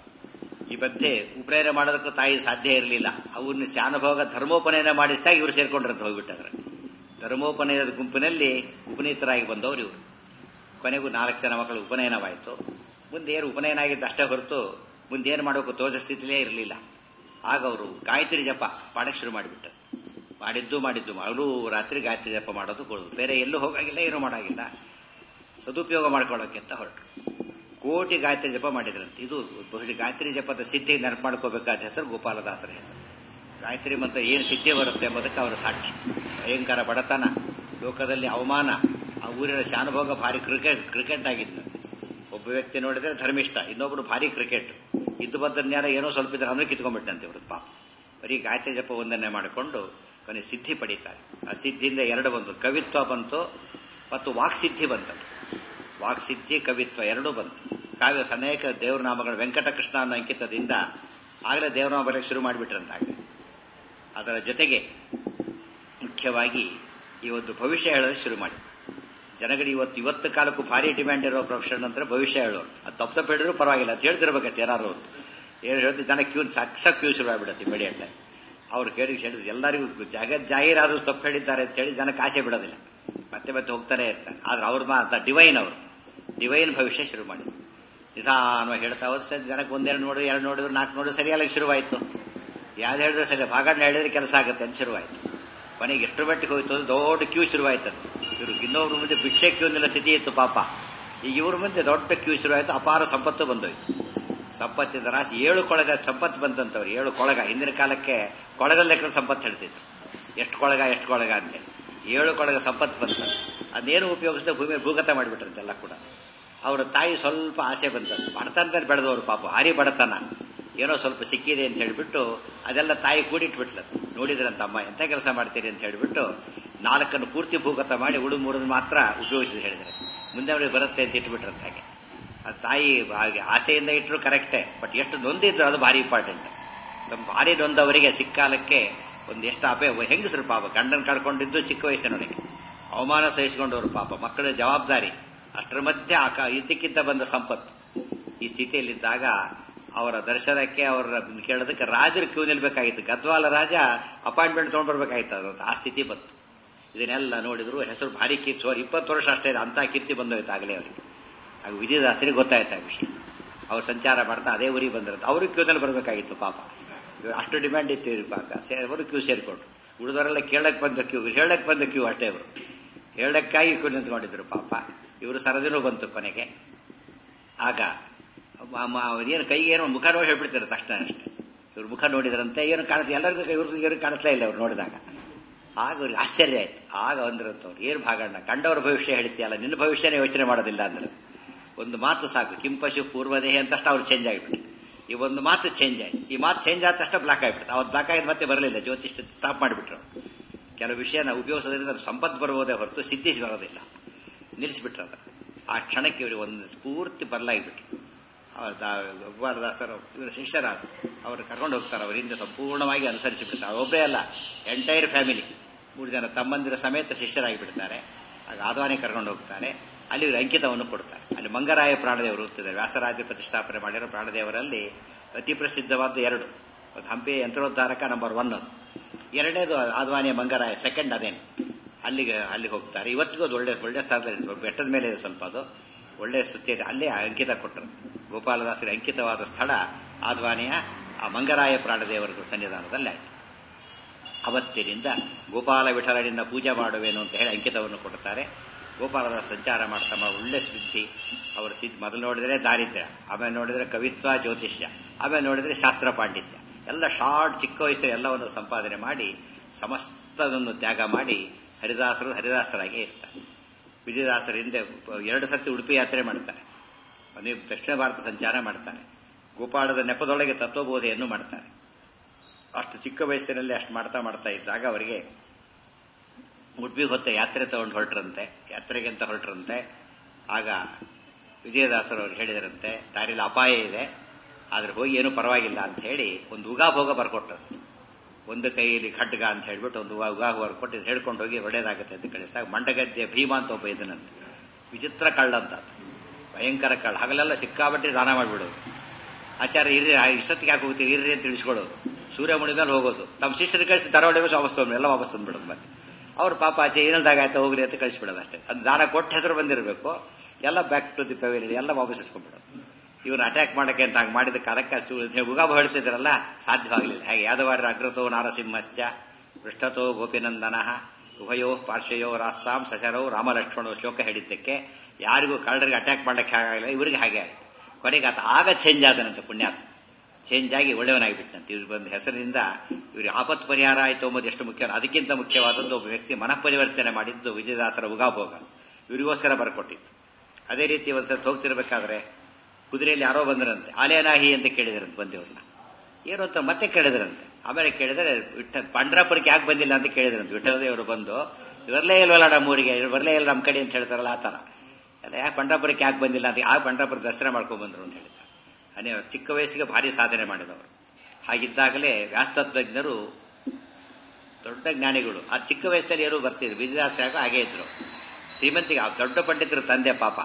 ಈ ಮಧ್ಯೆ ಉಪನಯನ ಮಾಡೋದಕ್ಕೂ ತಾಯಿ ಸಾಧ್ಯ ಇರಲಿಲ್ಲ ಅವನ್ನ ಶಾನುಭೋಗ ಧರ್ಮೋಪನಯನ ಮಾಡಿಸಿದಾಗ ಇವರು ಸೇರ್ಕೊಂಡಿರಂತ ಹೋಗ್ಬಿಟ್ಟದ್ರ ಧರ್ಮೋಪನಯನದ ಗುಂಪಿನಲ್ಲಿ ಉಪನೀತರಾಗಿ ಬಂದವರು ಇವರು ಕೊನೆಗೂ ನಾಲ್ಕು ಜನ ಮಕ್ಕಳು ಉಪನಯನವಾಯಿತು ಮುಂದೆ ಏನು ಉಪನಯನ ಆಗಿದ್ದು ಅಷ್ಟೇ ಹೊರತು ಮುಂದೆ ಏನು ಮಾಡಬೇಕು ತೋಜ ಸ್ಥಿತಿಲೇ ಇರಲಿಲ್ಲ ಆಗ ಅವರು ಗಾಯತ್ರಿ ಜಪ ಮಾಡಕ್ಕೆ ಶುರು ಮಾಡಿಬಿಟ್ಟರು ಮಾಡಿದ್ದು ಮಾಡಿದ್ದು ಅವರು ರಾತ್ರಿ ಗಾಯತ್ರಿ ಜಪ ಮಾಡೋದು ಕೊಡೋದು ಬೇರೆ ಎಲ್ಲೂ ಹೋಗಾಗಿಲ್ಲ ಏನೂ ಮಾಡಾಗಿಲ್ಲ ಸದುಪಯೋಗ ಮಾಡ್ಕೊಳ್ಳೋಕೆ ಅಂತ ಹೊರಟರು ಕೋಟಿ ಗಾಯತ್ರಿ ಜಪ ಮಾಡಿದ್ರಂತೆ ಇದು ಬಹುಶಃ ಗಾಯತ್ರಿ ಜಪದ ಸಿದ್ಧಿ ನೆನಪು ಮಾಡ್ಕೋಬೇಕಾದ ಹೆಸರು ಗೋಪಾಲದಾಸರ ಹೆಸರು ಗಾಯತ್ರಿ ಮಂತ್ರ ಏನು ಸಿದ್ಧಿ ಬರುತ್ತೆ ಎಂಬುದಕ್ಕೆ ಅವರ ಸಾಕ್ಷಿ ಭಯಂಕರ ಬಡತನ ಲೋಕದಲ್ಲಿ ಅವಮಾನ ಆ ಊರಿನ ಶಾನುಭೋಗ ಭಾರಿ ಕ್ರಿಕೆಟ್ ಕ್ರಿಕೆಟ್ ಆಗಿದ್ದು ಒಬ್ಬ ವ್ಯಕ್ತಿ ನೋಡಿದ್ರೆ ಧರ್ಮಿಷ್ಠ ಇನ್ನೊಬ್ರು ಭಾರಿ ಕ್ರಿಕೆಟ್ ಇದ್ದು ಬಂದನ್ಯಾರ ಏನೋ ಸ್ವಲ್ಪ ಇದ್ರೆ ಅವನು ಕಿತ್ಕೊಂಡ್ಬಿಟ್ಟಂತೆ ಇವರು ಪಾಪ ಬರೀ ಗಾಯತ್ರಿ ಜಪ ಒಂದನ್ನೇ ಮಾಡಿಕೊಂಡು ಕೊನೆ ಸಿದ್ಧಿ ಪಡೀತಾರೆ ಆ ಸಿದ್ಧಿಯಿಂದ ಎರಡು ಬಂತು ಕವಿತ್ವ ಬಂತು ಮತ್ತು ವಾಕ್ಸಿದ್ಧಿ ಬಂತು ವಾಕ್ಸಿದ್ಧಿ ಕವಿತ್ವ ಎರಡೂ ಬಂತು ಕಾವ್ಯ ಅನೇಕ ದೇವ್ರ ನಾಮಗಳು ವೆಂಕಟಕೃಷ್ಣ ಅನ್ನೋ ಅಂಕಿತದಿಂದ ಆಗಲೇ ದೇವನಾಮ ಬರೆಯಕ್ಕೆ ಶುರು ಮಾಡಿಬಿಟ್ರಂತಾಗಲೇ ಅದರ ಜೊತೆಗೆ ಮುಖ್ಯವಾಗಿ ಈ ಒಂದು ಭವಿಷ್ಯ ಹೇಳೋದು ಶುರು ಮಾಡಿ ಜನಗಳಿಗೆ ಇವತ್ತು ಇವತ್ತು ಕಾಲಕ್ಕೂ ಭಾರಿ ಡಿಮ್ಯಾಂಡ್ ಇರೋ ಪ್ರೊಫೆಷನ್ ಅಂದ್ರೆ ಭವಿಷ್ಯ ಹೇಳೋರು ಅದು ತಪ್ಪು ತಪ್ಪು ಹೇಳಿದ್ರು ಪರವಾಗಿಲ್ಲ ಅಂತ ಹೇಳ್ತಿರ್ಬೇಕಂತ ಯಾರು ಏನು ಹೇಳ್ತು ಜನ ಕ್ಯೂ ಸಕ್ಷ ಕ್ಯೂ ಶುರು ಆಗ್ಬಿಡುತ್ತೆ ಇಮಿಡಿಯೇಟ್ ಅವ್ರು ಕೇಳಿ ಹೇಳಿದ್ರು ಎಲ್ಲರಿಗೂ ಜಗತ್ ಜಾಹೀರಾದ್ರು ತಪ್ಪು ಹೇಳಿದ್ದಾರೆ ಅಂತ ಹೇಳಿ ಜನಕ್ಕೆ ಆಸೆ ಬಿಡೋದಿಲ್ಲ ಮತ್ತೆ ಮತ್ತೆ ಹೋಗ್ತಾನೆ ಇರ್ತಾರೆ ಆದ್ರೆ ಅವ್ರ ಮಾತ್ರ ಡಿವೈನ್ ಅವರು ಡಿವೈನ್ ಭವಿಷ್ಯ ಶುರು ಮಾಡಿ ನಿಧಾನವಾಗಿ ಹೇಳ್ತಾ ಹೋದ್ ಸರಿ ಜನಕ್ಕೆ ಒಂದೆರಡು ನೋಡಿದ್ರು ಎರಡು ನೋಡಿದ್ರು ನಾಲ್ಕು ನೋಡಿದ್ರು ಸರಿಯಾಗಿ ಶುರುವಾಯಿತು ಯಾವ್ದು ಹೇಳಿದ್ರೆ ಸರಿ ಭಾಗಣ್ಣ ಹೇಳಿದ್ರೆ ಕೆಲಸ ಆಗುತ್ತೆ ಅಂತ ಶುರುವಾಯಿತು ಕೊನೆಗೆ ಎಷ್ಟು ಮಟ್ಟಿಗೆ ಹೋಯ್ತು ದೊಡ್ಡ ಕ್ಯೂ ಶುರುವಾಯ್ತು ಇವರು ಇನ್ನೊಬ್ರ ಮುಂದೆ ಭಿಕ್ಷೆ ಕ್ಯೂ ನಿಲ್ಲ ಸ್ಥಿತಿ ಇತ್ತು ಪಾಪ ಈಗ ಇವ್ರ ಮುಂದೆ ದೊಡ್ಡ ಕ್ಯೂ ಶುರುವಾಯಿತು ಅಪಾರ ಸಂಪತ್ತು ಬಂದೋಯ್ತು ಸಂಪತ್ತಿನ ರಾಶಿ ಏಳು ಕೊಳಗ ಸಂಪತ್ತು ಬಂತಂತವ್ರು ಏಳು ಕೊಳಗ ಹಿಂದಿನ ಕಾಲಕ್ಕೆ ಕೊಳಗದ ಲೆಕ್ಕ ಸಂಪತ್ತು ಹೇಳ್ತಿದ್ರು ಎಷ್ಟು ಕೊಳಗ ಎಷ್ಟು ಕೊಳಗ ಅಂತೇಳಿ ಏಳು ಕೊಳಗ ಸಂಪತ್ತು ಬಂತ ಅದೇನು ಉಪಯೋಗಿಸಿದ ಭೂಮಿ ಭೂಗತ ಮಾಡಿಬಿಟ್ರಂತೆಲ್ಲ ಕೂಡ ಅವರ ತಾಯಿ ಸ್ವಲ್ಪ ಆಸೆ ಬಂತಂತೆ ಬಡತನದಲ್ಲಿ ಬೆಳೆದವರು ಪಾಪ ಭಾರಿ ಬಡತನ ಏನೋ ಸ್ವಲ್ಪ ಸಿಕ್ಕಿದೆ ಅಂತ ಹೇಳಿಬಿಟ್ಟು ಅದೆಲ್ಲ ತಾಯಿ ಕೂಡಿಟ್ಬಿಟ್ಲ ನೋಡಿದ್ರಂತ ಅಮ್ಮ ಎಂತ ಕೆಲಸ ಮಾಡ್ತೀರಿ ಅಂತ ಹೇಳಿಬಿಟ್ಟು ನಾಲ್ಕನ್ನು ಪೂರ್ತಿ ಭೂಗತ ಮಾಡಿ ಉಳು ಮೂರನ್ನು ಮಾತ್ರ ಉಪಯೋಗಿಸಿದ್ರು ಹೇಳಿದ್ರೆ ಮುಂದೆ ಅವರಿಗೆ ಬರುತ್ತೆ ಅಂತ ಇಟ್ಬಿಟ್ರಂತ ಹಾಗೆ ಆ ತಾಯಿ ಹಾಗೆ ಆಸೆಯಿಂದ ಇಟ್ಟರು ಕರೆಕ್ಟೇ ಬಟ್ ಎಷ್ಟು ನೊಂದಿದ್ರು ಅದು ಭಾರಿ ಇಂಪಾರ್ಟೆಂಟ್ ಸ್ವಲ್ಪ ಭಾರಿ ನೊಂದವರಿಗೆ ಸಿಕ್ಕಾಲಕ್ಕೆ ಒಂದು ಎಷ್ಟು ಅಪೇ ಹೆಂಗಸರು ಪಾಪ ಗಂಡನ್ ಕಳ್ಕೊಂಡಿದ್ದು ಚಿಕ್ಕ ವಯಸ್ಸಿನವರಿಗೆ ಅವಮಾನ ಸಹಿಸಿಕೊಂಡವರು ಪಾಪ ಮಕ್ಕಳ ಜವಾಬ್ದಾರಿ ಅಷ್ಟರ ಮಧ್ಯೆ ಆಕ ಇದ್ದಕ್ಕಿದ್ದ ಬಂದ ಸಂಪತ್ತು ಈ ಸ್ಥಿತಿಯಲ್ಲಿದ್ದಾಗ ಅವರ ದರ್ಶನಕ್ಕೆ ಅವರ ಕೇಳೋದಕ್ಕೆ ರಾಜರು ಕ್ಯೂ ನಿಲ್ಬೇಕಾಗಿತ್ತು ಗದ್ವಾಲ ರಾಜ ಅಪಾಯಿಂಟ್ಮೆಂಟ್ ತೊಗೊಂಡ್ಬರ್ಬೇಕಾಗಿತ್ತು ಅದು ಆ ಸ್ಥಿತಿ ಬಂತು ಇದನ್ನೆಲ್ಲ ನೋಡಿದ್ರು ಹೆಸರು ಭಾರಿ ಕೀರ್ತಿ ಸುಮಾರು ಇಪ್ಪತ್ತು ವರ್ಷ ಅಷ್ಟೇ ಇದೆ ಅಂತ ಕೀರ್ತಿ ಬಂದೋಯ್ತು ಆಗಲೇ ಅವರಿಗೆ ಆಗ ವಿಜಯದಾಸರಿಗೆ ಗೊತ್ತಾಯ್ತು ಆ ವಿಷಯ ಅವ್ರು ಸಂಚಾರ ಮಾಡ್ತಾ ಅದೇ ಊರಿಗೆ ಬಂದಿರುತ್ತೆ ಅವರು ಕ್ಯೂನಲ್ಲಿ ಬರಬೇಕಾಗಿತ್ತು ಪಾಪ ಅಷ್ಟು ಡಿಮ್ಯಾಂಡ್ ಇತ್ತು ಇರ್ಪಾಕ ಅವರು ಕ್ಯೂ ಸೇರಿಕೊಂಡ್ರು ಉಳಿದವರೆಲ್ಲ ಕೇಳಕ್ ಬಂದ ಕ್ಯೂ ಹೇಳಕ್ ಬಂದ ಕ್ಯೂ ಅಷ್ಟೇ ಅವರು ಹೇಳಕ್ಕಾಗಿ ಕ್ಯೂ ನಿಂತ್ಕೊಂಡಿದ್ರು ಪಾಪ ಇವರು ಸರದಿನೂ ಬಂತು ಕೊನೆಗೆ ಆಗ ಏನು ಕೈಗೆ ಏನೋ ಮುಖ ನೋಡಿ ಹೇಳ್ಬಿಡ್ತಾರೆ ತಕ್ಷಣ ಅಷ್ಟೇ ಇವ್ರ ಮುಖ ನೋಡಿದ್ರಂತೆ ಏನು ಕಾಣಿಸ್ ಎಲ್ಲರಿಗೂ ಇವ್ರಿಗೆ ಇವ್ರಿಗೆ ಕಾಣಿಸ್ಲೇ ಇಲ್ಲ ಅವ್ರು ನೋಡಿದಾಗ ಆಗ ಅವ್ರಿಗೆ ಆಶ್ಚರ್ಯ ಆಯ್ತು ಆಗ ಅಂದ್ರಂತವ್ರು ಏನು ಭಾಗಣ್ಣ ಕಂಡವರ ಭವಿಷ್ಯ ಹೇಳ್ತೀಯಲ್ಲ ನಿನ್ನ ಭವಿಷ್ಯನೇ ಯೋಚನೆ ಮಾಡೋದಿಲ್ಲ ಅಂದ್ರೆ ಒಂದು ಮಾತು ಸಾಕು ಕಿಂಪಶು ಪೂರ್ವದೇಹ ಅಂತಷ್ಟು ಅವ್ರು ಚೇಂಜ್ ಆಗಿಬಿಟ್ಟು ಈ ಒಂದು ಮಾತು ಚೇಂಜ್ ಆಯ್ತು ಈ ಮಾತು ಚೇಂಜ್ ಆದ ತಕ್ಷಣ ಬ್ಲಾಕ್ ಆಗಿಬಿಟ್ಟು ಅವ್ರು ಬ್ಲಾಕ್ ಆಗಿದ್ದು ಮತ್ತೆ ಬರಲಿಲ್ಲ ಜ್ಯೋತಿಷ್ಯ ಸ್ಟಾಪ್ ಮಾಡಿಬಿಟ್ರು ಕೆಲವು ವಿಷಯನ ಉಪಯೋಗಿಸೋದ್ರಿಂದ ಅದು ಸಂಪತ್ತು ಬರಬಹುದೇ ಹೊರತು ಸಿದ್ಧಿ ಬರೋದಿಲ್ಲ ನಿಲ್ಲಿಸಿಬಿಟ್ರು ಅದು ಆ ಕ್ಷಣಕ್ಕೆ ಇವರು ಒಂದು ಪೂರ್ತಿ ಬದಲಾಗಿಬಿಟ್ರು ಗೋಪಾಲದಾಸರು ಇವರು ಶಿಷ್ಯರಾದ ಅವರು ಕರ್ಕೊಂಡು ಹೋಗ್ತಾರೆ ಅವರಿಂದ ಸಂಪೂರ್ಣವಾಗಿ ಅನುಸರಿಸಿಬಿಡ್ತಾರೆ ಒಬ್ಬರೇ ಅಲ್ಲ ಎಂಟೈರ್ ಫ್ಯಾಮಿಲಿ ಮೂರು ಜನ ತಮ್ಮಂದಿರ ಸಮೇತ ಶಿಷ್ಯರಾಗಿ ಬಿಡ್ತಾರೆ ಆಗ ಆದ್ವಾನಿ ಕರ್ಕೊಂಡು ಹೋಗ್ತಾರೆ ಅಲ್ಲಿ ಇವರು ಅಂಕಿತವನ್ನು ಕೊಡ್ತಾರೆ ಅಲ್ಲಿ ಮಂಗರಾಯ ಪ್ರಾಣದೇವರು ಇರ್ತಿದ್ದಾರೆ ವ್ಯಾಸರಾಜ್ಯ ಪ್ರತಿಷ್ಠಾಪನೆ ಮಾಡಿರೋ ಪ್ರಾಣದೇವರಲ್ಲಿ ಅತಿ ಪ್ರಸಿದ್ಧವಾದ ಎರಡು ಒಂದು ಹಂಪಿ ಯಂತ್ರೋದ್ಧಾರಕ ನಂಬರ್ ಒನ್ ಅದು ಎರಡನೇದು ಆದ್ವಾನಿಯ ಮಂಗರಾಯ ಸೆಕೆಂಡ್ ಅದೇನು ಅಲ್ಲಿಗೆ ಅಲ್ಲಿಗೆ ಹೋಗ್ತಾರೆ ಇವತ್ತಿಗೂ ಅದು ಒಳ್ಳೆ ಒಳ್ಳೆ ಸ್ಥಳದಲ್ಲಿ ಬೆಟ್ಟದ ಮೇಲೆ ಇದೆ ಸ್ವಲ್ಪ ಅದು ಒಳ್ಳೆ ಸುತ್ತಿ ಇದೆ ಅಲ್ಲೇ ಅಂಕಿತ ಕೊಟ್ಟರು ಗೋಪಾಲದಾಸರಿಗೆ ಅಂಕಿತವಾದ ಸ್ಥಳ ಆದ್ವಾನಿಯ ಆ ಮಂಗರಾಯ ಪ್ರಾಣದೇವರ ಸನ್ನಿಧಾನದಲ್ಲಿ ಆಯಿತು ಅವತ್ತಿನಿಂದ ಗೋಪಾಲ ವಿಠಲನಿಂದ ಪೂಜೆ ಮಾಡುವೇನು ಅಂತ ಹೇಳಿ ಅಂಕಿತವನ್ನು ಕೊಡ್ತಾರೆ ಗೋಪಾಲದಾಸ ಸಂಚಾರ ಮಾಡ್ತಾ ಒಳ್ಳೆ ಸಿದ್ಧಿ ಅವರ ಸಿದ್ಧಿ ಮೊದಲು ನೋಡಿದರೆ ದಾರಿದ್ರ್ಯ ಆಮೇಲೆ ನೋಡಿದರೆ ಕವಿತ್ವ ಜ್ಯೋತಿಷ್ಯ ಆಮೇಲೆ ನೋಡಿದರೆ ಶಾಸ್ತ್ರ ಪಾಂಡಿತ್ಯ ಎಲ್ಲ ಶಾರ್ಟ್ ಚಿಕ್ಕ ವಯಸ್ಸಲ್ಲಿ ಎಲ್ಲವನ್ನು ಸಂಪಾದನೆ ಮಾಡಿ ಸಮಸ್ತದನ್ನು ತ್ಯಾಗ ಮಾಡಿ ಹರಿದಾಸರು ಹರಿದಾಸರಾಗೇ ಇರ್ತಾರೆ ವಿಜಯದಾಸರ ಹಿಂದೆ ಎರಡು ಸತಿ ಉಡುಪಿ ಯಾತ್ರೆ ಮಾಡ್ತಾರೆ ನೀವು ದಕ್ಷಿಣ ಭಾರತ ಸಂಚಾರ ಮಾಡ್ತಾರೆ ಗೋಪಾಳದ ನೆಪದೊಳಗೆ ತತ್ವಬೋಧೆಯನ್ನು ಮಾಡ್ತಾರೆ ಅಷ್ಟು ಚಿಕ್ಕ ವಯಸ್ಸಿನಲ್ಲಿ ಅಷ್ಟು ಮಾಡ್ತಾ ಮಾಡ್ತಾ ಇದ್ದಾಗ ಅವರಿಗೆ ಉಡುಪಿ ಹೊತ್ತ ಯಾತ್ರೆ ತಗೊಂಡು ಹೊರಟ್ರಂತೆ ಯಾತ್ರೆಗೆ ಅಂತ ಹೊರಟ್ರಂತೆ ಆಗ ವಿಜಯದಾಸರು ಅವ್ರು ಹೇಳಿದರಂತೆ ದಾರಿಲಿ ಅಪಾಯ ಇದೆ ಆದ್ರೆ ಹೋಗಿ ಏನೂ ಪರವಾಗಿಲ್ಲ ಅಂತ ಹೇಳಿ ಒಂದು ಉಗಾಭೋಗ ಬರ್ಕೊಟ್ರಂತೆ ಒಂದು ಕೈಯಲ್ಲಿ ಖಡ್ಗ ಅಂತ ಹೇಳ್ಬಿಟ್ಟು ಒಂದು ಉಗಾಹ ಬರ್ಕೊಟ್ಟು ಇದು ಹೇಳ್ಕೊಂಡು ಹೋಗಿ ಒಳ್ಳೇದಾಗುತ್ತೆ ಅಂತ ಕಳಿಸಿದಾಗ ಮಂಡಗದ್ದೆ ಭೀಮ ಅಂತ ಒಬ್ಬ ಇದನಂತೆ ವಿಚಿತ್ರ ಕಳ್ಳ ಅಂತ ಭಯಂಕರ ಕಳ್ಳ ಹಗಲೆಲ್ಲ ಸಿಕ್ಕಾಬಟ್ಟೆ ದಾನ ಮಾಡಿಬಿಡೋದು ಆಚಾರ್ಯ ಇರ್ರಿ ಇಷ್ಟೊತ್ತಿಗೆ ಯಾಕೆ ಹೋಗ್ತೀರಿ ಇರ್ರಿ ಅಂತ ತಿಳಿಸ್ಕೊಡೋದು ಸೂರ್ಯ ಮುಳಿ ಮೇಲೆ ಹೋಗೋದು ತಮ್ಮ ಶಿಷ್ಯರು ಕಳಿಸಿ ದರವಳಿ ವಾಪಸ್ ತೊಗೊಂಡು ಎಲ್ಲ ವಾಪಸ್ ತಂದ್ಬಿಡೋದು ಮತ್ತೆ ಅವ್ರ ಪಾಪ ಆಚೆ ಏನಲ್ದಾಗ ಆಯ್ತು ಹೋಗ್ರಿ ಅಂತ ಕಳಿಸ್ಬಿಡೋದು ಅಷ್ಟೇ ಅದು ದಾನ ಕೊಟ್ಟ ಹೆಸರು ಬಂದಿರಬೇಕು ಎಲ್ಲ ಬ್ಯಾಕ್ ಟು ದಿ ಪೆವಿಲಿಯನ್ ಎಲ್ಲ ವಾಪಸ್ ಇಟ್ಕೊಂಡ್ಬಿಡೋದು ಇವ್ರು ಅಟ್ಯಾಕ್ ಮಾಡಕ್ಕೆ ಅಂತ ಹಾಗೆ ಮಾಡಿದ ಕಾಲಕ್ಕೆ ಉಗಾಬ ಹೇಳ್ತಿದ್ರಲ್ಲ ಸಾಧ್ಯವಾಗಲಿಲ್ಲ ಹಾಗೆ ಯಾದವಾರ ಅಗ್ರತೋ ನಾರಸಿಂಹಶ್ಚ ಪೃಷ್ಠತೋ ಗೋಪಿನಂದನ ಉಭಯೋ ಪಾರ್ಶ್ವಯೋ ರಾಸ್ತಾಂ ಸಚರೋ ರಾಮಲಕ್ಷ್ಮಣೋ ಶ್ಲೋಕ ಹೇಳಿದ್ದಕ್ಕೆ ಯಾರಿಗೂ ಕಳ್ಳರಿಗೆ ಅಟ್ಯಾಕ್ ಮಾಡಕ್ಕೆ ಹಾಗಾಗಿಲ್ಲ ಇವರಿಗೆ ಹಾಗೆ ಆಗಿದೆ ಕೊನೆಗೆ ಆತ ಆಗ ಚೇಂಜ್ ಆದನಂತೆ ಪುಣ್ಯಾತ್ಮ ಚೇಂಜ್ ಆಗಿ ಒಳ್ಳೆಯವನಾಗಿಬಿಟ್ಟಂತೆ ಇವ್ರು ಬಂದ ಹೆಸರಿನಿಂದ ಇವ್ರಿಗೆ ಆಪತ್ತು ಪರಿಹಾರ ಆಯಿತು ಎಂಬುದು ಎಷ್ಟು ಮುಖ್ಯ ಅದಕ್ಕಿಂತ ಮುಖ್ಯವಾದದ್ದು ಒಬ್ಬ ವ್ಯಕ್ತಿ ಮನಃಪರಿವರ್ತನೆ ಮಾಡಿದ್ದು ವಿಜಯದಾಸರ ಉಗಾಭೋಗ ಇವರಿಗೋಸ್ಕರ ಬರ್ಕೊಟ್ಟಿದ್ದು ಅದೇ ರೀತಿ ಒಂದ್ಸತಿ ಹೋಗ್ತಿರ್ಬೇಕಾದ್ರೆ ಕುದುರೆಯಲ್ಲಿ ಯಾರೋ ಬಂದ್ರಂತೆ ಆಲೇನಾಹಿ ಅಂತ ಕೇಳಿದ್ರಂತೆ ಬಂದಿವ್ರನ್ನ ಏನು ಅಂತ ಮತ್ತೆ ಕೇಳಿದ್ರಂತೆ ಆಮೇಲೆ ಕೇಳಿದರೆ ವಿಠ ಪಂಡ್ರಾಪುರಕ್ಕೆ ಯಾಕೆ ಬಂದಿಲ್ಲ ಅಂತ ಕೇಳಿದ್ರಂತೆ ವಿಠಲದೇವರು ಬಂದು ಇವರಲ್ಲೇ ಇಲ್ವಲ್ಲ ನಮ್ಮೂರಿಗೆ ಇವ್ರು ಬರಲೇ ಇಲ್ಲ ನಮ್ಮ ಕಡೆ ಅಂತ ಹೇಳ್ತಾರಲ್ಲ ಆ ಥರ ಅಲ್ಲ ಯಾಕೆ ಪಂಡ್ರಾಪುರಕ್ಕೆ ಯಾಕೆ ಬಂದಿಲ್ಲ ಅಂತ ಆ ಪಂಡ್ರಾಪುರ ದರ್ಶನ ಮಾಡ್ಕೊಂಡು ಬಂದರು ಅಂತ ಹೇಳಿದ್ದಾರೆ ಅನೇ ಚಿಕ್ಕ ವಯಸ್ಸಿಗೆ ಭಾರಿ ಸಾಧನೆ ಮಾಡಿದವರು ಹಾಗಿದ್ದಾಗಲೇ ವ್ಯಾಸ್ತತ್ವಜ್ಞರು ದೊಡ್ಡ ಜ್ಞಾನಿಗಳು ಆ ಚಿಕ್ಕ ವಯಸ್ಸಲ್ಲಿ ಯಾರು ಬರ್ತಿದ್ರು ವಿಜಯದಾಸರಾಗ ಹಾಗೇ ಇದ್ರು ಶ್ರೀಮಂತಿಗೆ ಆ ದೊಡ್ಡ ಪಂಡಿತರು ತಂದೆ ಪಾಪ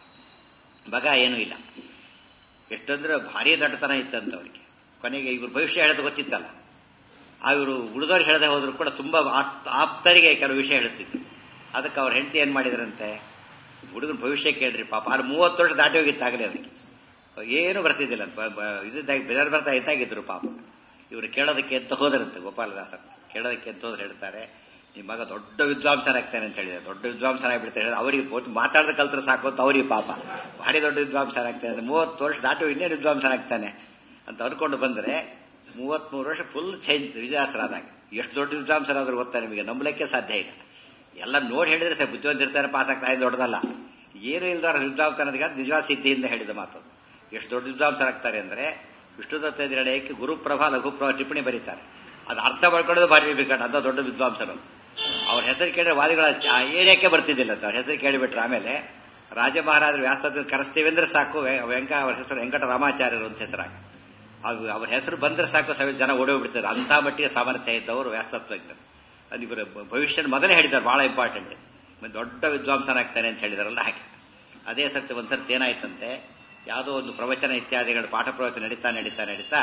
ಮಗ ಏನೂ ಇಲ್ಲ ಎಷ್ಟಂದ್ರೆ ಭಾರಿ ದೊಡ್ಡತನ ಇತ್ತಂತ ಅವರಿಗೆ ಕೊನೆಗೆ ಇವ್ರು ಭವಿಷ್ಯ ಹೇಳೋದು ಗೊತ್ತಿತ್ತಲ್ಲ ಆ ಇವರು ಉಳಿದವ್ರು ಹೇಳದೆ ಹೋದ್ರು ಕೂಡ ತುಂಬಾ ಆಪ್ತರಿಗೆ ಕೆಲವು ವಿಷಯ ಹೇಳುತ್ತಿದ್ರು ಅದಕ್ಕೆ ಅವ್ರ ಹೆಂಡತಿ ಏನ್ ಮಾಡಿದ್ರಂತೆ ಹುಡುಗನ ಭವಿಷ್ಯ ಕೇಳ್ರಿ ಪಾಪ ಅವ್ರು ಮೂವತ್ತು ವರ್ಷ ದಾಟಿ ಹೋಗಿತ್ತಾಗಲೇ ಅವರಿಗೆ ಏನು ಬರ್ತಿದ್ದಿಲ್ಲ ಇದ್ದಾಗಿ ಬೆದರ್ ಬರ್ತಾ ಇದ್ದಾಗಿದ್ರು ಪಾಪ ಇವರು ಕೇಳೋದಕ್ಕೆ ಅಂತ ಹೋದರಂತೆ ಗೋಪಾಲದಾಸರು ಕೇಳೋದಕ್ಕೆ ಅಂತ ಹೋದ್ರೆ ಹೇಳ್ತಾರೆ ನಿಮ್ಮ ಮಗ ದೊಡ್ಡ ವಿದ್ವಾಂಸರಾಗ್ತಾನೆ ಅಂತ ಹೇಳಿದ್ರೆ ದೊಡ್ಡ ವಿದ್ವಾಂಸರಾಗ್ಬಿಡ್ತಾರೆ ಅವರಿಗೆ ಮಾತಾಡದ ಕಲ್ತ್ರೆ ಸಾಕು ಅಂತ ಅವರಿಗೆ ಪಾಪ ಭಾರಿ ದೊಡ್ಡ ವಿದ್ವಾಂಸರಾಗ್ತಾನೆ ಅಂದ್ರೆ ಮೂವತ್ತು ವರ್ಷ ದಾಟು ಇನ್ನೇನು ವಿದ್ವಾಂಸರಾಗ್ತಾನೆ ಅಂತ ಅನ್ಕೊಂಡು ಬಂದ್ರೆ ಮೂವತ್ಮೂರು ವರ್ಷ ಫುಲ್ ಚೇಂಜ್ ವಿಜಯಾಸರಾದಾಗ ಎಷ್ಟು ದೊಡ್ಡ ವಿದ್ವಾಂಸರಾದ್ರೂ ಗೊತ್ತಾ ನಿಮಗೆ ನಂಬಲಿಕ್ಕೆ ಸಾಧ್ಯ ಇಲ್ಲ ಎಲ್ಲ ನೋಡಿ ಹೇಳಿದ್ರೆ ಸರ್ ಬುದ್ಧಿವಂತಿರ್ತಾರೆ ಪಾಸ್ ಆಗ್ತಾ ಇದೆ ದೊಡ್ಡದಲ್ಲ ಏನು ಇಲ್ದಾರ ವಿದ್ವಾಂಸ ಅನ್ನೋದಕ್ಕೆ ನಿಜವಾದ ಸಿದ್ಧಿಯಿಂದ ಹೇಳಿದ ಮಾತು ಎಷ್ಟು ದೊಡ್ಡ ವಿದ್ವಾಂಸರಾಗ್ತಾರೆ ಅಂದ್ರೆ ವಿಷ್ಣುದತ್ತ ಎದುರಡೆಯಕ್ಕೆ ಗುರುಪ್ರಭಾ ಲಘುಪ್ರಭಾ ಟಿಪ್ಪಣಿ ಬರೀತಾರೆ ಅದು ಅರ್ಥ ಮಾಡ್ಕೊಳ್ಳೋದು ಭಾರಿ ಬೇಕಾದ ಅಂತ ದೊಡ್ಡ ವಿದ್ವಾಂಸರು ಅವ್ರ ಹೆಸರು ಕೇಳಿದ್ರೆ ವಾದಿಗಳ ಏರಿಯಾಕೆ ಬರ್ತಿದ್ದಿಲ್ಲ ಅವ್ರ ಹೆಸರು ಕೇಳಿಬಿಟ್ರೆ ಆಮೇಲೆ ರಾಜ ಮಹಾರಾಜರು ವ್ಯಾಸ್ತದ ಕರೆಸ್ತೀವಿ ಅಂದ್ರೆ ಸಾಕು ವೆಂಕ ಅವ್ರ ಹೆಸರು ವೆಂಕಟ ರಾಮಾಚಾರ್ಯರು ಅಂತ ಹೆಸರಾಗ ಅದು ಅವ್ರ ಹೆಸರು ಬಂದ್ರೆ ಸಾಕು ಸಾವಿರ ಜನ ಓಡೋಗ್ಬಿಡ್ತಾರೆ ಅಂತ ಮಟ್ಟಿಗೆ ಸಾಮರ್ಥ್ಯ ಇದ್ದವರು ವ್ಯಾಸ್ತತ್ವಜ್ಞರು ಅದು ಇವರು ಭವಿಷ್ಯ ಮೊದಲೇ ಹೇಳಿದ್ದಾರೆ ಬಹಳ ಇಂಪಾರ್ಟೆಂಟ್ ದೊಡ್ಡ ವಿದ್ವಾಂಸನಾಗ್ತಾನೆ ಅಂತ ಹೇಳಿದಾರಲ್ಲ ಹಾಗೆ ಅದೇ ಸರ್ತಿ ಒಂದ್ಸರ್ತಿ ಏನಾಯ್ತಂತೆ ಯಾವುದೋ ಒಂದು ಪ್ರವಚನ ಇತ್ಯಾದಿಗಳು ಪಾಠ ಪ್ರವಚನ ನಡೀತಾ ನಡೀತಾ ನಡೀತಾ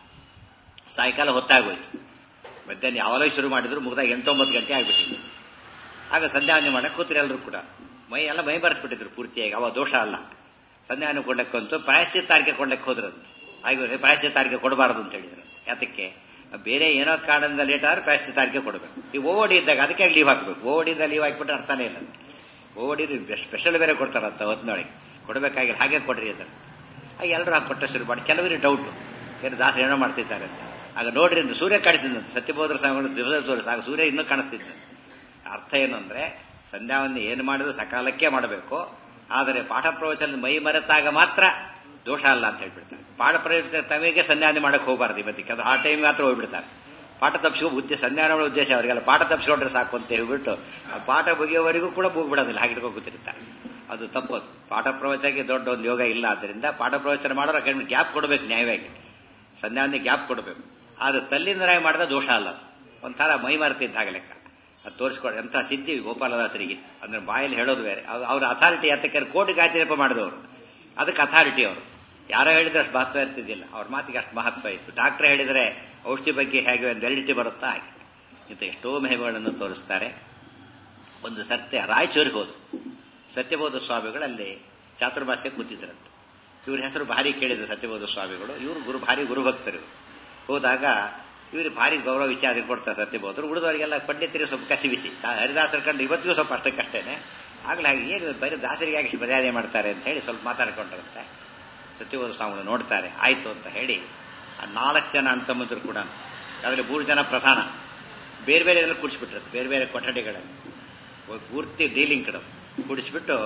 ಸಾಯಂಕಾಲ ಹೊತ್ತಾಗೋಯ್ತು ಮಧ್ಯಾಹ್ನ ಯಾವಾಗಲೂ ಶುರು ಮಾಡಿದ್ರು ಮುಗ್ದಾಗ ಎಂಟೊಂಬತ್ತು ಗಂಟೆ ಆಗ್ಬಿಟ್ಟಿತ್ತು ಆಗ ಸಂಧ್ಯಾವನೆ ಮಾಡಕ್ಕೆ ಕೂತ್ರಿ ಎಲ್ಲರೂ ಕೂಡ ಮೈ ಎಲ್ಲ ಮೈ ಬರೆಸ್ಬಿಟ್ಟಿದ್ರು ಪೂರ್ತಿಯಾಗಿ ಅವ ದೋಷ ಅಲ್ಲ ಸಂಧ್ಯಾವನೆ ಕೊಂಡಕ್ಕಂತೂ ಪ್ರಾಯಶ್ಚಿತ್ತಾರಿಕೆ ಕೊಂಡಕ್ಕೆ ಹೋದ್ರಂತೆ ಹಾಗೆ ಪ್ರಾಯಶ್ಚಿತ್ತಾರಿಕೆ ಕೊಡಬಾರದು ಅಂತ ಹೇಳಿದ್ರು ಯಾತಕ್ಕೆ ಬೇರೆ ಏನೋ ಕಾರಣದಿಂದ ಲೇಟ್ ಆದ್ರೆ ಪ್ರಾಯಶ್ಚಿತ್ತಾರಿಕೆ ಕೊಡಬೇಕು ಈ ಓಡಿ ಇದ್ದಾಗ ಅದಕ್ಕೆ ಲೀವ್ ಹಾಕಬೇಕು ಓಡಿದ ಲೀವ್ ಹಾಕಿಬಿಟ್ರೆ ಅರ್ಥನೇ ಇಲ್ಲ ಓಡಿ ಸ್ಪೆಷಲ್ ಬೇರೆ ಕೊಡ್ತಾರಂತ ಹೊತ್ತಿನೊಳಗೆ ಕೊಡಬೇಕಾಗಿಲ್ಲ ಹಾಗೆ ಕೊಡ್ರಿ ಅಂತ ಆಗ ಎಲ್ಲರೂ ಹಾಕಿ ಕೊಟ್ಟ ಶುರು ಮಾಡಿ ಕೆಲವರಿಗೆ ಡೌಟ್ ಏನು ದಾಸ ಏನೋ ಮಾಡ್ತಿದ್ದಾರೆ ಅಂತ ಆಗ ನೋಡ್ರಿ ಅಂತ ಸೂರ್ಯ ಕಾಣಿಸ್ತಿದ್ದಂತೆ ಸತ್ಯಬೋಧರ ಸಾಗರ ದಿವಸ ತೋರಿಸ ಆಗ ಸೂರ್ಯ ಇನ್ನೂ ಕಾಣಿಸ್ತಿದ್ದ ಅರ್ಥ ಏನು ಅಂದ್ರೆ ಸಂಧ್ಯಾವನ್ನು ಏನು ಮಾಡಿದ್ರು ಸಕಾಲಕ್ಕೆ ಮಾಡಬೇಕು ಆದರೆ ಪಾಠ ಪ್ರವಚನ ಮೈ ಮರೆತಾಗ ಮಾತ್ರ ದೋಷ ಅಲ್ಲ ಅಂತ ಹೇಳ್ಬಿಡ್ತಾರೆ ಪಾಠ ಪ್ರವಚನ ತಮಗೆ ಸಂಧ್ಯಾವನೆ ಮಾಡಕ್ಕೆ ಹೋಗಬಾರ್ದು ಇವತ್ತಿಗೆ ಅದು ಆ ಟೈಮ್ ಮಾತ್ರ ಹೋಗ್ಬಿಡ್ತಾರೆ ಪಾಠ ತಪ್ಪಿಸ್ಕೊ ಉದ್ದೇಶ ಸಂಧ್ಯಾನ ಮಾಡೋ ಉದ್ದೇಶ ಅವರಿಗೆಲ್ಲ ಪಾಠ ತಪ್ಪಿಸ್ಕೊಂಡ್ರೆ ಸಾಕು ಅಂತ ಹೇಳ್ಬಿಟ್ಟು ಆ ಪಾಠ ಬಗೆಯವರೆಗೂ ಕೂಡ ಹೋಗ್ಬಿಡೋದಿಲ್ಲ ಹಾಗೆ ಕೂತಿರ್ತಾರೆ ಅದು ತಪ್ಪದು ಪಾಠ ಪ್ರವಚನಕ್ಕೆ ದೊಡ್ಡ ಒಂದು ಯೋಗ ಇಲ್ಲ ಆದ್ದರಿಂದ ಪಾಠ ಪ್ರವಚನ ಮಾಡೋರು ಕಡಿಮೆ ಗ್ಯಾಪ್ ಕೊಡಬೇಕು ನ್ಯಾಯವಾಗಿ ಸಂಧ್ಯಾವನೆ ಗ್ಯಾಪ್ ಕೊಡಬೇಕು ಅದು ತಲ್ಲಿಂದರಾಗಿ ಮಾಡಿದ ದೋಷ ಅಲ್ಲ ಒಂಥರ ಮೈ ಮರೆತಿದ್ದ ಹಾಗೆ ಲೆಕ್ಕ ಅದು ತೋರಿಸ್ಕೊಡ ಎಂಥ ಸಿದ್ಧಿ ಗೋಪಾಲದಾಸರಿಗಿತ್ತು ಅಂದ್ರೆ ಬಾಯಲ್ಲಿ ಹೇಳೋದು ಬೇರೆ ಅವ್ರ ಅಥಾರಿಟಿ ಯಾತಕ್ಕೆ ಕೋಟಿ ಗಾಯತ್ರಿಯಪ್ಪ ಮಾಡಿದವರು ಅದಕ್ಕೆ ಅಥಾರಿಟಿ ಅವರು ಯಾರೋ ಹೇಳಿದ್ರೆ ಅಷ್ಟು ಮಹತ್ವ ಇರ್ತಿದ್ದಿಲ್ಲ ಅವ್ರ ಮಾತಿಗೆ ಅಷ್ಟು ಮಹತ್ವ ಇತ್ತು ಡಾಕ್ಟರ್ ಹೇಳಿದರೆ ಔಷಧಿ ಬಗ್ಗೆ ಹೇಗೆ ಒಂದು ವೆರೈಟಿ ಬರುತ್ತಾ ಹಾಗೆ ಇಂಥ ಎಷ್ಟೋ ಮಹಿಮೆಗಳನ್ನು ತೋರಿಸ್ತಾರೆ ಒಂದು ಸತ್ಯ ರಾಯಚೂರಿಗೆ ಹೋದ್ರು ಸತ್ಯಬೋಧ ಸ್ವಾಮಿಗಳಲ್ಲಿ ಚಾತುರ್ಮಾಸ್ಯ ಕೂತಿದ್ರಂತೆ ಇವ್ರ ಹೆಸರು ಭಾರಿ ಕೇಳಿದ್ರು ಸತ್ಯಬೋಧ ಸ್ವಾಮಿಗಳು ಇವರು ಗುರು ಭಾರಿ ಗುರುಭಕ್ತರು ಹೋದಾಗ ಇವರು ಭಾರಿ ಗೌರವ ವಿಚಾರ ಕೊಡ್ತಾರೆ ಸತ್ಯಬೋಧರು ಉಳಿದವರಿಗೆಲ್ಲ ಪಂಡಿತರಿಗೆ ಸ್ವಲ್ಪ ಕಸಿ ಬಿಸಿ ಹರಿದಾಸರ ಕಂಡು ಇವತ್ತಿಗೂ ಸ್ವಲ್ಪ ಅಷ್ಟಕ್ಕಷ್ಟೇನೆ ಆಗ್ಲೇ ಹಾಗೆ ಏನು ಬರೀ ದಾಸರಿಗೆ ಯಾಕೆ ಮರ್ಯಾದೆ ಮಾಡ್ತಾರೆ ಅಂತ ಹೇಳಿ ಸ್ವಲ್ಪ ಮಾತಾಡ್ಕೊಂಡ್ರಂತೆ ಸತ್ಯಬೋಧ ಸ್ವಾಮಿಗಳು ನೋಡ್ತಾರೆ ಆಯ್ತು ಅಂತ ಹೇಳಿ ಆ ನಾಲ್ಕು ಜನ ಅಣ್ತಮ್ಮಂದ್ರು ಕೂಡ ಅದರಲ್ಲಿ ಮೂರು ಜನ ಪ್ರಧಾನ ಬೇರೆ ಬೇರೆ ಎಲ್ಲ ಕೂಡಿಸ್ಬಿಟ್ರು ಬೇರೆ ಬೇರೆ ಕೊಠಡಿಗಳಲ್ಲಿ ಪೂರ್ತಿ ಡೀಲಿಂಗ್ ಕಡೆ ಕೂಡಿಸ್ಬಿಟ್ಟು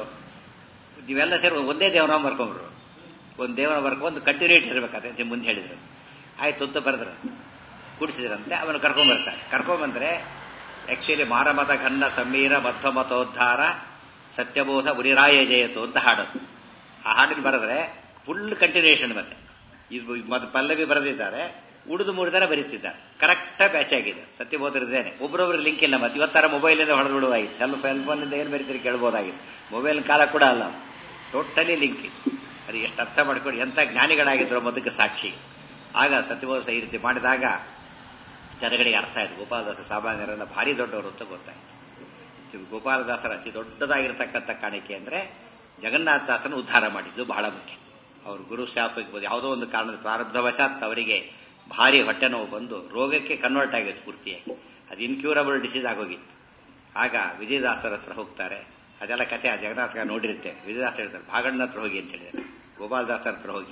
ನೀವೆಲ್ಲ ಸೇರಿ ಒಂದೇ ದೇವರ ಬರ್ಕೊಂಡ್ರು ಒಂದು ದೇವರ ಬರ್ಕೊಂಡು ಕಂಟಿನ್ಯೂಟಿ ಇರಬೇಕಾದ್ರೆ ಮುಂದೆ ಹೇಳಿದ್ರು ಆಯ್ತು ಅಂತ ಬರೆದ್ರು ಕೂಡಿಸಿದ್ರಂತೆ ಅವನು ಕರ್ಕೊಂಡ್ಬರ್ತಾರೆ ಕರ್ಕೊಂಡ್ಬಂದ್ರೆ ಆಕ್ಚುಲಿ ಮಾರಮತ ಘನ್ನ ಸಮೀರ ಮಧ್ವಮತೋದ್ಧಾರ ಸತ್ಯಬೋಧ ಉರಿರಾಯ ಜಯತು ಅಂತ ಹಾಡೋದು ಆ ಹಾಡಿನ ಬರೆದ್ರೆ ಫುಲ್ ಕಂಟಿನ್ಯೂಷನ್ ಮತ್ತೆ ಇದು ಮತ್ತೆ ಪಲ್ಲವಿ ಬರೆದಿದ್ದಾರೆ ಉಳಿದು ಮೂರು ಜನ ಬರೀತಿದ್ದಾರೆ ಕರೆಕ್ಟ್ ಬ್ಯಾಚ್ ಆಗಿದೆ ಸತ್ಯಬೋಧರಿದ್ದೇನೆ ಒಬ್ಬರೊಬ್ರಿಗೆ ಲಿಂಕ್ ಇಲ್ಲ ಮತ್ತೆ ಇವತ್ತರ ಮೊಬೈಲಿಂದ ಹೊಡೆದು ಬಿಡುವಾಗಿತ್ತು ಸೆಲ್ ಸೆಲ್ ಫೋನಿಂದ ಏನು ಬರೀತೀರಿ ಕೇಳ್ಬೋದಾಗಿತ್ತು ಮೊಬೈಲ್ ಕಾಲ ಕೂಡ ಅಲ್ಲ ಟೋಟಲಿ ಲಿಂಕ್ ಅದು ಎಷ್ಟು ಅರ್ಥ ಮಾಡ್ಕೊಂಡು ಎಂಥ ಜ್ಞಾನಿಗಳಾಗಿದ್ರು ಮೊದಲಿಗೆ ಸಾಕ್ಷಿ ಆಗ ಸತ್ಯಬೋಧ ಈ ರೀತಿ ಮಾಡಿದಾಗ ಜನಗಳಿಗೆ ಅರ್ಥ ಆಯ್ತು ಗೋಪಾಲದಾಸ ಸಾಮಾನ್ಯರೆಲ್ಲ ಭಾರಿ ದೊಡ್ಡವರು ಅಂತ ಗೊತ್ತಾಯ್ತು ಗೋಪಾಲದಾಸರ ಅತಿ ದೊಡ್ಡದಾಗಿರ್ತಕ್ಕಂಥ ಕಾಣಿಕೆ ಅಂದ್ರೆ ಜಗನ್ನಾಥದಾಸನ ಉದ್ಧಾರ ಮಾಡಿದ್ದು ಬಹಳ ಮುಖ್ಯ ಅವರು ಗುರು ಶಾಪಕ್ಕೆ ಯಾವುದೋ ಒಂದು ಕಾರಣದ ಪ್ರಾರಬ್ಧವಶಾತ್ ಅವರಿಗೆ ಭಾರಿ ಹೊಟ್ಟೆ ನೋವು ಬಂದು ರೋಗಕ್ಕೆ ಕನ್ವರ್ಟ್ ಆಗಿತ್ತು ಪೂರ್ತಿಯಾಗಿ ಅದು ಇನ್ಕ್ಯೂರಬಲ್ ಡಿಸೀಸ್ ಆಗೋಗಿತ್ತು ಆಗ ವಿಜಯದಾಸರ ಹತ್ರ ಹೋಗ್ತಾರೆ ಅದೆಲ್ಲ ಕತೆ ಆ ಜಗನ್ನಾಥ ನೋಡಿರುತ್ತೆ ವಿಜಯದಾಸ ಹೇಳ್ತಾರೆ ಭಾಗಣ್ಣ ಹತ್ರ ಹೋಗಿ ಅಂತ ಹೇಳಿದ್ದಾರೆ ಗೋಪಾಲದಾಸರ ಹತ್ರ ಹೋಗಿ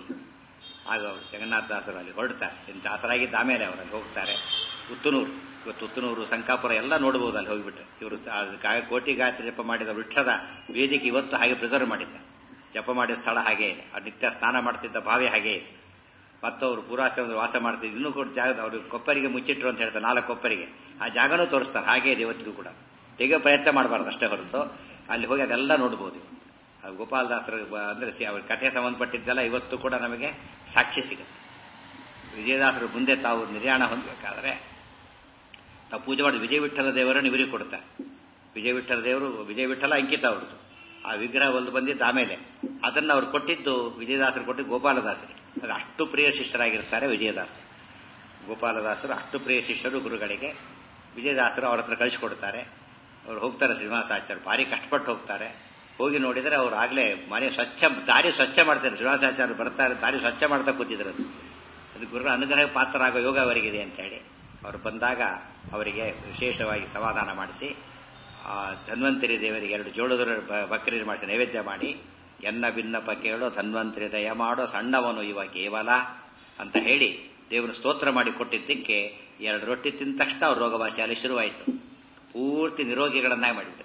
ಆಗ ಅವರು ಜಗನ್ನಾಥದಾಸರು ಅಲ್ಲಿ ಹೊರಡ್ತಾರೆ ಇನ್ನು ದಾಸರಾಗಿದ್ದ ಆಮೇಲೆ ಅವರು ಅಲ್ಲಿ ಹೋಗ್ತಾರೆ ಉತ್ತನೂರು ಇವತ್ತು ಉತ್ತನೂರು ಸಂಕಾಪುರ ಎಲ್ಲ ನೋಡಬಹುದು ಅಲ್ಲಿ ಹೋಗಿಬಿಟ್ರೆ ಇವರು ಕೋಟಿ ಗಾಯತ್ರಿ ಜಪ ಮಾಡಿದ ವೃಕ್ಷದ ವೇದಿಕೆ ಇವತ್ತು ಹಾಗೆ ಪ್ರಿಸರ್ವ್ ಮಾಡಿದ್ದಾರೆ ಜಪ ಮಾಡಿದ ಸ್ಥಳ ಹಾಗೆ ಇದೆ ಆ ನಿತ್ಯ ಸ್ನಾನ ಮಾಡ್ತಿದ್ದ ಬಾವಿ ಹಾಗೆ ಇದೆ ಮತ್ತವರು ಪೂರ್ವಾಶ್ರಮದಲ್ಲಿ ವಾಸ ಮಾಡ್ತಿದ್ದು ಇನ್ನೂ ಕೂಡ ಜಾಗ ಅವರು ಕೊಪ್ಪರಿಗೆ ಮುಚ್ಚಿಟ್ರು ಅಂತ ಹೇಳ್ತಾರೆ ನಾಲ್ಕು ಕೊಪ್ಪರಿಗೆ ಆ ಜಾಗನೂ ತೋರಿಸ್ತಾರೆ ಹಾಗೆ ಇದೆ ಇವತ್ತಿಗೂ ಕೂಡ ತೆಗೆಯೋ ಪ್ರಯತ್ನ ಮಾಡಬಾರ್ದು ಅಷ್ಟೇ ಹೊರತು ಅಲ್ಲಿ ಹೋಗಿ ಅದೆಲ್ಲ ನೋಡ್ಬೋದು ಗೋಪಾಲದಾಸರ ಅಂದ್ರೆ ಅವ್ರ ಕಥೆ ಸಂಬಂಧಪಟ್ಟಿದ್ದೆಲ್ಲ ಇವತ್ತು ಕೂಡ ನಮಗೆ ಸಾಕ್ಷಿ ಸಿಗುತ್ತೆ ವಿಜಯದಾಸರು ಮುಂದೆ ತಾವು ನಿರ್ಯಾಣ ಹೊಂದಬೇಕಾದ್ರೆ ತಾವು ಪೂಜೆ ಮಾಡಿ ವಿಜಯ ವಿಠಲ ದೇವರನ್ನು ಇವರಿಗೆ ಕೊಡ್ತಾರೆ ವಿಜಯ ವಿಠಲ ದೇವರು ವಿಜಯ ವಿಠಲ ಅಂಕಿತ ಅವ್ರದ್ದು ಆ ವಿಗ್ರಹ ಒಂದು ಬಂದಿದ್ದು ಆಮೇಲೆ ಅದನ್ನು ಅವ್ರು ಕೊಟ್ಟಿದ್ದು ವಿಜಯದಾಸರು ಕೊಟ್ಟಿದ್ದು ಗೋಪಾಲದಾಸರಿಗೆ ಅದು ಅಷ್ಟು ಪ್ರಿಯ ಶಿಷ್ಯರಾಗಿರ್ತಾರೆ ವಿಜಯದಾಸರು ಗೋಪಾಲದಾಸರು ಅಷ್ಟು ಪ್ರಿಯ ಶಿಷ್ಯರು ಗುರುಗಳಿಗೆ ವಿಜಯದಾಸರು ಅವ್ರ ಹತ್ರ ಕಳಿಸಿಕೊಡ್ತಾರೆ ಅವ್ರು ಹೋಗ್ತಾರೆ ಶ್ರೀನಿವಾಸಾಚಾರ್ಯ ಭಾರಿ ಕಷ್ಟಪಟ್ಟು ಹೋಗ್ತಾರೆ ಹೋಗಿ ನೋಡಿದರೆ ಅವ್ರು ಆಗ್ಲೇ ಮನೆ ಸ್ವಚ್ಛ ದಾರಿ ಸ್ವಚ್ಛ ಮಾಡ್ತಾರೆ ಶ್ರೀನಿವಾಸಾಚಾರ್ಯ ಬರ್ತಾರೆ ದಾರಿ ಸ್ವಚ್ಛ ಮಾಡ್ತಾ ಕೂತಿದ್ರು ಅದು ಅದು ಗುರುಗಳ ಅನುಗ್ರಹ ಪಾತ್ರರಾಗೋ ಯೋಗ ಅವರಿಗಿದೆ ಅಂತ ಹೇಳಿ ಅವರು ಬಂದಾಗ ಅವರಿಗೆ ವಿಶೇಷವಾಗಿ ಸಮಾಧಾನ ಮಾಡಿಸಿ ಧನ್ವಂತರಿ ದೇವರಿಗೆ ಎರಡು ಜೋಳದ ಬಕರಿ ಮಾಡಿಸಿ ನೈವೇದ್ಯ ಮಾಡಿ ಎನ್ನ ಭಿನ್ನಪ ಕೇಳೋ ಧನ್ವಂತರಿ ದಯ ಮಾಡೋ ಸಣ್ಣವನು ಇವ ಕೇವಲ ಅಂತ ಹೇಳಿ ದೇವರು ಸ್ತೋತ್ರ ಮಾಡಿ ಕೊಟ್ಟಿದ್ದಕ್ಕೆ ಎರಡು ರೊಟ್ಟಿ ತಿಂದ ತಕ್ಷಣ ಅವ್ರ ರೋಗವಾಸಿ ಅಲ್ಲಿ ಶುರುವಾಯಿತು ಪೂರ್ತಿ ನಿರೋಗಿಗಳನ್ನಾಗಿ ಮಾಡಿಬಿಡ್ತಾರೆ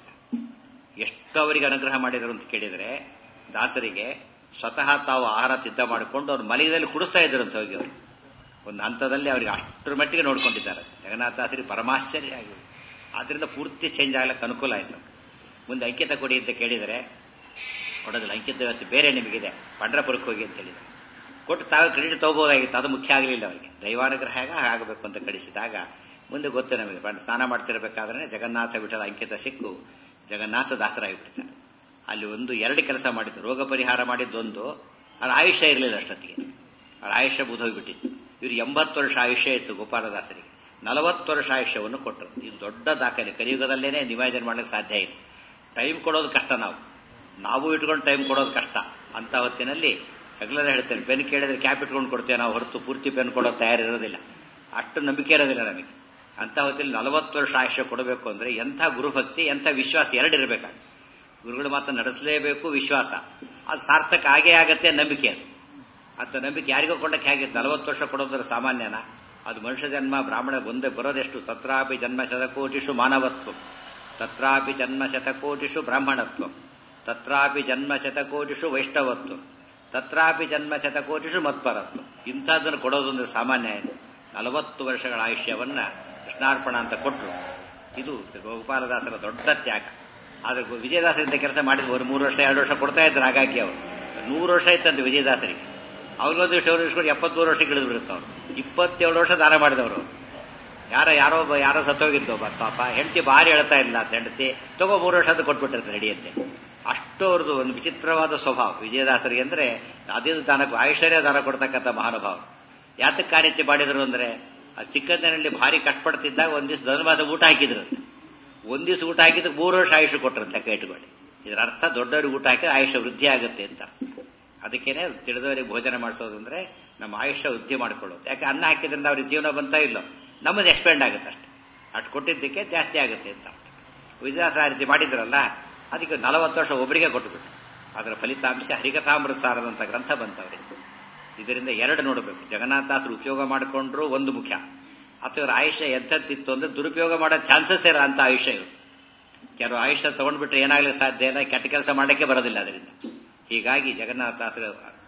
ಎಷ್ಟು ಅವರಿಗೆ ಅನುಗ್ರಹ ಮಾಡಿದರು ಅಂತ ಕೇಳಿದರೆ ದಾಸರಿಗೆ ಸ್ವತಃ ತಾವು ಆಹಾರ ಸಿದ್ಧ ಮಾಡಿಕೊಂಡು ಅವ್ರು ಮಲಗದಲ್ಲಿ ಕುಡಿಸ್ತಾ ಇದ್ರು ಅಂತ ಹೋಗಿ ಅವರು ಒಂದು ಹಂತದಲ್ಲಿ ಅವರಿಗೆ ಅಷ್ಟರ ಮಟ್ಟಿಗೆ ನೋಡ್ಕೊಂಡಿದ್ದಾರೆ ಜಗನ್ನಾಥಾಸರಿ ಪರಮಾಶ್ಚರ್ಯ ಆಗಿ ಆದ್ರಿಂದ ಪೂರ್ತಿ ಚೇಂಜ್ ಆಗ್ಲಿಕ್ಕೆ ಅನುಕೂಲ ಆಯಿತು ಮುಂದೆ ಅಂಕಿತ ಕೊಡಿ ಅಂತ ಕೇಳಿದರೆ ಕೊಡೋದಿಲ್ಲ ಅಂಕಿತ ವ್ಯವಸ್ಥೆ ಬೇರೆ ನಿಮಗಿದೆ ಪಂಡ್ರಪುರಕ್ಕೆ ಹೋಗಿ ಅಂತ ಹೇಳಿದ್ರು ಕೊಟ್ಟು ತಾವೇ ಕ್ರೆಡಿಟ್ ತಗೋಬೋದಾಗಿತ್ತು ಅದು ಮುಖ್ಯ ಆಗಲಿಲ್ಲ ಅವರಿಗೆ ದೈವಾನುಗ್ರಹ ಆಗಬೇಕು ಅಂತ ಕಳಿಸಿದಾಗ ಮುಂದೆ ಗೊತ್ತು ನಮಗೆ ಸ್ನಾನ ಮಾಡ್ತಿರ್ಬೇಕಾದ್ರೆ ಜಗನ್ನಾಥ ಬಿಟ್ಟದ ಅಂಕಿತ ಸಿಕ್ಕು ಜಗನ್ನಾಥ ದಾಸರಾಗಿಬಿಡ್ತಾರೆ ಅಲ್ಲಿ ಒಂದು ಎರಡು ಕೆಲಸ ಮಾಡಿದ್ದು ರೋಗ ಪರಿಹಾರ ಮಾಡಿದ್ದೊಂದು ಅದು ಆಯುಷ್ಯ ಇರಲಿಲ್ಲ ಅಷ್ಟೊತ್ತಿಗೆ ಅವ್ರ ಆಯುಷ್ಯ ಬುಧೋಗ್ಬಿಟ್ಟಿತ್ತು ಇವ್ರು ಎಂಬತ್ತು ವರ್ಷ ಆಯುಷ್ಯ ಇತ್ತು ಗೋಪಾಲದಾಸರಿಗೆ ನಲವತ್ತು ವರ್ಷ ಆಯುಷ್ಯವನ್ನು ಕೊಟ್ಟರು ಇದು ದೊಡ್ಡ ದಾಖಲೆ ಕಲಿಯುಗದಲ್ಲೇನೆ ನಿವೇದನೆ ಮಾಡಲಿಕ್ಕೆ ಸಾಧ್ಯ ಇಲ್ಲ ಟೈಮ್ ಕೊಡೋದು ಕಷ್ಟ ನಾವು ನಾವು ಇಟ್ಕೊಂಡು ಟೈಮ್ ಕೊಡೋದು ಕಷ್ಟ ಅಂತ ಹೊತ್ತಿನಲ್ಲಿ ಹೆಗ್ಲರ ಹೇಳ್ತೇನೆ ಪೆನ್ ಕೇಳಿದ್ರೆ ಕ್ಯಾಪ್ ಇಟ್ಕೊಂಡು ಕೊಡ್ತೇವೆ ನಾವು ಹೊರತು ಪೂರ್ತಿ ಪೆನ್ ಕೊಡೋ ತಯಾರಿರೋದಿಲ್ಲ ಅಷ್ಟು ನಂಬಿಕೆ ಇರೋದಿಲ್ಲ ನಮಗೆ ಅಂತ ಹೊತ್ತಲ್ಲಿ ನಲವತ್ತು ವರ್ಷ ಆಯುಷ್ಯ ಕೊಡಬೇಕು ಅಂದ್ರೆ ಎಂಥ ಗುರುಭಕ್ತಿ ಎಂಥ ವಿಶ್ವಾಸ ಎರಡಿರಬೇಕಾಗುತ್ತೆ ಗುರುಗಳು ಮಾತ್ರ ನಡೆಸಲೇಬೇಕು ವಿಶ್ವಾಸ ಅದು ಸಾರ್ಥಕ ಆಗೇ ಆಗತ್ತೆ ನಂಬಿಕೆ ಅದು ಅಂತ ನಂಬಿಕೆ ಯಾರಿಗೂ ಕೊಂಡಕ್ಕೆ ಹೇಗೆ ನಲವತ್ತು ವರ್ಷ ಕೊಡೋದ್ರ ಸಾಮಾನ್ಯನ ಅದು ಮನುಷ್ಯ ಜನ್ಮ ಬ್ರಾಹ್ಮಣ ಒಂದೇ ಬರೋದೆಷ್ಟು ತತ್ರಾಪಿ ಜನ್ಮ ಶತಕೋಟಿಷು ಮಾನವತ್ವ ತತ್ರಾಪಿ ಜನ್ಮ ಶತಕೋಟಿಷು ಬ್ರಾಹ್ಮಣತ್ವ ತತ್ರಾಪಿ ಜನ್ಮ ಶತಕೋಟಿಷು ವೈಷ್ಣವತ್ವ ತತ್ರಾಪಿ ಜನ್ಮ ಶತಕೋಟಿಷು ಮತ್ಪರತ್ವ ಇಂಥದ್ದನ್ನು ಕೊಡೋದೊಂದು ಸಾಮಾನ್ಯ ಇದೆ ನಲವತ್ತು ವರ್ಷಗಳ ಆಯುಷ್ಯವನ್ನ ಕೃಷ್ಣಾರ್ಪಣ ಅಂತ ಕೊಟ್ಟರು ಇದು ಗೋಪಾಲದಾಸರ ದೊಡ್ಡ ತ್ಯಾಗ ಆದ್ರೆ ವಿಜಯದಾಸರಿಂದ ಕೆಲಸ ಮಾಡಿದ್ರು ಒಂದು ಮೂರು ವರ್ಷ ಎರಡು ವರ್ಷ ಕೊಡ್ತಾ ಇದ್ರು ಹಾಗಾಗಿ ಅವರು ನೂರು ವರ್ಷ ಇತ್ತಂತೆ ವಿಜಯದಾಸರಿಗೆ ಅವ್ರಿಗೊಂದು ಇಷ್ಟು ವರ್ಷ ಇಸ್ಕೊಂಡು ಎಪ್ಪತ್ಮೂರು ವರ್ಷಕ್ಕೆ ಇಳಿದು ಬಿಡುತ್ತೆ ಅವರು ಇಪ್ಪತ್ತೇಳು ವರ್ಷ ದಾನ ಮಾಡಿದವರು ಯಾರ ಯಾರೋ ಒಬ್ಬ ಯಾರೋ ಸತ್ತೋಗಿದ್ದು ಒಬ್ಬ ಪಾಪ ಹೆಂಡತಿ ಭಾರಿ ಹೇಳ್ತಾ ಇಲ್ಲ ಅಂತ ಹೆಂಡತಿ ತಗೋ ಮೂರು ವರ್ಷ ಅದು ಕೊಟ್ಬಿಟ್ಟಿರ್ತಾರೆ ನಡಿಯಂತೆ ಅಷ್ಟು ಅವ್ರದ್ದು ಒಂದು ವಿಚಿತ್ರವಾದ ಸ್ವಭಾವ ವಿಜಯದಾಸರಿಗೆ ಅಂದ್ರೆ ಅದೇ ದಾನಕ್ಕೂ ಐಶ್ವರ್ಯ ದಾನ ಕೊಡ್ತಕ್ಕಂಥ ಮಹಾನುಭಾವ ಯಾತಕ್ಕೆ ಕಾರ್ಯತೆ ಮಾಡಿದ್ರು ಅಂದ್ರೆ ಆ ಚಿಕ್ಕಂದಿನಲ್ಲಿ ಭಾರಿ ಕಷ್ಟಪಡ್ತಿದ್ದಾಗ ಒಂದ್ ದಿವಸ ಧನುರ್ಮಾಸ ಊಟ ಹಾಕಿದ್ರು ಒಂದ್ ದಿವಸ ಊಟ ಹಾಕಿದ್ದಕ್ಕೆ ಮೂರು ವರ್ಷ ಆಯುಷ್ ಕೊಟ್ಟರಂತೆ ಲೆಕ್ಕ ಇಟ್ಕೊಳ್ಳಿ ಇದರ ಅರ್ಥ ದೊಡ್ಡವ್ರಿಗೆ ಊಟ ಹಾಕಿದ್ರೆ ಆಯುಷ್ಯ ವೃದ್ಧಿ ಆಗುತ್ತೆ ಅಂತ ಅದಕ್ಕೇನೆ ತಿಳಿದವರಿಗೆ ಭೋಜನ ಮಾಡಿಸೋದು ಅಂದ್ರೆ ನಮ್ಮ ಆಯುಷ್ಯ ವೃದ್ಧಿ ಮಾಡ್ಕೊಳ್ಳೋದು ಯಾಕೆ ಅನ್ನ ಹಾಕಿದ್ರಿಂದ ಅವ್ರಿಗೆ ಜೀವನ ಬಂತಾ ಇಲ್ಲೋ ನಮ್ಮದು ಎಕ್ಸ್ಪೆಂಡ್ ಆಗುತ್ತೆ ಅಷ್ಟೆ ಅಷ್ಟು ಕೊಟ್ಟಿದ್ದಕ್ಕೆ ಜಾಸ್ತಿ ಆಗುತ್ತೆ ಅಂತ ಅರ್ಥ ವಿದ್ಯಾಸ ಆ ರೀತಿ ಮಾಡಿದ್ರಲ್ಲ ಅದಕ್ಕೆ ನಲವತ್ತು ವರ್ಷ ಒಬ್ಬರಿಗೆ ಕೊಟ್ಟುಬಿಟ್ಟು ಅದರ ಫಲಿತಾಂಶ ಹರಿಕಥಾಮೃತ ಸಾರದಂತ ಗ್ರಂಥ ಬಂತವರಿಗೆ ಇದರಿಂದ ಎರಡು ನೋಡಬೇಕು ಜಗನ್ನಾಥಾಸರು ಉಪಯೋಗ ಮಾಡಿಕೊಂಡ್ರು ಒಂದು ಮುಖ್ಯ ಅಥವಾ ಇವ್ರ ಆಯುಷ್ಯ ಎಂಥದ್ದಿತ್ತು ಅಂದ್ರೆ ದುರುಪಯೋಗ ಮಾಡೋ ಚಾನ್ಸಸ್ ಇರೋ ಅಂತ ಆಯುಷ್ಯ ಇವರು ಕೆಲವು ಆಯುಷ್ಯ ತಗೊಂಡ್ಬಿಟ್ರೆ ಏನಾಗಲಿಕ್ಕೆ ಸಾಧ್ಯ ಇಲ್ಲ ಕೆಟ್ಟ ಕೆಲಸ ಮಾಡಲಿಕ್ಕೆ ಬರೋದಿಲ್ಲ ಅದರಿಂದ ಹೀಗಾಗಿ ಜಗನ್ನಾಥಾಸರು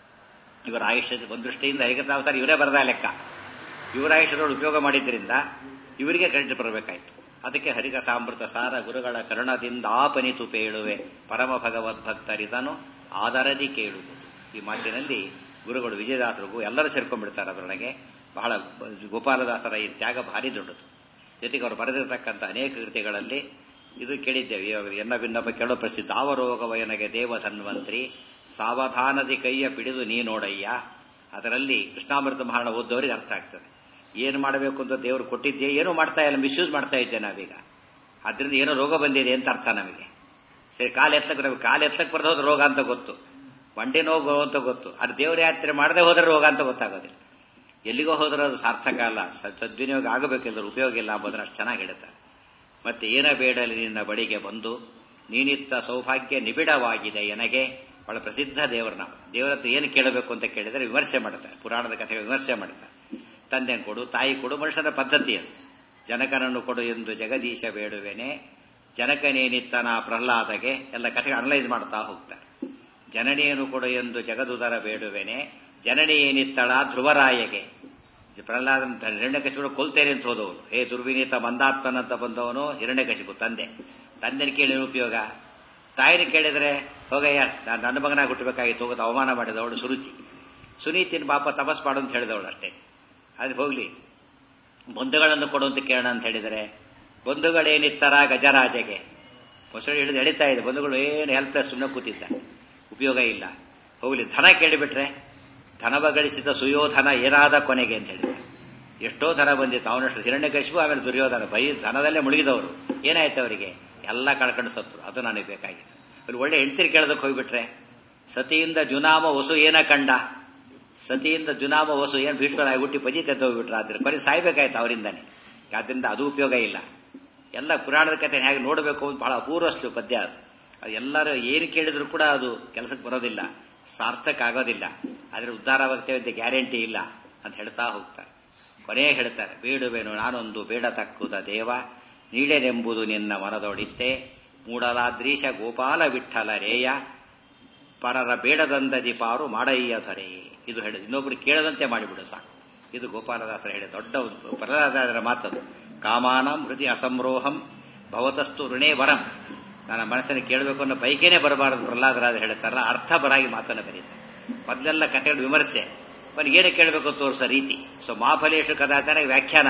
ಇವರ ಆಯುಷ್ಯ ಒಂದು ದೃಷ್ಟಿಯಿಂದ ಹರಿಕಥಾವತಾರ ಇವರೇ ಬರದ ಲೆಕ್ಕ ಇವರ ಆಯುಷ್ಯದೊಳಗೆ ಉಪಯೋಗ ಮಾಡಿದ್ರಿಂದ ಇವರಿಗೆ ಕ್ರೆಡಿಟ್ ಬರಬೇಕಾಯ್ತು ಅದಕ್ಕೆ ಹರಿಕಥಾಮೃತ ಸಾರ ಗುರುಗಳ ಕರುಣದಿಂದ ಆಪನಿತು ಪೇಳುವೆ ಪರಮ ಭಗವದ್ಭಕ್ತರಿದನು ಆದರದಿ ಕೇಳುವುದು ಈ ಮಾತಿನಲ್ಲಿ ಗುರುಗಳು ವಿಜಯದಾಸರಿಗೂ ಎಲ್ಲರೂ ಸೇರ್ಕೊಂಡ್ಬಿಡ್ತಾರೆ ಅದರೊಳಗೆ ಬಹಳ ಗೋಪಾಲದಾಸರ ಈ ತ್ಯಾಗ ಭಾರಿ ದೊಡ್ಡದು ಜೊತೆಗೆ ಅವರು ಬರೆದಿರತಕ್ಕಂಥ ಅನೇಕ ಕೃತಿಗಳಲ್ಲಿ ಇದು ಕೇಳಿದ್ದೇವೆ ಇವಾಗ ಎನ್ನ ಭಿನ್ನಪ್ಪ ಕೇಳೋ ಪ್ರಸಿದ್ಧ ಆವರೋಗವಯನಗೆ ದೇವ ಸನ್ವಂತ್ರಿ ಸಾವಧಾನದಿ ಕೈಯ ಪಿಡಿದು ನೀ ನೋಡಯ್ಯ ಅದರಲ್ಲಿ ಕೃಷ್ಣಾಮೃತ ಮಹಾರಣ ಓದ್ದವರಿಗೆ ಅರ್ಥ ಆಗ್ತದೆ ಏನು ಮಾಡಬೇಕು ಅಂತ ದೇವರು ಕೊಟ್ಟಿದ್ದೆ ಏನೂ ಮಾಡ್ತಾ ಇಲ್ಲ ಮಿಸ್ಯೂಸ್ ಮಾಡ್ತಾ ಇದ್ದೆ ನಾವೀಗ ಅದರಿಂದ ಏನೋ ರೋಗ ಬಂದಿದೆ ಅಂತ ಅರ್ಥ ನಮಗೆ ಸರಿ ಕಾಲು ಎತ್ತಕ್ಕೆ ನಮಗೆ ಕಾಲು ಎತ್ತಕ್ಕೆ ಬರೋದು ರೋಗ ಅಂತ ಗೊತ್ತು ಮಂಡಿ ನೋವು ಅಂತ ಗೊತ್ತು ಅದು ದೇವ್ರ ಯಾತ್ರೆ ಮಾಡದೆ ಹೋದ್ರೆ ರೋಗ ಅಂತ ಗೊತ್ತಾಗೋದಿಲ್ಲ ಎಲ್ಲಿಗೋ ಹೋದ್ರೆ ಅದು ಸಾರ್ಥಕ ಅಲ್ಲ ಸದ್ವಿನಿಯೋಗ ಆಗಬೇಕಿಲ್ಲದ್ರೆ ಉಪಯೋಗ ಇಲ್ಲ ಅಂಬೋದನ್ನ ಅಷ್ಟು ಚೆನ್ನಾಗಿ ಹೇಳ್ತಾರೆ ಮತ್ತೆ ಏನ ಬೇಡಲಿ ನಿನ್ನ ಬಳಿಗೆ ಬಂದು ನೀನಿತ್ತ ಸೌಭಾಗ್ಯ ನಿಬಿಡವಾಗಿದೆ ಎನಗೆ ಬಹಳ ಪ್ರಸಿದ್ಧ ದೇವರ ನಾಮ ದೇವರ ಹತ್ರ ಏನು ಕೇಳಬೇಕು ಅಂತ ಕೇಳಿದರೆ ವಿಮರ್ಶೆ ಮಾಡ್ತಾರೆ ಪುರಾಣದ ಕಥೆ ವಿಮರ್ಶೆ ಮಾಡ್ತಾರೆ ತಂದೆ ಕೊಡು ತಾಯಿ ಕೊಡು ಮನುಷ್ಯನ ಪದ್ಧತಿ ಅದು ಜನಕನನ್ನು ಕೊಡು ಎಂದು ಜಗದೀಶ ಬೇಡುವೆನೆ ಜನಕನೇನಿತ್ತನ ಪ್ರಹ್ಲಾದಗೆ ಎಲ್ಲ ಕಥೆ ಅನಲೈಸ್ ಮಾಡ್ತಾ ಹೋಗ್ತಾರೆ ಜನನಿಯನ್ನು ಕೊಡು ಎಂದು ಜಗದುದರ ಬೇಡುವೆನೆ ಜನನಿ ಏನಿತ್ತಳ ಧ್ರುವರಾಯಗೆ ಪ್ರಹ್ಲಾದ ಹಿರಣ್ಯಕಶಿಪು ಕೊಲ್ತೇನೆ ಅಂತ ಹೋದವನು ಹೇ ದುರ್ವಿನೀತ ಮಂದಾತ್ಮನಂತ ಬಂದವನು ಹಿರಣ್ಯಕಶಿಪು ತಂದೆ ತಂದೆನ ಕೇಳಿ ಉಪಯೋಗ ತಾಯಿನ ಕೇಳಿದ್ರೆ ಹೋಗಯ್ಯ ನಾನು ನನ್ನ ಮಗನಾಗ ಹುಟ್ಟಬೇಕಾಗಿತ್ತು ಹೋಗೋದು ಅವಮಾನ ಮಾಡಿದವಳು ಸುರುಚಿ ಸುನೀತಿನ ಪಾಪ ತಪಸ್ ಮಾಡು ಅಂತ ಹೇಳಿದವಳು ಅಷ್ಟೇ ಅದು ಹೋಗ್ಲಿ ಬಂಧುಗಳನ್ನು ಕೊಡು ಅಂತ ಕೇಳೋಣ ಅಂತ ಹೇಳಿದರೆ ಬಂಧುಗಳೇನಿತ್ತರ ಗಜರಾಜಗೆ ಮೊಸಳೆ ಹಿಡಿದು ಎಳಿತಾ ಇದೆ ಬಂಧುಗಳು ಏನು ಹೆಲ್ಪ್ಲೆಸ್ ಸುಮ್ಮನೆ ಕೂತಿದ್ದ ಉಪಯೋಗ ಇಲ್ಲ ಹೋಗ್ಲಿ ಧನ ಕೇಳಿಬಿಟ್ರೆ ಧನವ ಗಳಿಸಿದ ಸುಯೋಧನ ಏನಾದ ಕೊನೆಗೆ ಅಂತ ಹೇಳಿದ್ರು ಎಷ್ಟೋ ಧನ ಬಂದಿತ್ತು ಅವನಷ್ಟು ಹಿರಣ್ಯಕಶಿಪು ಆಮೇಲೆ ದುರ್ಯೋಧನ ಬೈ ಧನದಲ್ಲೇ ಮುಳುಗಿದವರು ಏನಾಯ್ತು ಅವರಿಗೆ ಎಲ್ಲ ಕಳ್ಕೊಂಡು ಸತ್ರು ಅದು ನನಗೆ ಬೇಕಾಗಿದೆ ಅಲ್ಲಿ ಒಳ್ಳೆ ಹೆಂಡತಿರು ಕೇಳೋದಕ್ಕೆ ಹೋಗ್ಬಿಟ್ರೆ ಸತಿಯಿಂದ ಜುನಾಮ ವಸು ಏನ ಕಂಡ ಸತಿಯಿಂದ ಜುನಾಮ ವಸು ಏನು ಭೀಷ್ಮರಾಗಿ ಹುಟ್ಟಿ ಪಜಿ ತೆತ್ತು ಹೋಗ್ಬಿಟ್ರೆ ಆದ್ರೆ ಕೊನೆ ಸಾಯ್ಬೇಕಾಯ್ತು ಅವರಿಂದಾನೆ ಆದ್ರಿಂದ ಅದು ಉಪಯೋಗ ಇಲ್ಲ ಎಲ್ಲ ಪುರಾಣದ ಕಥೆ ಹೇಗೆ ನೋಡಬೇಕು ಅಂತ ಬಹಳ ಅಪೂರ್ವಷ್ಟು ಪದ್ಯ ಅದು ಅದು ಎಲ್ಲರೂ ಏನು ಕೇಳಿದ್ರು ಕೂಡ ಅದು ಕೆಲಸಕ್ಕೆ ಬರೋದಿಲ್ಲ ಸಾರ್ಥಕ ಆಗೋದಿಲ್ಲ ಆದ್ರೆ ಉದ್ಧಾರವಾಗ್ತೇವೆ ಅಂತ ಗ್ಯಾರಂಟಿ ಇಲ್ಲ ಅಂತ ಹೇಳ್ತಾ ಹೋಗ್ತಾರೆ ಕೊನೆ ಹೇಳ್ತಾರೆ ಬೇಡುವೆನು ನಾನೊಂದು ಬೇಡ ತಕ್ಕುದ ದೇವ ನೀಡೆನೆಂಬುದು ನಿನ್ನ ಮನದೊಡಿತ್ತೆ ಮೂಡಲಾದ್ರೀಶ ಗೋಪಾಲ ವಿಠಲ ರೇಯ ಪರರ ಬೇಡದಂದದಿ ಪಾರು ಮಾಡಯ್ಯ ಧರೆ ಇದು ಹೇಳಿ ಇನ್ನೊಬ್ರು ಕೇಳದಂತೆ ಮಾಡಿಬಿಡು ಸಾಕು ಇದು ಗೋಪಾಲದಾಸರ ಹೇಳಿ ದೊಡ್ಡ ಪ್ರಹ್ಲಾದರ ಮಾತದು ಕಾಮಾನಂ ಹೃದಯ ಅಸಂರೋಹಂ ಭವತಸ್ತು ಋಣೇ ವರಂ ನನ್ನ ಮನಸ್ಸನ್ನು ಕೇಳಬೇಕು ಅನ್ನೋ ಬೈಕೇನೆ ಬರಬಾರದು ಪ್ರಹ್ಲಾದರಾದ ಹೇಳ್ತಾರಲ್ಲ ಅರ್ಥ ಬರಾಗಿ ಮಾತನ್ನು ಬರೀತಾರೆ ಮೊದಲೆಲ್ಲ ಕಥೆಗಳು ವಿಮರ್ಶೆ ಬನ್ನಿ ಏನು ಕೇಳಬೇಕು ತೋರಿಸೋ ರೀತಿ ಸೊ ಮಾಫಲೇಶು ಕದಾಚಾರ ವ್ಯಾಖ್ಯಾನ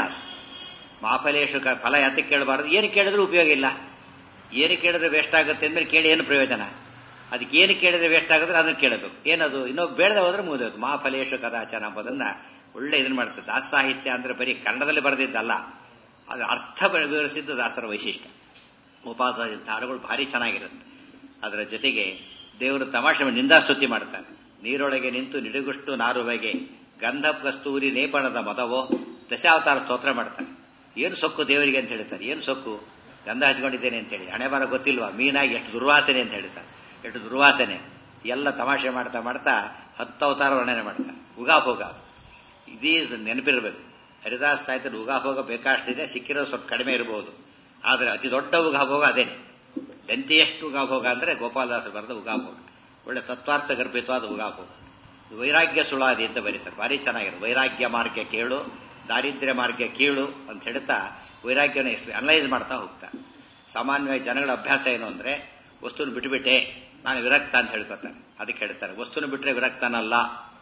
ಮಾಫಲೇಶು ಫಲ ಯಾತಕ್ಕೆ ಕೇಳಬಾರದು ಏನು ಕೇಳಿದ್ರೂ ಉಪಯೋಗ ಇಲ್ಲ ಏನು ಕೇಳಿದ್ರೆ ವೇಸ್ಟ್ ಆಗುತ್ತೆ ಅಂದ್ಮೇಲೆ ಕೇಳಿ ಏನು ಪ್ರಯೋಜನ ಅದಕ್ಕೆ ಏನು ಕೇಳಿದ್ರೆ ವೇಸ್ಟ್ ಆಗುತ್ತೆ ಅದನ್ನು ಕೇಳಬೇಕು ಏನದು ಇನ್ನೊಬ್ಬ ಬೇಡದ ಹೋದ್ರೆ ಮುಗಿದೋದು ಮಾಫಲೇಶು ಕದಾಚಾರ ಎಂಬುದನ್ನ ಒಳ್ಳೆ ಇದನ್ನ ಮಾಡ್ತದೆ ದಾಸ ಸಾಹಿತ್ಯ ಅಂದ್ರೆ ಬರೀ ಕನ್ನಡದಲ್ಲಿ ಬರೆದಿದ್ದಲ್ಲ ಅದು ಅರ್ಥ ವಿವರಿಸಿದ್ದು ದಾಸರ ವೈಶಿಷ್ಟ್ಯ ಉಪಾಸ ಹಾಡುಗಳು ಭಾರಿ ಚೆನ್ನಾಗಿರುತ್ತೆ ಅದರ ಜೊತೆಗೆ ದೇವರು ತಮಾಷೆ ನಿಂದಾಸ್ತುತಿ ಮಾಡ್ತಾನೆ ನೀರೊಳಗೆ ನಿಂತು ನಿಡುಗುಷ್ಟು ನಾರುವೆಗೆ ಗಂಧ ಕಸ್ತೂರಿ ಲೇಪಣದ ಮದವೋ ದಶಾವತಾರ ಸ್ತೋತ್ರ ಮಾಡ್ತಾನೆ ಏನು ಸೊಕ್ಕು ದೇವರಿಗೆ ಅಂತ ಹೇಳ್ತಾರೆ ಏನು ಸೊಕ್ಕು ಗಂಧ ಹಚ್ಕೊಂಡಿದ್ದೇನೆ ಅಂತ ಹೇಳಿ ಹಣೆ ಬರ ಗೊತ್ತಿಲ್ವಾ ಮೀನಾಗಿ ಎಷ್ಟು ದುರ್ವಾಸನೆ ಅಂತ ಹೇಳ್ತಾರೆ ಎಷ್ಟು ದುರ್ವಾಸನೆ ಎಲ್ಲ ತಮಾಷೆ ಮಾಡ್ತಾ ಮಾಡ್ತಾ ಹತ್ತು ಅವತಾರ ವರ್ಣನೆ ಮಾಡ್ತಾರೆ ಉಗಾಭೋಗ ಇದೀ ನೆನಪಿರಬೇಕು ಹರಿದಾಸ್ ಸಾಹಿತ್ಯದ ಉಗಾಭೋಗ ಬೇಕಾಷ್ಟಿದೆ ಸಿಕ್ಕಿರೋದು ಸ್ವಲ್ಪ ಕಡಿಮೆ ಇರಬಹುದು ಆದರೆ ಅತಿ ದೊಡ್ಡ ಉಗಾಭೋಗ ಅದೇನೆ ಎಂತೆಯಷ್ಟು ಉಗಾಭೋಗ ಅಂದ್ರೆ ಗೋಪಾಲದಾಸರು ಬರೆದ ಉಗಾಭೋಗ ಒಳ್ಳೆ ತತ್ವಾರ್ಥ ಗರ್ಭಿತವಾದ ಉಗಾಭೋಗ ವೈರಾಗ್ಯ ಸುಳಾದಿ ಅಂತ ಬರೀತಾರೆ ಭಾರಿ ಚೆನ್ನಾಗಿರುತ್ತೆ ವೈರಾಗ್ಯ ಮಾರ್ಗ ಕೇಳು ದಾರಿದ್ರ್ಯ ಮಾರ್ಗ ಕೀಳು ಅಂತ ಹೇಳ್ತಾ ವೈರಾಗ್ಯನ ಅನಲೈಸ್ ಮಾಡ್ತಾ ಹೋಗ್ತಾರೆ ಸಾಮಾನ್ಯವಾಗಿ ಜನಗಳ ಅಭ್ಯಾಸ ಏನು ಅಂದ್ರೆ ವಸ್ತುನ ಬಿಟ್ಟುಬಿಟ್ಟೆ ನಾನು ವಿರಕ್ತ ಅಂತ ಹೇಳ್ಕೊತಾರೆ ಅದಕ್ಕೆ ಹೇಳ್ತಾರೆ ವಸ್ತುನ ಬಿಟ್ಟರೆ ವಿರಕ್ತನಲ್ಲ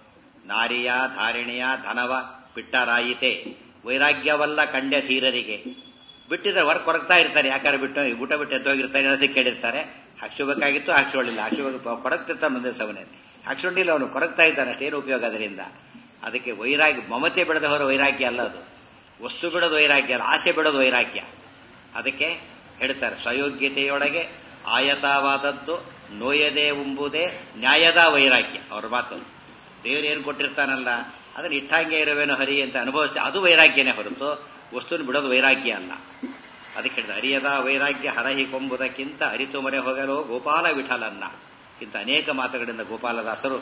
ನಾರಿಯ ಧಾರಿಣಿಯ ಧನವ ಬಿಟ್ಟರಾಯಿತೆ ವೈರಾಗ್ಯವಲ್ಲ ಕಂಡ್ಯ ಧೀರರಿಗೆ ಬಿಟ್ಟಿದ್ರೆ ವರ್ಕ್ ಕೊರಗ್ತಾ ಇರ್ತಾರೆ ಯಾಕಾರ ಬಿಟ್ಟು ಊಟ ಬಿಟ್ಟು ಎದ್ದೋಗಿರ್ತಾರೆ ಅದಕ್ಕೆ ಕೇಳಿರ್ತಾರೆ ಹಾಕ್ಸೋಬೇಕಾಗಿತ್ತು ಹಾಕ್ಸೋಳಿಲ್ಲ ಹಾಕ್ಸೋ ಕೊರಗ್ತಿರ್ತಾನೆ ಒಂದೇ ಸವನೆ ಹಾಕ್ಸೊಂಡಿಲ್ಲ ಅವನು ಕೊರಗ್ತಾ ಇದ್ದಾನೆ ಅಷ್ಟೇನು ಉಪಯೋಗ ಅದರಿಂದ ಅದಕ್ಕೆ ವೈರಾಗ್ಯ ಮಮತೆ ಬಿಡದ ಹೊರ ವೈರಾಗ್ಯ ಅಲ್ಲ ಅದು ವಸ್ತು ಬಿಡೋದು ವೈರಾಗ್ಯ ಅಲ್ಲ ಆಸೆ ಬಿಡೋದು ವೈರಾಗ್ಯ ಅದಕ್ಕೆ ಹೇಳ್ತಾರೆ ಸ್ವಯೋಗ್ಯತೆಯೊಳಗೆ ಆಯತವಾದದ್ದು ನೋಯದೆ ಉಂಬುದೇ ನ್ಯಾಯದ ವೈರಾಗ್ಯ ಅವ್ರ ಮಾತು ದೇವರು ಏನು ಕೊಟ್ಟಿರ್ತಾನಲ್ಲ ಅದನ್ನ ಇಟ್ಟಂಗೆ ಇರುವೇನೋ ಹರಿ ಅಂತ ಅನುಭವಿಸಿ ಅದು ವೈರಾಗ್ಯನೇ ಹೊರತು ವಸ್ತುನ ಬಿಡೋದು ವೈರಾಗ್ಯ ಅಲ್ಲ ಅದಕ್ಕೆ ಹೇಳಿದ ಹರಿಯದ ವೈರಾಗ್ಯ ಹರಹಿ ಕೊಂಬುದಕ್ಕಿಂತ ಅರಿತು ಮರೆ ಹೋಗಲು ಗೋಪಾಲ ವಿಠಲನ್ನ ಇಂಥ ಅನೇಕ ಮಾತುಗಳಿಂದ ಗೋಪಾಲದಾಸರು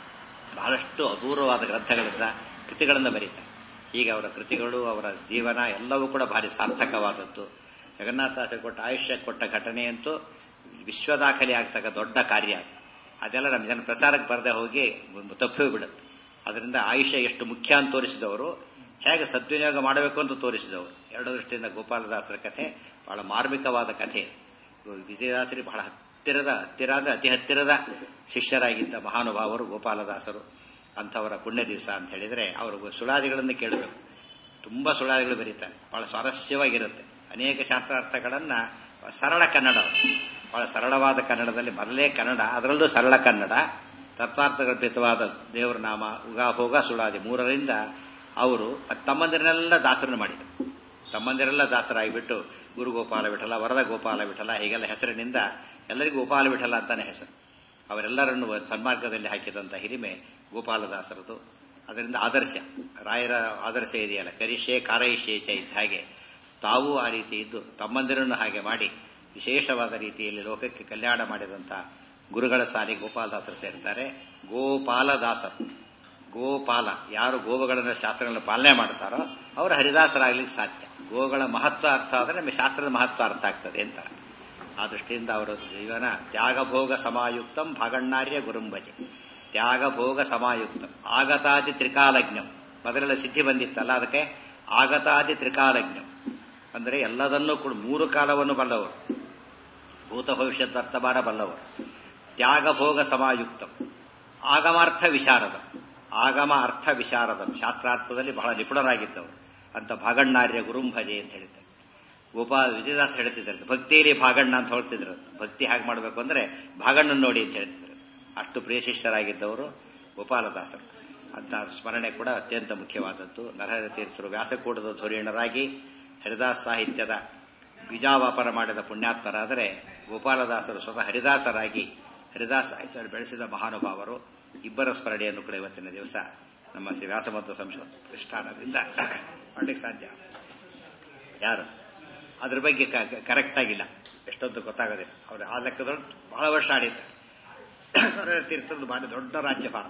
ಬಹಳಷ್ಟು ಅಪೂರ್ವವಾದ ಗ್ರಂಥಗಳಿಂದ ಕೃತಿಗಳನ್ನು ಬರೀತಾರೆ ಹೀಗೆ ಅವರ ಕೃತಿಗಳು ಅವರ ಜೀವನ ಎಲ್ಲವೂ ಕೂಡ ಭಾರಿ ಸಾರ್ಥಕವಾದದ್ದು ಜಗನ್ನಾಥಾಚಾರ್ಯ ಕೊಟ್ಟ ಆಯುಷ್ಯ ಕೊಟ್ಟ ಘಟನೆಯಂತೂ ವಿಶ್ವ ದಾಖಲೆ ಆಗ್ತಕ್ಕ ದೊಡ್ಡ ಕಾರ್ಯ ಅದೆಲ್ಲ ನಮ್ಮ ಜನ ಪ್ರಸಾರಕ್ಕೆ ಬರದೆ ಹೋಗಿ ತಪ್ಪಿ ಬಿಡುತ್ತೆ ಅದರಿಂದ ಆಯುಷ್ಯ ಎಷ್ಟು ಮುಖ್ಯ ಅಂತ ತೋರಿಸಿದವರು ಹೇಗೆ ಸದ್ವಿನಿಯೋಗ ಮಾಡಬೇಕು ಅಂತ ತೋರಿಸಿದವರು ಎರಡು ದೃಷ್ಟಿಯಿಂದ ಗೋಪಾಲದಾಸರ ಕಥೆ ಬಹಳ ಮಾರ್ಮಿಕವಾದ ಕಥೆ ವಿಜಯದಾಸರಿ ಬಹಳ ಹತ್ತಿರದ ಹತ್ತಿರ ಅಂದ್ರೆ ಅತಿ ಹತ್ತಿರದ ಶಿಷ್ಯರಾಗಿದ್ದ ಮಹಾನುಭಾವರು ಗೋಪಾಲದಾಸರು ಅಂಥವರ ಪುಣ್ಯ ದಿವಸ ಅಂತ ಹೇಳಿದ್ರೆ ಅವರು ಸುಳಾದಿಗಳನ್ನು ಕೇಳಬೇಕು ತುಂಬಾ ಸುಳಾದಿಗಳು ಬರೀತಾರೆ ಬಹಳ ಸ್ವಾರಸ್ಯವಾಗಿರುತ್ತೆ ಅನೇಕ ಶಾಸ್ತ್ರಾರ್ಥಗಳನ್ನ ಸರಳ ಕನ್ನಡ ಬಹಳ ಸರಳವಾದ ಕನ್ನಡದಲ್ಲಿ ಮೊದಲೇ ಕನ್ನಡ ಅದರಲ್ಲೂ ಸರಳ ಕನ್ನಡ ತತ್ವಾರ್ಥಗರ್ಭಿತವಾದ ದೇವರ ನಾಮ ಉಗಾಭೋಗ ಸುಳಾದಿ ಮೂರರಿಂದ ಅವರು ತಮ್ಮಂದಿರನ್ನೆಲ್ಲ ದಾಸರನ್ನು ಮಾಡಿದರು ತಮ್ಮಂದಿರೆಲ್ಲ ದಾಸರಾಗಿಬಿಟ್ಟು ಗುರುಗೋಪಾಲ ವಿಠಲ ವರದ ಗೋಪಾಲ ವಿಠಲ ಹೀಗೆಲ್ಲ ಹೆಸರಿನಿಂದ ಎಲ್ಲರಿಗೂ ಗೋಪಾಲ ವಿಠಲ ಅಂತಾನೆ ಹೆಸರು ಅವರೆಲ್ಲರನ್ನು ಸನ್ಮಾರ್ಗದಲ್ಲಿ ಹಾಕಿದಂಥ ಹಿರಿಮೆ ಗೋಪಾಲದಾಸರದು ಅದರಿಂದ ಆದರ್ಶ ರಾಯರ ಆದರ್ಶ ಇದೆಯಲ್ಲ ಕರಿಷೆ ಕಾರೈಷೆ ಚ ಇದ್ದ ಹಾಗೆ ತಾವೂ ಆ ರೀತಿ ಇದ್ದು ತಮ್ಮಂದಿರನ್ನು ಹಾಗೆ ಮಾಡಿ ವಿಶೇಷವಾದ ರೀತಿಯಲ್ಲಿ ಲೋಕಕ್ಕೆ ಕಲ್ಯಾಣ ಮಾಡಿದಂಥ ಗುರುಗಳ ಸಾಲಿ ಗೋಪಾಲದಾಸರು ಸೇರ್ತಾರೆ ಗೋಪಾಲದಾಸರು ಗೋಪಾಲ ಯಾರು ಗೋವುಗಳನ್ನು ಶಾಸ್ತ್ರಗಳನ್ನು ಪಾಲನೆ ಮಾಡ್ತಾರೋ ಅವರು ಹರಿದಾಸರಾಗ್ಲಿಕ್ಕೆ ಸಾಧ್ಯ ಗೋಗಳ ಮಹತ್ವ ಅರ್ಥ ಆದರೆ ನಮಗೆ ಶಾಸ್ತ್ರದ ಮಹತ್ವ ಅರ್ಥ ಆಗ್ತದೆ ಅಂತ ಆ ದೃಷ್ಟಿಯಿಂದ ಅವರ ಜೀವನ ತ್ಯಾಗಭೋಗ ಸಮಾಯುಕ್ತಂ ಭಾಗಣ್ಣಾರ್ಯ ಗುರುಂಬಜೆ ತ್ಯಾಗಭೋಗ ಸಮಾಯುಕ್ತಂ ಆಗತಾದಿ ತ್ರಿಕಾಲಜ್ಞಂ ಮೊದಲೆಲ್ಲ ಸಿದ್ಧಿ ಬಂದಿತ್ತಲ್ಲ ಅದಕ್ಕೆ ಆಗತಾದಿ ತ್ರಿಕಾಲಜ್ಞಂ ಅಂದರೆ ಎಲ್ಲದನ್ನೂ ಕೂಡ ಮೂರು ಕಾಲವನ್ನು ಬಲ್ಲವರು ಭೂತ ಭವಿಷ್ಯದ ವರ್ತಮಾನ ಬಲ್ಲವರು ತ್ಯಾಗಭೋಗ ಸಮಾಯುಕ್ತಂ ಆಗಮಾರ್ಥ ವಿಶಾರದ ಆಗಮ ಅರ್ಥ ವಿಶಾರದ ಶಾಸ್ತ್ರಾರ್ಥದಲ್ಲಿ ಬಹಳ ನಿಪುಣರಾಗಿದ್ದವರು ಅಂತ ಭಾಗಣ್ಣಾರ್ಯ ಗುರುಂಭಜೆ ಅಂತ ಹೇಳಿದ್ದಾರೆ ಗೋಪಾಲ್ ವಿಜಯದಾಸ್ ಹೇಳ್ತಿದ್ದಾರೆ ಭಕ್ತಿಯಲ್ಲಿ ಭಾಗಣ್ಣ ಅಂತ ಹೇಳ್ತಿದ್ರು ಭಕ್ತಿ ಹೇಗೆ ಮಾಡಬೇಕು ಅಂದ್ರೆ ಭಾಗಣ್ಣನ ನೋಡಿ ಅಂತ ಹೇಳ್ತಿದ್ರು ಅಷ್ಟು ಪ್ರಿಯ ಶಿಷ್ಯರಾಗಿದ್ದವರು ಗೋಪಾಲದಾಸರು ಅಂತ ಸ್ಮರಣೆ ಕೂಡ ಅತ್ಯಂತ ಮುಖ್ಯವಾದದ್ದು ನರಹರ ತೀರ್ಥರು ವ್ಯಾಸಕೂಟದ ಧುರೀಣರಾಗಿ ಹರಿದಾಸ್ ಸಾಹಿತ್ಯದ ಬೀಜಾವಾಪನ ಮಾಡಿದ ಪುಣ್ಯಾತ್ಮರಾದರೆ ಗೋಪಾಲದಾಸರು ಸ್ವತಃ ಹರಿದಾಸರಾಗಿ ಹರಿದಾಸ್ ಸಾಹಿತ್ಯ ಬೆಳೆಸಿದ ಮಹಾನುಭಾವರು ಇಬ್ಬರ ಸ್ಮರಣೆಯನ್ನು ಕೂಡ ಇವತ್ತಿನ ದಿವಸ ನಮ್ಮ ಶ್ರೀ ವ್ಯಾಸಮಂತ ಸಂಶೋಧನ ಪ್ರತಿಷ್ಠಾನದಿಂದ ಮಾಡಲಿಕ್ಕೆ ಸಾಧ್ಯ ಯಾರು ಅದ್ರ ಬಗ್ಗೆ ಕರೆಕ್ಟ್ ಆಗಿಲ್ಲ ಎಷ್ಟೊಂದು ಗೊತ್ತಾಗೋದಿಲ್ಲ ಅವರು ಆ ಲೆಕ್ಕದೊಳಗೆ ಬಹಳ ವರ್ಷ ಆಡಿದ್ದಾರೆ ತೀರ್ಥದ್ದು ಭಾರಿ ದೊಡ್ಡ ರಾಜ್ಯಭಾರ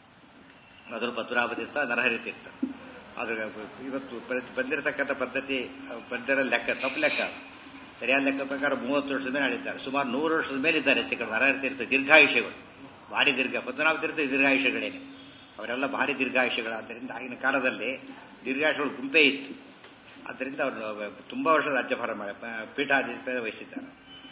ಅದ್ರ ಭದ್ರಾಭ ತೀರ್ಥ ನರಹರಿ ತೀರ್ಥ ಅದ್ರ ಇವತ್ತು ಬಂದಿರತಕ್ಕಂಥ ಪದ್ಧತಿ ಬಂದಿರೋ ಲೆಕ್ಕ ತಪ್ಪು ಲೆಕ್ಕ ಸರಿಯಾದ ಲೆಕ್ಕ ಪ್ರಕಾರ ಮೂವತ್ತು ವರ್ಷದ ಮೇಲೆ ಆಡಿದ್ದಾರೆ ಸುಮಾರು ನೂರು ವರ್ಷದ ಮೇಲೆ ಇದ್ದಾರೆ ಹೆಚ್ಚು ಕಡೆ ನರಹರಿ ತೀರ್ಥ ದೀರ್ಘಾಯುಷ್ಯಗಳು ಭಾರಿ ದೀರ್ಘ ಪದ್ಮನಾಭ ತೀರ್ಥ ದೀರ್ಘಾಯುಷ್ಯಗಳೇನೆ ಅವರೆಲ್ಲ ಭಾರಿ ದೀರ್ಘಾಯುಷ್ಯಗಳಾದ್ದರಿಂದ ಆಗಿನ ಕಾಲದಲ್ಲಿ ದೀರ್ಘಾಯುಷ್ಯಗಳು ಗುಂಪೇ ಇತ್ತು ಆದ್ದರಿಂದ ಅವರು ತುಂಬಾ ವರ್ಷ ರಾಜ್ಯಭಾರ ಮಾಡಿ ಪೀಠಾಧಿಪತಿ ವಹಿಸಿದ್ದಾರೆ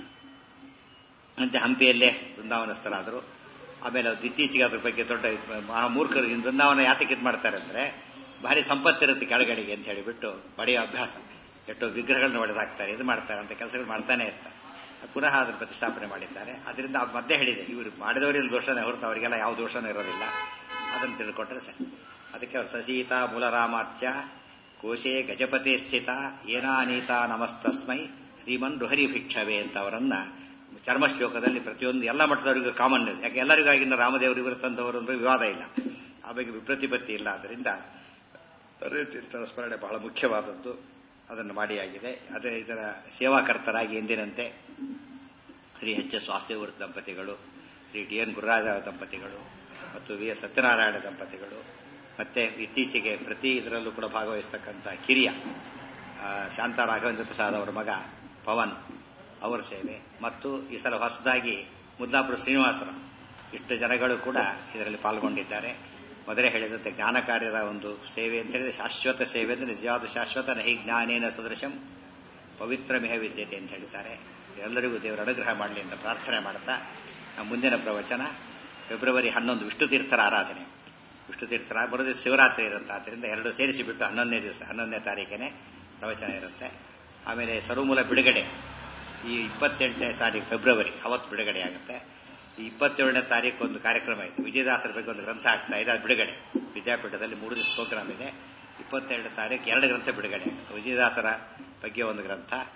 ಮತ್ತೆ ಹಂಪಿಯಲ್ಲೇ ವೃಂದಾವನಸ್ಥರಾದರು ಆಮೇಲೆ ಅವ್ರು ಇತ್ತೀಚೆಗೆ ಅದ್ರ ಬಗ್ಗೆ ದೊಡ್ಡ ಮಹಾಮೂರ್ಖರು ಇನ್ನು ವೃಂದಾವನ ಯಾತಕ್ಕೆ ಇದು ಮಾಡ್ತಾರೆ ಅಂದ್ರೆ ಭಾರಿ ಸಂಪತ್ತಿರುತ್ತೆ ಕೆಳಗಡೆಗೆ ಅಂತ ಹೇಳಿಬಿಟ್ಟು ಬಡಿಯೋ ಅಭ್ಯಾಸ ಎಷ್ಟೋ ವಿಗ್ರಹಗಳನ್ನು ಒಡೆದಾಕ್ತಾರೆ ಇದು ಮಾಡ್ತಾರೆ ಅಂತ ಕೆಲಸಗಳು ಮಾಡ್ತಾನೆ ಇರ್ತಾರೆ ಪುನಃ ಅದನ್ನು ಪ್ರತಿಷ್ಠಾಪನೆ ಮಾಡಿದ್ದಾರೆ ಅದರಿಂದ ಅವ್ರ ಮಧ್ಯೆ ಹೇಳಿದೆ ಇವರು ಮಾಡಿದವರಲ್ಲಿ ದೋಷನೇ ಹೊರತು ಅವರಿಗೆಲ್ಲ ಯಾವ ದೋಷನೂ ಇರೋದಿಲ್ಲ ಅದನ್ನು ತಿಳ್ಕೊಂಡ್ರೆ ಸರಿ ಅದಕ್ಕೆ ಅವ್ರು ಸಸೀತ ಮೂಲರಾಮಾತ್ಯ ಕೋಶೆ ಗಜಪತಿ ಸ್ಥಿತ ಏನಾನೀತ ನಮಸ್ತಸ್ಮೈ ಶ್ರೀಮನ್ ರುಹರಿ ಭಿಕ್ಷವೇ ಅಂತ ಅವರನ್ನ ಚರ್ಮ ಶ್ಲೋಕದಲ್ಲಿ ಪ್ರತಿಯೊಂದು ಎಲ್ಲ ಮಟ್ಟದವರಿಗೂ ಕಾಮನ್ ಇದೆ ಯಾಕೆ ಎಲ್ಲರಿಗೂ ಆಗಿನ ರಾಮದೇವರು ಇವರು ತಂದವರು ಅಂದ್ರೆ ವಿವಾದ ಇಲ್ಲ ಆ ಬಗ್ಗೆ ವಿಪ್ರತಿಪತ್ತಿ ಇಲ್ಲ ಅದರಿಂದ ತೀರ್ಥರ ಸ್ಮರಣೆ ಬಹಳ ಮುಖ್ಯವಾದದ್ದು ಅದನ್ನು ಮಾಡಿಯಾಗಿದೆ ಅದೇ ಇದರ ಸೇವಾಕರ್ತರಾಗಿ ಎಂದಿನಂತೆ ಶ್ರೀ ಎಚ್ ಎಸ್ ವಾಸುದೇವರ ದಂಪತಿಗಳು ಶ್ರೀ ಡಿ ಎನ್ ಗುರುರಾಜ ದಂಪತಿಗಳು ಮತ್ತು ವಿ ಎಸ್ ಸತ್ಯನಾರಾಯಣ ದಂಪತಿಗಳು ಮತ್ತೆ ಇತ್ತೀಚೆಗೆ ಪ್ರತಿ ಇದರಲ್ಲೂ ಕೂಡ ಭಾಗವಹಿಸ್ತಕ್ಕಂಥ ಕಿರಿಯ ಶಾಂತ ರಾಘವೇಂದ್ರ ಪ್ರಸಾದ್ ಅವರ ಮಗ ಪವನ್ ಅವರ ಸೇವೆ ಮತ್ತು ಈ ಸಲ ಹೊಸದಾಗಿ ಮುದ್ದಾಪುರ ಶ್ರೀನಿವಾಸರ ಇಷ್ಟು ಜನಗಳು ಕೂಡ ಇದರಲ್ಲಿ ಪಾಲ್ಗೊಂಡಿದ್ದಾರೆ ಮೊದಲೇ ಹೇಳಿದಂತೆ ಜ್ಞಾನ ಕಾರ್ಯದ ಒಂದು ಸೇವೆ ಅಂತ ಹೇಳಿದ್ರೆ ಶಾಶ್ವತ ಸೇವೆ ಅಂದರೆ ನಿಜವಾದ ಶಾಶ್ವತ ನಹಿ ಜ್ಞಾನೇನ ಸದೃಶಂ ಪವಿತ್ರ ಮೆಹ ವಿದ್ಯತೆ ಅಂತ ಹೇಳಿದ್ದಾರೆ ಎಲ್ಲರಿಗೂ ದೇವರ ಅನುಗ್ರಹ ಮಾಡಲಿ ಅಂತ ಪ್ರಾರ್ಥನೆ ಮಾಡ್ತಾ ಮುಂದಿನ ಪ್ರವಚನ ಫೆಬ್ರವರಿ ಹನ್ನೊಂದು ವಿಷ್ಣು ತೀರ್ಥರ ಆರಾಧನೆ ವಿಷ್ಣು ತೀರ್ಥರ ಬರೋದು ಶಿವರಾತ್ರಿ ಇರುತ್ತೆ ಆದ್ದರಿಂದ ಎರಡು ಸೇರಿಸಿಬಿಟ್ಟು ಹನ್ನೊಂದನೇ ದಿವಸ ಹನ್ನೊಂದನೇ ತಾರೀಕಿನೇ ಪ್ರವಚನ ಇರುತ್ತೆ ಆಮೇಲೆ ಸರುಮೂಲ ಬಿಡುಗಡೆ ಈ ಇಪ್ಪತ್ತೆಂಟನೇ ತಾರೀಕು ಫೆಬ್ರವರಿ ಅವತ್ತು ಬಿಡುಗಡೆ ಆಗುತ್ತೆ ಈ ಇಪ್ಪತ್ತೇಳನೇ ತಾರೀಕು ಒಂದು ಕಾರ್ಯಕ್ರಮ ಇದೆ ವಿಜಯದಾಸರ ಬಗ್ಗೆ ಒಂದು ಗ್ರಂಥ ಆಗ್ತಾ ಇದೆ ಅದು ಬಿಡುಗಡೆ ವಿದ್ಯಾಪೀಠದಲ್ಲಿ ಮೂರು ದಿವಸ ಪ್ರೋಗ್ರಾಮ್ ಇದೆ ಇಪ್ಪತ್ತೆರಡು ತಾರೀಕು ಎರಡು ಗ್ರಂಥ ಬಿಡುಗಡೆ ಆಗುತ್ತೆ ವಿಜಯದಾಸರ ಬಗ್ಗೆ ಒಂದು ಗ್ರಂಥ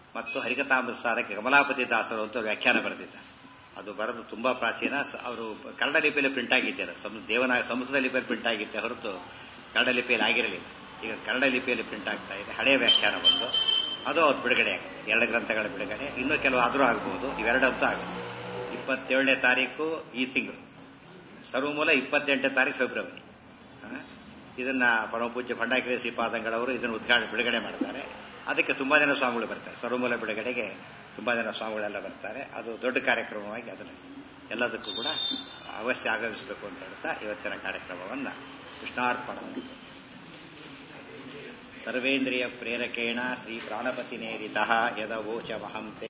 ಮತ್ತು ಹರಿಕತಾಮೃತಸಾರಕ್ಕೆ ಕಮಲಾಪತಿ ದಾಸರು ಅಂತ ವ್ಯಾಖ್ಯಾನ ಬರೆದಿದ್ದ ಅದು ಬರೆದು ತುಂಬಾ ಪ್ರಾಚೀನ ಸ- ಅವರು ಕನ್ನಡ ಲಿಪಿಯಲ್ಲಿ ಪ್ರಿಂಟ್ ಆಗಿದ್ದಾರೆ ಸಮ ದೇವನ ಸಂಸ್ಕೃತ ಲಿಪಿಯಲ್ಲಿ ಪ್ರಿಂಟ್ ಆಗಿದ್ದೆ ಹೊರತು ಕನ್ನಡ ಲಿಪಿಯಲ್ಲಿ ಆಗಿರಲಿಲ್ಲ ಈಗ ಕನ್ನಡ ಲಿಪಿಯಲ್ಲಿ ಪ್ರಿಂಟ್ ಆಗ್ತಾ ಇದೆ ಹಳೆಯ ವ್ಯಾಖ್ಯಾನ ಬಂದು ಅದು ಅವ್ರು ಬಿಡುಗಡೆ ಆಗುತ್ತೆ ಎರಡು ಗ್ರಂಥಗಳ ಬಿಡುಗಡೆ ಇನ್ನೂ ಕೆಲವು ಆದರೂ ಆಗ್ಬೋದು ಇವೆರಡಂತೂ ಆಗುತ್ತೆ ಇಪ್ಪತ್ತೇಳನೇ ತಾರೀಕು ಈ ತಿಂಗಳು ಸರ್ವಮೂಲ ಇಪ್ಪತ್ತೆಂಟನೇ ತಾರೀಕು ಫೆಬ್ರವರಿ ಆ, ಇದನ್ನ ಪರಮಪೂಜ್ಯ ಭಂಡಾಗಿರಿ ಶ್ರೀಪಾದಂಗಳವರು ಇದನ್ನು ಉದ್ಘಾಟನೆ ಬಿಡುಗಡೆ ಮಾಡ್ತಾರೆ ಅದಕ್ಕೆ ತುಂಬಾ ಜನ ಸ್ವಾಮಿಗಳು ಬರ್ತಾರೆ ಸರ್ವಮೂಲ ಬಿಡುಗಡೆಗೆ ತುಂಬಾ ಜನ ಸ್ವಾಮಿಗಳೆಲ್ಲ ಬರ್ತಾರೆ ಅದು ದೊಡ್ಡ ಕಾರ್ಯಕ್ರಮವಾಗಿ ಅದನ್ನು ಎಲ್ಲದಕ್ಕೂ ಕೂಡ ಅವಶ್ಯ ಆಗಮಿಸಬೇಕು ಅಂತ ಹೇಳ್ತಾ ಇವತ್ತಿನ ಕಾರ್ಯಕ್ರಮವನ್ನು ಕೃಷ್ಣಾರ್ಪಣ ಸರ್ವೇಂದ್ರಿಯ ಪ್ರೇರಕೇಣ ಶ್ರೀ ಪ್ರಾಣಪತಿ ನೇರಿತ ಯದವೋಚಮಹಂ ತೇ